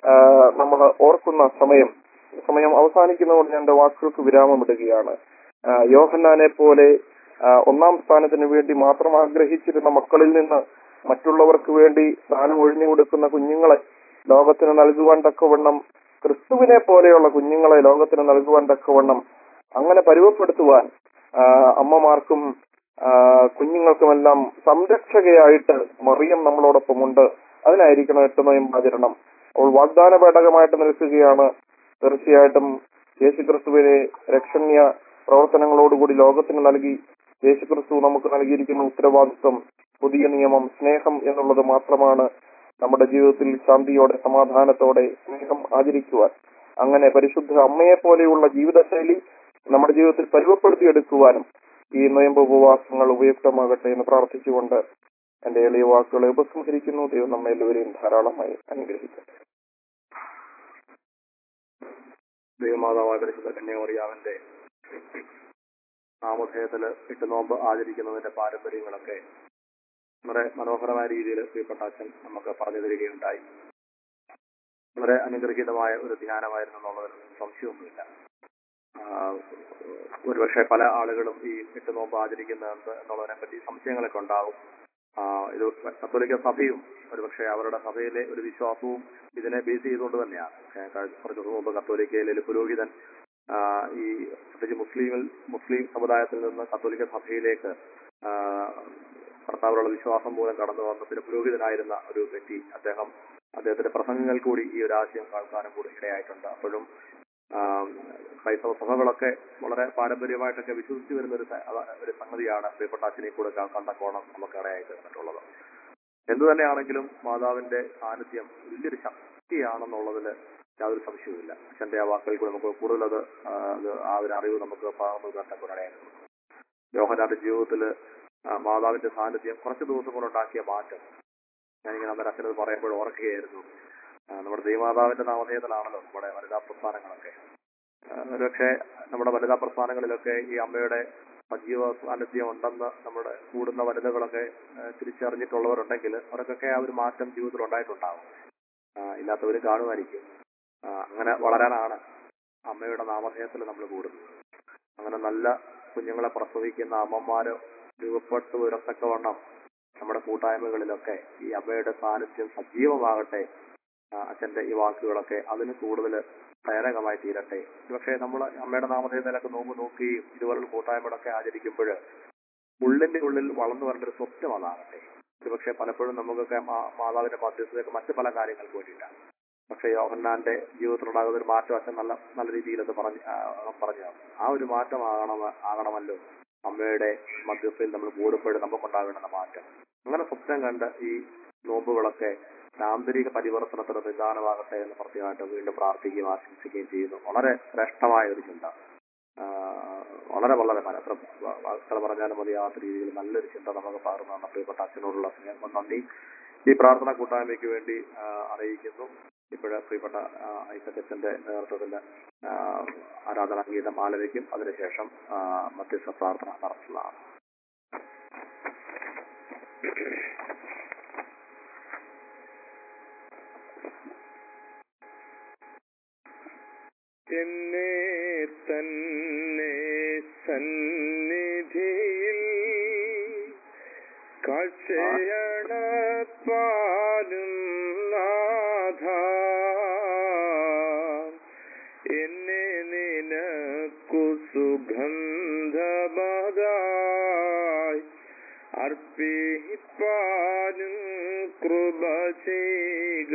നമ്മൾ ഓർക്കുന്ന സമയം സമയം അവസാനിക്കുന്നതോടെ ഞാൻ എന്റെ വാക്കുകൾക്ക് വിരാമമിടുകയാണ് ആ, യോഹന്നാനെ പോലെ ആ, ഒന്നാം സ്ഥാനത്തിന് വേണ്ടി മാത്രം ആഗ്രഹിച്ചിരുന്ന മക്കളിൽ നിന്ന് മറ്റുള്ളവർക്ക് വേണ്ടി സ്ഥാനം ഒഴിഞ്ഞു കൊടുക്കുന്ന കുഞ്ഞുങ്ങളെ ലോകത്തിന് നൽകുവാൻ തക്കവണ്ണം ക്രിസ്തുവിനെ പോലെയുള്ള കുഞ്ഞുങ്ങളെ ലോകത്തിന് നൽകുവാൻ തക്കവണ്ണം അങ്ങനെ പരുവപ്പെടുത്തുവാൻ ആ, അമ്മമാർക്കും ആ, കുഞ്ഞുങ്ങൾക്കുമെല്ലാം സംരക്ഷകയായിട്ട് മറിയം നമ്മളോടൊപ്പമുണ്ട് അതിനായിരിക്കണം എട്ട് നോയമ്പാചരണം അവൾ വാഗ്ദാന പേടകമായിട്ട് നിൽക്കുകയാണ് തീർച്ചയായിട്ടും യേശുക്രിസ്തുവിനെ രക്ഷണീയ പ്രവർത്തനങ്ങളോടുകൂടി ലോകത്തിന് നൽകി യേശുക്രിസ്തു നമുക്ക് നൽകിയിരിക്കുന്ന ഉത്തരവാദിത്വം പുതിയ നിയമം സ്നേഹം എന്നുള്ളത് മാത്രമാണ് നമ്മുടെ ജീവിതത്തിൽ ശാന്തിയോടെ സമാധാനത്തോടെ സ്നേഹം ആചരിക്കുവാൻ അങ്ങനെ പരിശുദ്ധ അമ്മയെ പോലെയുള്ള ജീവിതശൈലി നമ്മുടെ ജീവിതത്തിൽ പരുവപ്പെടുത്തിയെടുക്കുവാനും ഈ നോയമ്പ് ഉപവാസങ്ങൾ ഉപയുക്തമാകട്ടെ എന്ന് പ്രാർത്ഥിച്ചുകൊണ്ട് എന്റെ എളിയ വാക്കുകളെ ഉപസംഹരിക്കുന്നു ദൈവം നമ്മെ എല്ലാവരെയും ധാരാളമായി അനുഗ്രഹിക്കട്ടെ ദൈവമാതാവായ പരിശുദ്ധ കന്യാമറിയാവിന്റെ നാമധേയത്തില് എട്ട് നോമ്പ് ആചരിക്കുന്നതിന്റെ പാരമ്പര്യങ്ങളൊക്കെ വളരെ മനോഹരമായ രീതിയിൽ പ്രിയപ്പെട്ട അച്ഛൻ നമുക്ക് പറഞ്ഞു തരികയുണ്ടായി വളരെ അനുഗ്രഹീതമായ ഒരു ധ്യാനമായിരുന്നു എന്നുള്ളതിൽ സംശയമൊന്നുമില്ല ആഹ് ഒരുപക്ഷെ പല ആളുകളും ഈ എട്ട് നോമ്പ് ആചരിക്കുന്നത് എന്നുള്ളതിനെ പറ്റി സംശയങ്ങളൊക്കെ ഉണ്ടാവും ആഹ് ഇത് കത്തോലിക്ക സഭയും ഒരുപക്ഷെ അവരുടെ സഭയിലെ ഒരു വിശ്വാസവും ഇതിനെ ബേസ് ചെയ്തുകൊണ്ട് തന്നെയാണ് ഏഹ് കഴിഞ്ഞ കുറച്ച് ദിവസം മുമ്പ് കത്തോലിക്കയിലെ ഒരു പുരോഹിതൻ ആഹ് ഈ പ്രത്യേകിച്ച് മുസ്ലിമിൽ മുസ്ലിം സമുദായത്തിൽ നിന്ന് കത്തോലിക്ക സഭയിലേക്ക് ആഹ് കർത്താവിലുള്ള വിശ്വാസം മൂലം കടന്നു വന്ന പിന്നെ പുരോഹിതനായിരുന്ന ഒരു വ്യക്തി അദ്ദേഹം അദ്ദേഹത്തിന്റെ പ്രസംഗങ്ങൾ കൂടി ഈ ഒരു ആശയം കേൾക്കാനും കൂടി ഇടയായിട്ടുണ്ട് അപ്പോഴും ആം, ക്രൈസ്തവ സഭകളൊക്കെ വളരെ പാരമ്പര്യമായിട്ടൊക്കെ വിശ്വസിച്ചു വരുന്ന ഒരു സ- അവ- ഒരു സംഗതിയാണ് പ്രിയപ്പെട്ട അച്ഛനെ കൂടെ കേൾക്കാൻ തക്കോണം നമുക്ക് ഇടയായി തീർന്നിട്ടുള്ളത് എന്തു തന്നെയാണെങ്കിലും മാതാവിന്റെ സാന്നിധ്യം വലിയൊരു ശക്തിയാണെന്നുള്ളതിൽ യാതൊരു സംശയവുമില്ല അച്ഛന്റെ ആ വാക്കുകൾ കൂടെ നമുക്ക് കൂടുതൽ അത് ആ, അത് ആ ഒരു അറിവ് നമുക്ക് പകർന്നു തട്ടക്കൂടെ ഇടയായി യോഹനാന്റെ ജീവിതത്തിൽ മാതാവിന്റെ സാന്നിധ്യം കുറച്ച് ദിവസം കൊണ്ടുണ്ടാക്കിയ മാറ്റം ഞാനിങ്ങനെ അന്നേരം അച്ഛനത് പറയുമ്പോൾ ഓർക്കുകയായിരുന്നു ആ, നമ്മുടെ ദൈവമാതാവിന്റെ നാമധേയത്തിലാണല്ലോ നമ്മുടെ വനിതാ പ്രസ്ഥാനങ്ങളൊക്കെ ആ, ഒരുപക്ഷെ നമ്മുടെ വനിതാ പ്രസ്ഥാനങ്ങളിലൊക്കെ ഈ അമ്മയുടെ സജീവ സാന്നിധ്യം ഉണ്ടെന്ന് നമ്മുടെ കൂടുന്ന വനിതകളൊക്കെ ആ, തിരിച്ചറിഞ്ഞിട്ടുള്ളവരുണ്ടെങ്കിൽ അവർക്കൊക്കെ ആ ഒരു മാറ്റം ജീവിതത്തിൽ ഉണ്ടായിട്ടുണ്ടാവും ആ, ഇല്ലാത്തവരും കാണുമായിരിക്കും ആ, അങ്ങനെ വളരാനാണ് അമ്മയുടെ നാമധേയത്തിൽ നമ്മൾ കൂടുന്നത് അങ്ങനെ നല്ല കുഞ്ഞുങ്ങളെ പ്രസവിക്കുന്ന അമ്മമാര് രൂപപ്പെട്ടു വരത്തക്കവണ്ണം നമ്മുടെ കൂട്ടായ്മകളിലൊക്കെ ഈ അമ്മയുടെ സാന്നിധ്യം സജീവമാകട്ടെ ആ, അച്ഛന്റെ ഈ വാക്കുകളൊക്കെ അതിന് കൂടുതൽ പ്രേരകമായി തീരട്ടെ പക്ഷേ നമ്മൾ അമ്മയുടെ നാമധേയത്തിലൊക്കെ നോമ്പ് നോക്കുകയും ഇതുപോലുള്ള കൂട്ടായ്മകളൊക്കെ ആചരിക്കുമ്പോൾ ഉള്ളിന്റെ ഉള്ളിൽ വളർന്നു വരേണ്ട ഒരു സ്വപ്നം അതാകട്ടെ ഒരുപക്ഷെ പലപ്പോഴും നമുക്കൊക്കെ മാ- മാതാവിന്റെ മധ്യസ്ഥതയൊക്കെ മറ്റു പല കാര്യങ്ങൾക്ക് വേണ്ടിയിട്ടാണ് പക്ഷേ യോഹന്നാന്റെ ജീവിതത്തിലുണ്ടാകുന്ന ഒരു മാറ്റം അച്ഛൻ നല്ല നല്ല രീതിയിൽ അത് പറഞ്ഞു ആ, പറഞ്ഞു തന്നു. ആ ഒരു മാറ്റം ആകണം ആകണമല്ലോ അമ്മയുടെ മധ്യസ്ഥയിൽ നമ്മൾ കൂടുമ്പോഴും നമുക്കുണ്ടാകേണ്ടുന്ന മാറ്റം അങ്ങനെ സ്വപ്നം കണ്ട് ഈ നോമ്പുകളൊക്കെ ആന്തരിക പരിവർത്തനത്തിന് നിദാനമാകട്ടെ എന്ന് പ്രത്യേകമായിട്ട് വീണ്ടും പ്രാർത്ഥിക്കുകയും ആശംസിക്കുകയും ചെയ്യുന്നു വളരെ ശ്രേഷ്ഠമായ ഒരു ചിന്ത ആ, വളരെ വളരെ മന- എത്ര വ- വാക്കുകൾ പറഞ്ഞാലും മതിയാവാത്ത രീതിയിൽ നല്ലൊരു ചിന്ത നമുക്ക് പകർന്നു തന്ന പ്രിയപ്പെട്ട അച്ഛനോടുള്ള സ്നേഹം നന്ദി ഈ പ്രാർത്ഥന കൂട്ടായ്മയ്ക്ക് വേണ്ടി ആ, അറിയിക്കുന്നു ഇപ്പോഴ് പ്രിയപ്പെട്ട ആ, ഐസക് അച്ഛന്റെ നേതൃത്വത്തിൽ ആ, ആരാധനാ ഗീതം ആലപിക്കും അതിനുശേഷം ആ, മധ്യസ്ഥ പ്രാർത്ഥന നടത്തുന്നതാണ് എന്നെ തന്നെ സന്നിധിയിൽ കാഴ്ചയണപ്പാലും നാഥ എന്നെ നിനക്കു സുഗന്ധമതായി അർപ്പിപ്പാനും കൃപ ചെയ്യുക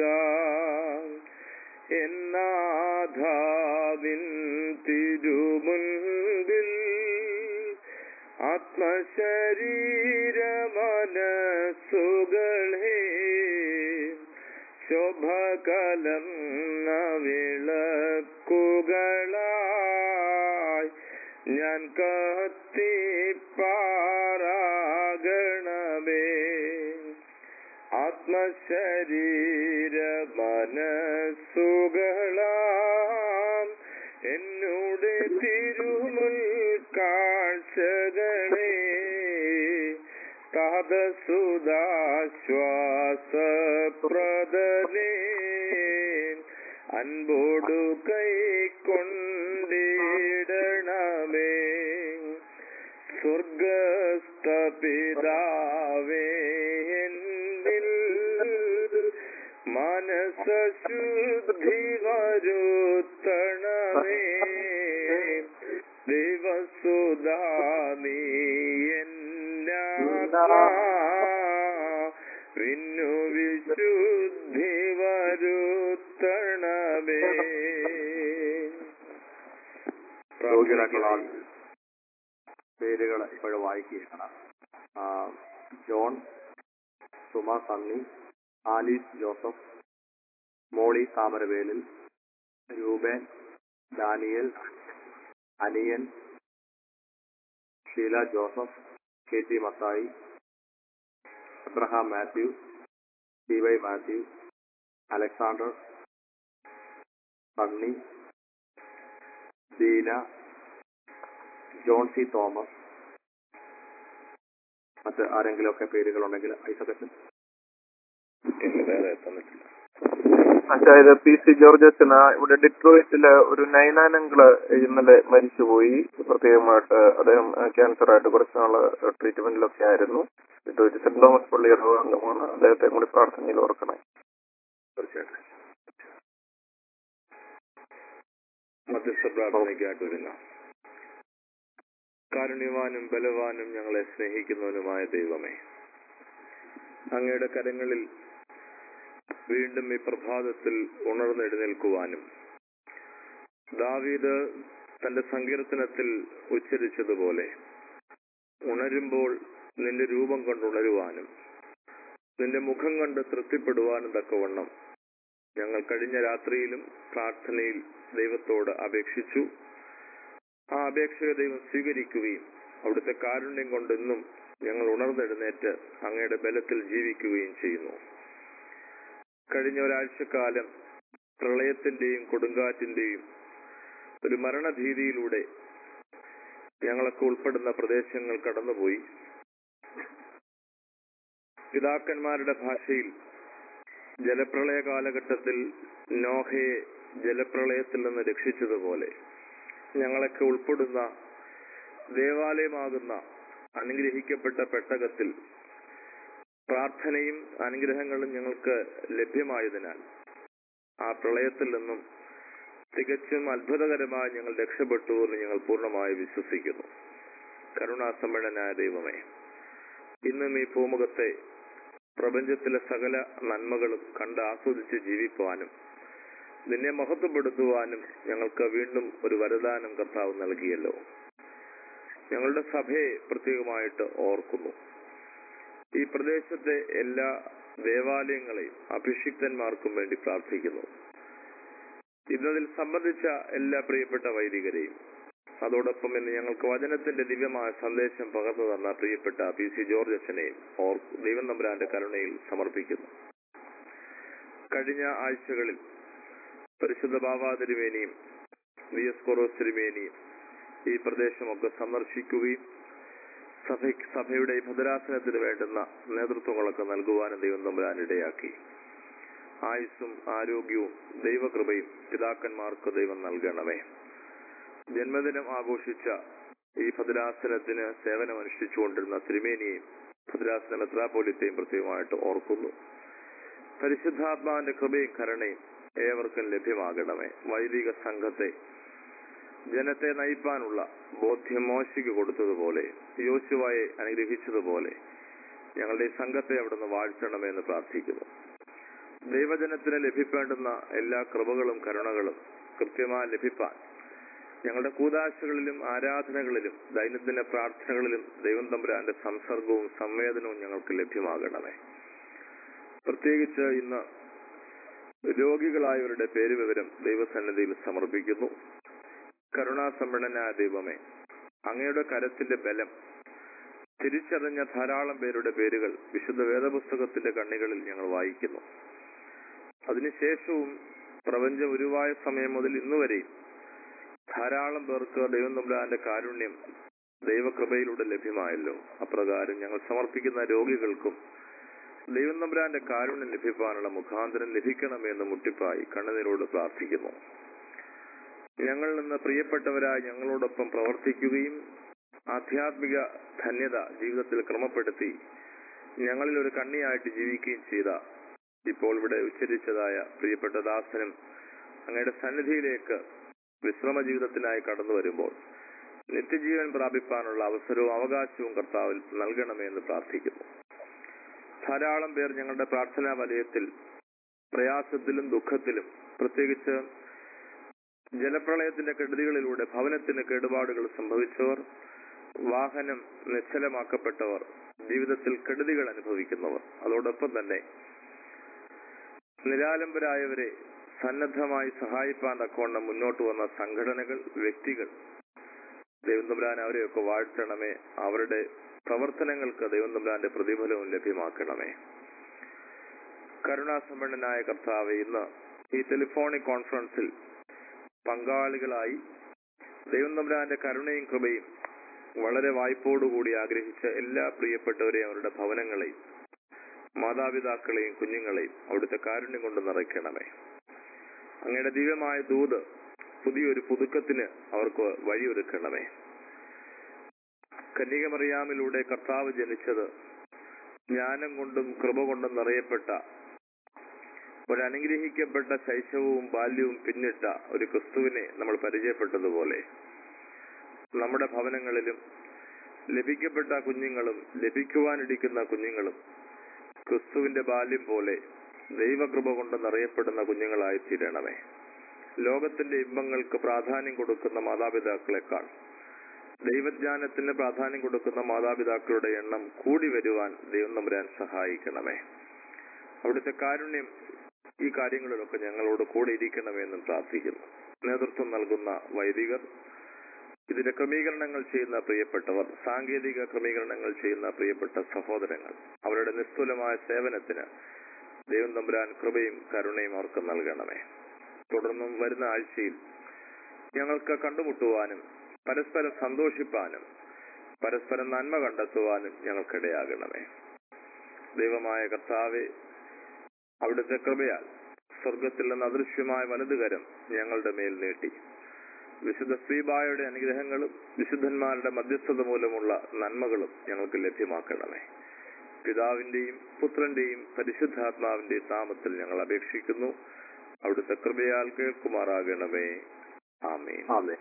എന്നാഥാവിൻ തിരുമുൻപിൽ ആത്മശരീരമനസ്സുകളെ ശോഭകലർന്ന വിളക്കുകളായി ഞാൻ കത്തിപ്പാറാകണമേ ആത്മശരീര മനസ്സുകളാം എന്നോട് തിരുമുൽ കാഴ്ചകളെ താതസുദാശ്വാസപ്രദനേ അൻപോടു കൈക്കൊണ്ടിടണമേ സ്വർഗസ്ഥ പിതാവേ എൻ ദിവസശുദ്ധി വരുത്തണമേ ദൈവസുധാ നീ പിന്നു വിശുദ്ധി വരുത്തണമേ രോഗികളായിട്ടുള്ള പേരുകൾ ഇപ്പോഴും വായിക്കുകയാണ് ആ, John Suma Sunny Alice Joseph Molly Thamaravelil Rupen Daniel Aniyan Sheela Joseph K T Mathai Abraham Mathew T Y Mathew Alexander Sunny Deena John C Thomas മറ്റ് ആരെങ്കിലുമൊക്കെ പേരുകളുണ്ടെങ്കിൽ ഐസകച്ചൻ ഇന്ന് വേറെ തന്നിട്ടില്ല അതായത് പി സി ജോർജ് അച്ഛന ഇവിടെ ഡിട്രോയിറ്റില് ഒരു നൈനാനങ്കിള് ഇന്നലെ മരിച്ചുപോയി പ്രത്യേകമായിട്ട് അദ്ദേഹം ക്യാൻസർ ആയിട്ട് കുറച്ച് നാള് ട്രീറ്റ്മെന്റിലൊക്കെ ആയിരുന്നു ഡിട്രോയിറ്റ് സെന്റ് തോമസ് പള്ളിയുടെ അംഗമാണ് അദ്ദേഹത്തെ കൂടി പ്രാർത്ഥനയിൽ ഓർക്കണേ തീർച്ചയായിട്ടും മധ്യസ്ഥ പ്രാർത്ഥനയ്ക്കായിട്ട് ഒരുങ്ങാം കാരുണ്യവാനും ബലവാനും ഞങ്ങളെ സ്നേഹിക്കുന്നവനുമായ ദൈവമേ അങ്ങയുടെ കരങ്ങളിൽ വീണ്ടും ഈ പ്രഭാതത്തിൽ ഉണർന്നെഴുന്നേൽക്കുവാനും ദാവീദ് തന്റെ സങ്കീർത്തനത്തിൽ ഉച്ചരിച്ചതുപോലെ ഉണരുമ്പോൾ നിന്റെ രൂപം കൊണ്ടുണരുവാനും നിന്റെ മുഖം കണ്ട് തൃപ്തിപ്പെടുവാനും തക്കവണ്ണം ഞങ്ങൾ കഴിഞ്ഞ രാത്രിയിലും പ്രാർത്ഥനയിൽ ദൈവത്തോട് അപേക്ഷിച്ചു ആ അപേക്ഷക ദൈവം സ്വീകരിക്കുകയും അവിടുത്തെ കാരുണ്യം കൊണ്ട് ഇന്നും ഞങ്ങൾ ഉണർന്നെഴുന്നേറ്റ് അങ്ങയുടെ ബലത്തിൽ ജീവിക്കുകയും ചെയ്യുന്നു കഴിഞ്ഞ ഒരാഴ്ചക്കാലം പ്രളയത്തിന്റെയും കൊടുങ്കാറ്റിന്റെയും ഒരു മരണഭീതിയിലൂടെ ഞങ്ങളൊക്കെ ഉൾപ്പെടുന്ന പ്രദേശങ്ങൾ കടന്നുപോയി പിതാക്കന്മാരുടെ ഭാഷയിൽ ജലപ്രളയ കാലഘട്ടത്തിൽ നോഹയെ ജലപ്രളയത്തിൽ നിന്ന് രക്ഷിച്ചതുപോലെ ഞങ്ങളൊക്കെ ഉൾപ്പെടുന്ന ദേവാലയമാകുന്ന അനുഗ്രഹിക്കപ്പെട്ട പെട്ടകത്തിൽ പ്രാർത്ഥനയും അനുഗ്രഹങ്ങളും ഞങ്ങൾക്ക് ലഭ്യമായതിനാൽ ആ പ്രളയത്തിൽ നിന്നും തികച്ചും അത്ഭുതകരമായി ഞങ്ങൾ രക്ഷപ്പെട്ടു എന്ന് ഞങ്ങൾ പൂർണ്ണമായി വിശ്വസിക്കുന്നു കരുണാസമ്പന്നനായ ദൈവമേ ഇന്നും ഈ ഭൂമുഖത്തെ പ്രപഞ്ചത്തിലെ സകല നന്മകളും കണ്ട് ആസ്വദിച്ച് ജീവിക്കുവാനും നിന്നെ മഹത്വപ്പെടുത്തുവാനും ഞങ്ങൾക്ക് വീണ്ടും ഒരു വരദാനം കർത്താവ് നൽകിയല്ലോ ഞങ്ങളുടെ സഭയെ പ്രത്യേകമായിട്ട് ഓർക്കുന്നു ഈ പ്രദേശത്തെ എല്ലാ ദേവാലയങ്ങളെയും അഭിഷിക്തന്മാർക്കും വേണ്ടി പ്രാർത്ഥിക്കുന്നു ഇന്നതിൽ സംബന്ധിച്ച എല്ലാ പ്രിയപ്പെട്ട വൈദികരെയും അതോടൊപ്പം ഇന്ന് ഞങ്ങൾക്ക് വചനത്തിന്റെ ദിവ്യമായ സന്ദേശം പകർന്നു തന്ന പ്രിയപ്പെട്ട പി സി ജോർജ് അച്ഛനെയും ഓർ ദൈവം നമ്പുരാന്റെ കരുണയിൽ സമർപ്പിക്കുന്നു കഴിഞ്ഞ ആഴ്ചകളിൽ പരിശുദ്ധ ബാബാ തിരുമേനിയും വി എസ് കൊറോസ് തിരുമേനിയും ഈ പ്രദേശമൊക്കെ സന്ദർശിക്കുകയും സഭ സഭയുടെ ഈ ഭദ്രാസനത്തിന് വേണ്ടുന്ന നേതൃത്വങ്ങളൊക്കെ നൽകുവാനും ദൈവം തമ്പുരാൻ ഇടയാക്കി ആയുസ്സും ആരോഗ്യവും ദൈവകൃപയും പിതാക്കന്മാർക്ക് ദൈവം നൽകണമേ ജന്മദിനം ആഘോഷിച്ച ഈ ഭദ്രാസനത്തിന് സേവനമനുഷ്ഠിച്ചുകൊണ്ടിരുന്ന തിരുമേനിയെയും ഭദ്രാസന മെത്രാപോലിത്തെയും പ്രത്യേകമായിട്ട് ഓർക്കുന്നു പരിശുദ്ധാത്മാവിന്റെ കൃപയും കരുണയും ഏവർക്കും ലഭ്യമാകണമേ വൈദിക സംഘത്തെ ജനത്തെ നയിപ്പാനുള്ള ബോധ്യം മോശിക്ക് കൊടുത്തതുപോലെ യോശുവായെ അനുഗ്രഹിച്ചതുപോലെ ഞങ്ങളുടെ ഈ സംഘത്തെ അവിടുന്ന് വാഴ്ത്തണമേ എന്ന് പ്രാർത്ഥിക്കുന്നു ദൈവജനത്തിന് ലഭിക്കേണ്ടുന്ന എല്ലാ കൃപകളും കരുണകളും കൃത്യമായി ലഭിപ്പാൻ ഞങ്ങളുടെ കൂതാശകളിലും ആരാധനകളിലും ദൈനംദിന പ്രാർത്ഥനകളിലും ദൈവം തമ്പുരാന്റെ സംസർഗവും സംവേദനവും ഞങ്ങൾക്ക് ലഭ്യമാകണമേ പ്രത്യേകിച്ച് ഇന്ന് രോഗികളായവരുടെ പേര് വിവരം ദൈവസന്നിധിയിൽ സമർപ്പിക്കുന്നു കരുണാസമ്പന്നനായ ദൈവമേ അങ്ങയുടെ കരത്തിന്റെ ബലം തിരിച്ചറിഞ്ഞ ധാരാളം പേരുടെ പേരുകൾ വിശുദ്ധ വേദപുസ്തകത്തിന്റെ കണ്ണികളിൽ ഞങ്ങൾ വായിക്കുന്നു അതിനുശേഷവും പ്രപഞ്ചം ഉരുവായ സമയം മുതൽ ഇന്നുവരെയും ധാരാളം പേർക്ക് ദൈവം തമ്പുരാന്റെ കാരുണ്യം ദൈവകൃപയിലൂടെ ലഭ്യമായല്ലോ അപ്രകാരം ഞങ്ങൾ സമർപ്പിക്കുന്ന രോഗികൾക്കും ദൈവം തമ്പുരാന്റെ കാരുണ്യം ലഭിക്കാനുള്ള മുഖാന്തരം ലഭിക്കണമെന്ന് മുട്ടിപ്പായി കണ്ണുനീരോട് പ്രാർത്ഥിക്കുന്നു ഞങ്ങളിൽ നിന്ന് പ്രിയപ്പെട്ടവരായി ഞങ്ങളോടൊപ്പം പ്രവർത്തിക്കുകയും ആധ്യാത്മിക ധന്യത ജീവിതത്തിൽ ക്രമപ്പെടുത്തി ഞങ്ങളിൽ ഒരു കണ്ണിയായിട്ട് ജീവിക്കുകയും ചെയ്ത ഇപ്പോൾ ഇവിടെ ഉച്ചരിച്ചതായ പ്രിയപ്പെട്ട ദാസനും അങ്ങയുടെ സന്നിധിയിലേക്ക് വിശ്രമ ജീവിതത്തിനായി കടന്നു വരുമ്പോൾ നിത്യജീവൻ പ്രാപിപ്പാനുള്ള അവസരവും അവകാശവും കർത്താവിൽ നൽകണമേ എന്ന് പ്രാർത്ഥിക്കുന്നു ധാരാളം പേർ ഞങ്ങളുടെ പ്രാർത്ഥനാ വലയത്തിൽ പ്രയാസത്തിലും ദുഃഖത്തിലും പ്രത്യേകിച്ച് ജലപ്രളയത്തിന്റെ കെടുതികളിലൂടെ ഭവനത്തിന് കേടുപാടുകൾ സംഭവിച്ചവർ വാഹനം നിശ്ചലമാക്കപ്പെട്ടവർ ജീവിതത്തിൽ കെടുതികൾ അനുഭവിക്കുന്നവർ അതോടൊപ്പം തന്നെ നിരാലംബരായവരെ സന്നദ്ധമായി സഹായിപ്പാൻ തക്കവണ്ണം മുന്നോട്ട് വന്ന സംഘടനകൾ വ്യക്തികൾ ദൈവം തമ്പുരാൻ അവരെയൊക്കെ വാഴ്ത്തണമേ അവരുടെ പ്രവർത്തനങ്ങൾക്ക് ദൈവം തമ്പുരാന്റെ പ്രതിഫലവും ലഭ്യമാക്കണമേ കരുണാസമ്പന്നനായ കർത്താവ് ഇന്ന് ഈ ടെലിഫോണിക് കോൺഫറൻസിൽ പങ്കാളികളായി ദൈവം തമ്പുരാന്റെ കരുണയും കൃപയും വളരെ വായ്പോടുകൂടി ആഗ്രഹിച്ച എല്ലാ പ്രിയപ്പെട്ടവരെയും അവരുടെ ഭവനങ്ങളെയും മാതാപിതാക്കളെയും കുഞ്ഞുങ്ങളെയും അവിടുത്തെ കാരുണ്യം കൊണ്ട് നിറയ്ക്കണമേ അങ്ങയുടെ ദിവ്യമായ ദൂത് പുതിയൊരു പുതുക്കത്തിന് അവർക്ക് വഴിയൊരുക്കണമേ കന്യകമറിയാമിലൂടെ കർത്താവ് ജനിച്ചത് ജ്ഞാനം കൊണ്ടും കൃപ കൊണ്ടും നിറയപ്പെട്ട ഒരു അനുഗ്രഹിക്കപ്പെട്ട ശൈശവവും ബാല്യവും പിന്നിട്ട ഒരു ക്രിസ്തുവിനെ നമ്മൾ പരിചയപ്പെട്ടതുപോലെ നമ്മുടെ ഭവനങ്ങളിലും ലഭിക്കപ്പെട്ട കുഞ്ഞുങ്ങളും ലഭിക്കുവാനിരിക്കുന്ന കുഞ്ഞുങ്ങളും ക്രിസ്തുവിന്റെ ബാല്യം പോലെ ദൈവകൃപ കൊണ്ട് നിറയപ്പെടുന്ന കുഞ്ഞുങ്ങളായി തീരണമേ ലോകത്തിന്റെ ഇമ്പങ്ങൾക്ക് പ്രാധാന്യം കൊടുക്കുന്ന മാതാപിതാക്കളെക്കാൾ ദൈവജ്ഞാനത്തിന് പ്രാധാന്യം കൊടുക്കുന്ന മാതാപിതാക്കളുടെ എണ്ണം കൂടി വരുവാൻ ദൈവം നമ്പരാൻ സഹായിക്കണമേ അവിടുത്തെ കാരുണ്യം ഈ കാര്യങ്ങളിലൊക്കെ ഞങ്ങളോട് കൂടെ ഇരിക്കണമെന്നും പ്രാർത്ഥിക്കുന്നു നേതൃത്വം നൽകുന്ന വൈദികർ ഇതിന്റെ ക്രമീകരണങ്ങൾ ചെയ്യുന്ന പ്രിയപ്പെട്ടവർ സാങ്കേതിക ക്രമീകരണങ്ങൾ ചെയ്യുന്ന പ്രിയപ്പെട്ട സഹോദരങ്ങൾ അവരുടെ നിസ്തുലമായ സേവനത്തിന് ദൈവം തമ്പുരാൻ കൃപയും കരുണയും അവർക്ക് നൽകണമേ തുടർന്നും വരുന്ന ആഴ്ചയിൽ ഞങ്ങൾക്ക് കണ്ടുമുട്ടുവാനും പരസ്പരം സന്തോഷിപ്പാനും പരസ്പരം നന്മ കണ്ടെത്തുവാനും ഞങ്ങൾക്കിടയാകണമേ ദൈവമായ കർത്താവെ അവിടുത്തെ കൃപയാൽ സ്വർഗത്തിൽ നിന്ന് അദൃശ്യമായ വലതുകരം ഞങ്ങളുടെ മേൽ നീട്ടി വിശുദ്ധ ശ്രീബായുടെ അനുഗ്രഹങ്ങളും വിശുദ്ധന്മാരുടെ മധ്യസ്ഥത മൂലമുള്ള നന്മകളും ഞങ്ങൾക്ക് ലഭ്യമാക്കണമേ പിതാവിന്റെയും പുത്രന്റെയും പരിശുദ്ധാത്മാവിന്റെയും നാമത്തിൽ ഞങ്ങൾ അപേക്ഷിക്കുന്നു അവിടുത്തെ കൃപയാൽ കേൾക്കുമാറാകണമേ ആമേ ആമേ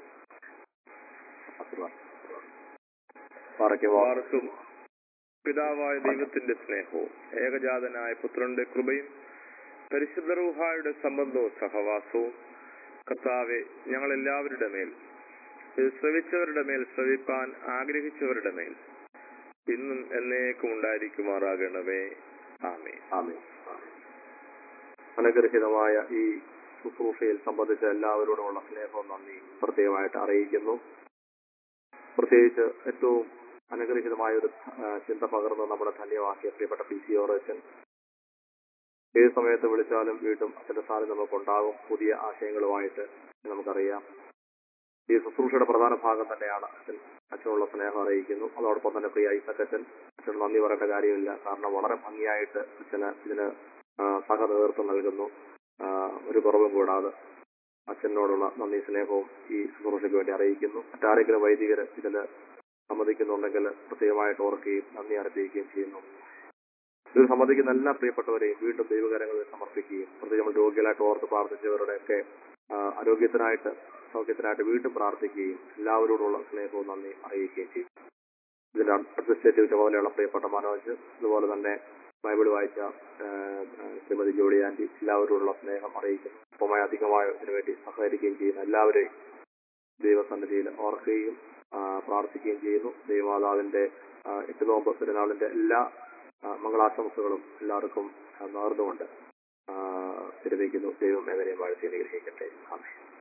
പാറയ്ക്ക് ആർക്കും പിതാവായ ദൈവത്തിന്റെ സ്നേഹവും ഏകജാതനായ പുത്രന്റെ കൃപയും പരിശുദ്ധ റൂഹായുടെ സംബന്ധവും സഹവാസവും കർത്താവെ ഞങ്ങൾ എല്ലാവരുടെ മേൽ ഇത് ശ്രവിച്ചവരുടെ മേൽ ശ്രവിപ്പാൻ ആഗ്രഹിച്ചവരുടെ മേൽ ഇന്നും എന്നേക്കും ഉണ്ടായിരിക്കുമാറാകണമേ ആമേ ആമേ അനുഗ്രഹീതമായ ഈ ശുശ്രൂഷയിൽ സംബന്ധിച്ച എല്ലാവരോടുമുള്ള സ്നേഹവും നന്ദി പ്രത്യേകമായിട്ട് അറിയിക്കുന്നു പ്രത്യേകിച്ച് ഏറ്റവും അനുഗ്രഹീതമായ ഒരു ആ, ചിന്ത പകർന്ന് നമ്മുടെ ധന്യവാക്കിയ പ്രിയപ്പെട്ട പി സി ഓറച്ചൻ ഏത് സമയത്ത് വിളിച്ചാലും വീണ്ടും അച്ഛന്റെ സ്ഥാനം നമുക്കുണ്ടാകും പുതിയ ആശയങ്ങളുമായിട്ട് നമുക്കറിയാം ഈ ശുശ്രൂഷയുടെ പ്രധാന ഭാഗം തന്നെയാണ് അച്ഛൻ അച്ഛനുള്ള സ്നേഹം അറിയിക്കുന്നു അതോടൊപ്പം തന്നെ പ്രിയ ഐസക് അച്ഛൻ അച്ഛൻ നന്ദി പറയേണ്ട കാര്യമില്ല കാരണം വളരെ ഭംഗിയായിട്ട് അച്ഛന് ഇതിന് ആ, സഹ നേതൃത്വം നൽകുന്നു ആ, ഒരു കുറവും കൂടാതെ അച്ഛനോടുള്ള നന്ദി സ്നേഹവും ഈ ശുശ്രൂഷയ്ക്ക് വേണ്ടി അറിയിക്കുന്നു മറ്റാരെങ്കിലും വൈദികർ ഇതിൽ സമ്മതിക്കുന്നുണ്ടെങ്കിൽ പ്രത്യേകമായിട്ട് ഓർക്കുകയും നന്ദി അറിയിക്കുകയും ചെയ്യുന്നു ഇതിൽ സംബന്ധിക്കുന്ന എല്ലാ പ്രിയപ്പെട്ടവരെയും വീണ്ടും ദൈവകരങ്ങളിൽ സമർപ്പിക്കുകയും പ്രത്യേകം നമ്മൾ രോഗികളായിട്ട് ഓർത്ത് പ്രാർത്ഥിച്ചവരുടെയൊക്കെ ആ, ആരോഗ്യത്തിനായിട്ട് സൗഖ്യത്തിനായിട്ട് വീണ്ടും പ്രാർത്ഥിക്കുകയും എല്ലാവരോടുള്ള സ്നേഹവും നന്ദി അറിയിക്കുകയും ചെയ്യും ഇതിന്റെ അഡ്മിനിസ്ട്രേറ്റീവ് ചുമതലയുള്ള പ്രിയപ്പെട്ട മനോജ് അതുപോലെ തന്നെ ബൈബിൾ വായിച്ച ആ, ആ, ശ്രീമതി ജോളി ആന്റി എല്ലാവരോടുള്ള സ്നേഹം അറിയിക്കുന്നു ഒപ്പമായി അധികമായി ഇതിനുവേണ്ടി സഹകരിക്കുകയും ചെയ്യുന്ന എല്ലാവരെയും ദൈവസന്നിധിയിൽ ഓർക്കുകയും ആ, പ്രാർത്ഥിക്കുകയും ചെയ്യുന്നു ദൈവമാതാവിന്റെ ആ, എട്ട് നോമ്പ് പെരുന്നാളിന്റെ എല്ലാ ആ, മംഗളാശംസകളും എല്ലാവർക്കും ആ, നേർന്നുകൊണ്ട് ആ, വിരമിക്കുന്നു ദൈവം ഏവരെയും വാഴ്ത്തി അനുഗ്രഹിക്കട്ടെ ആമേൻ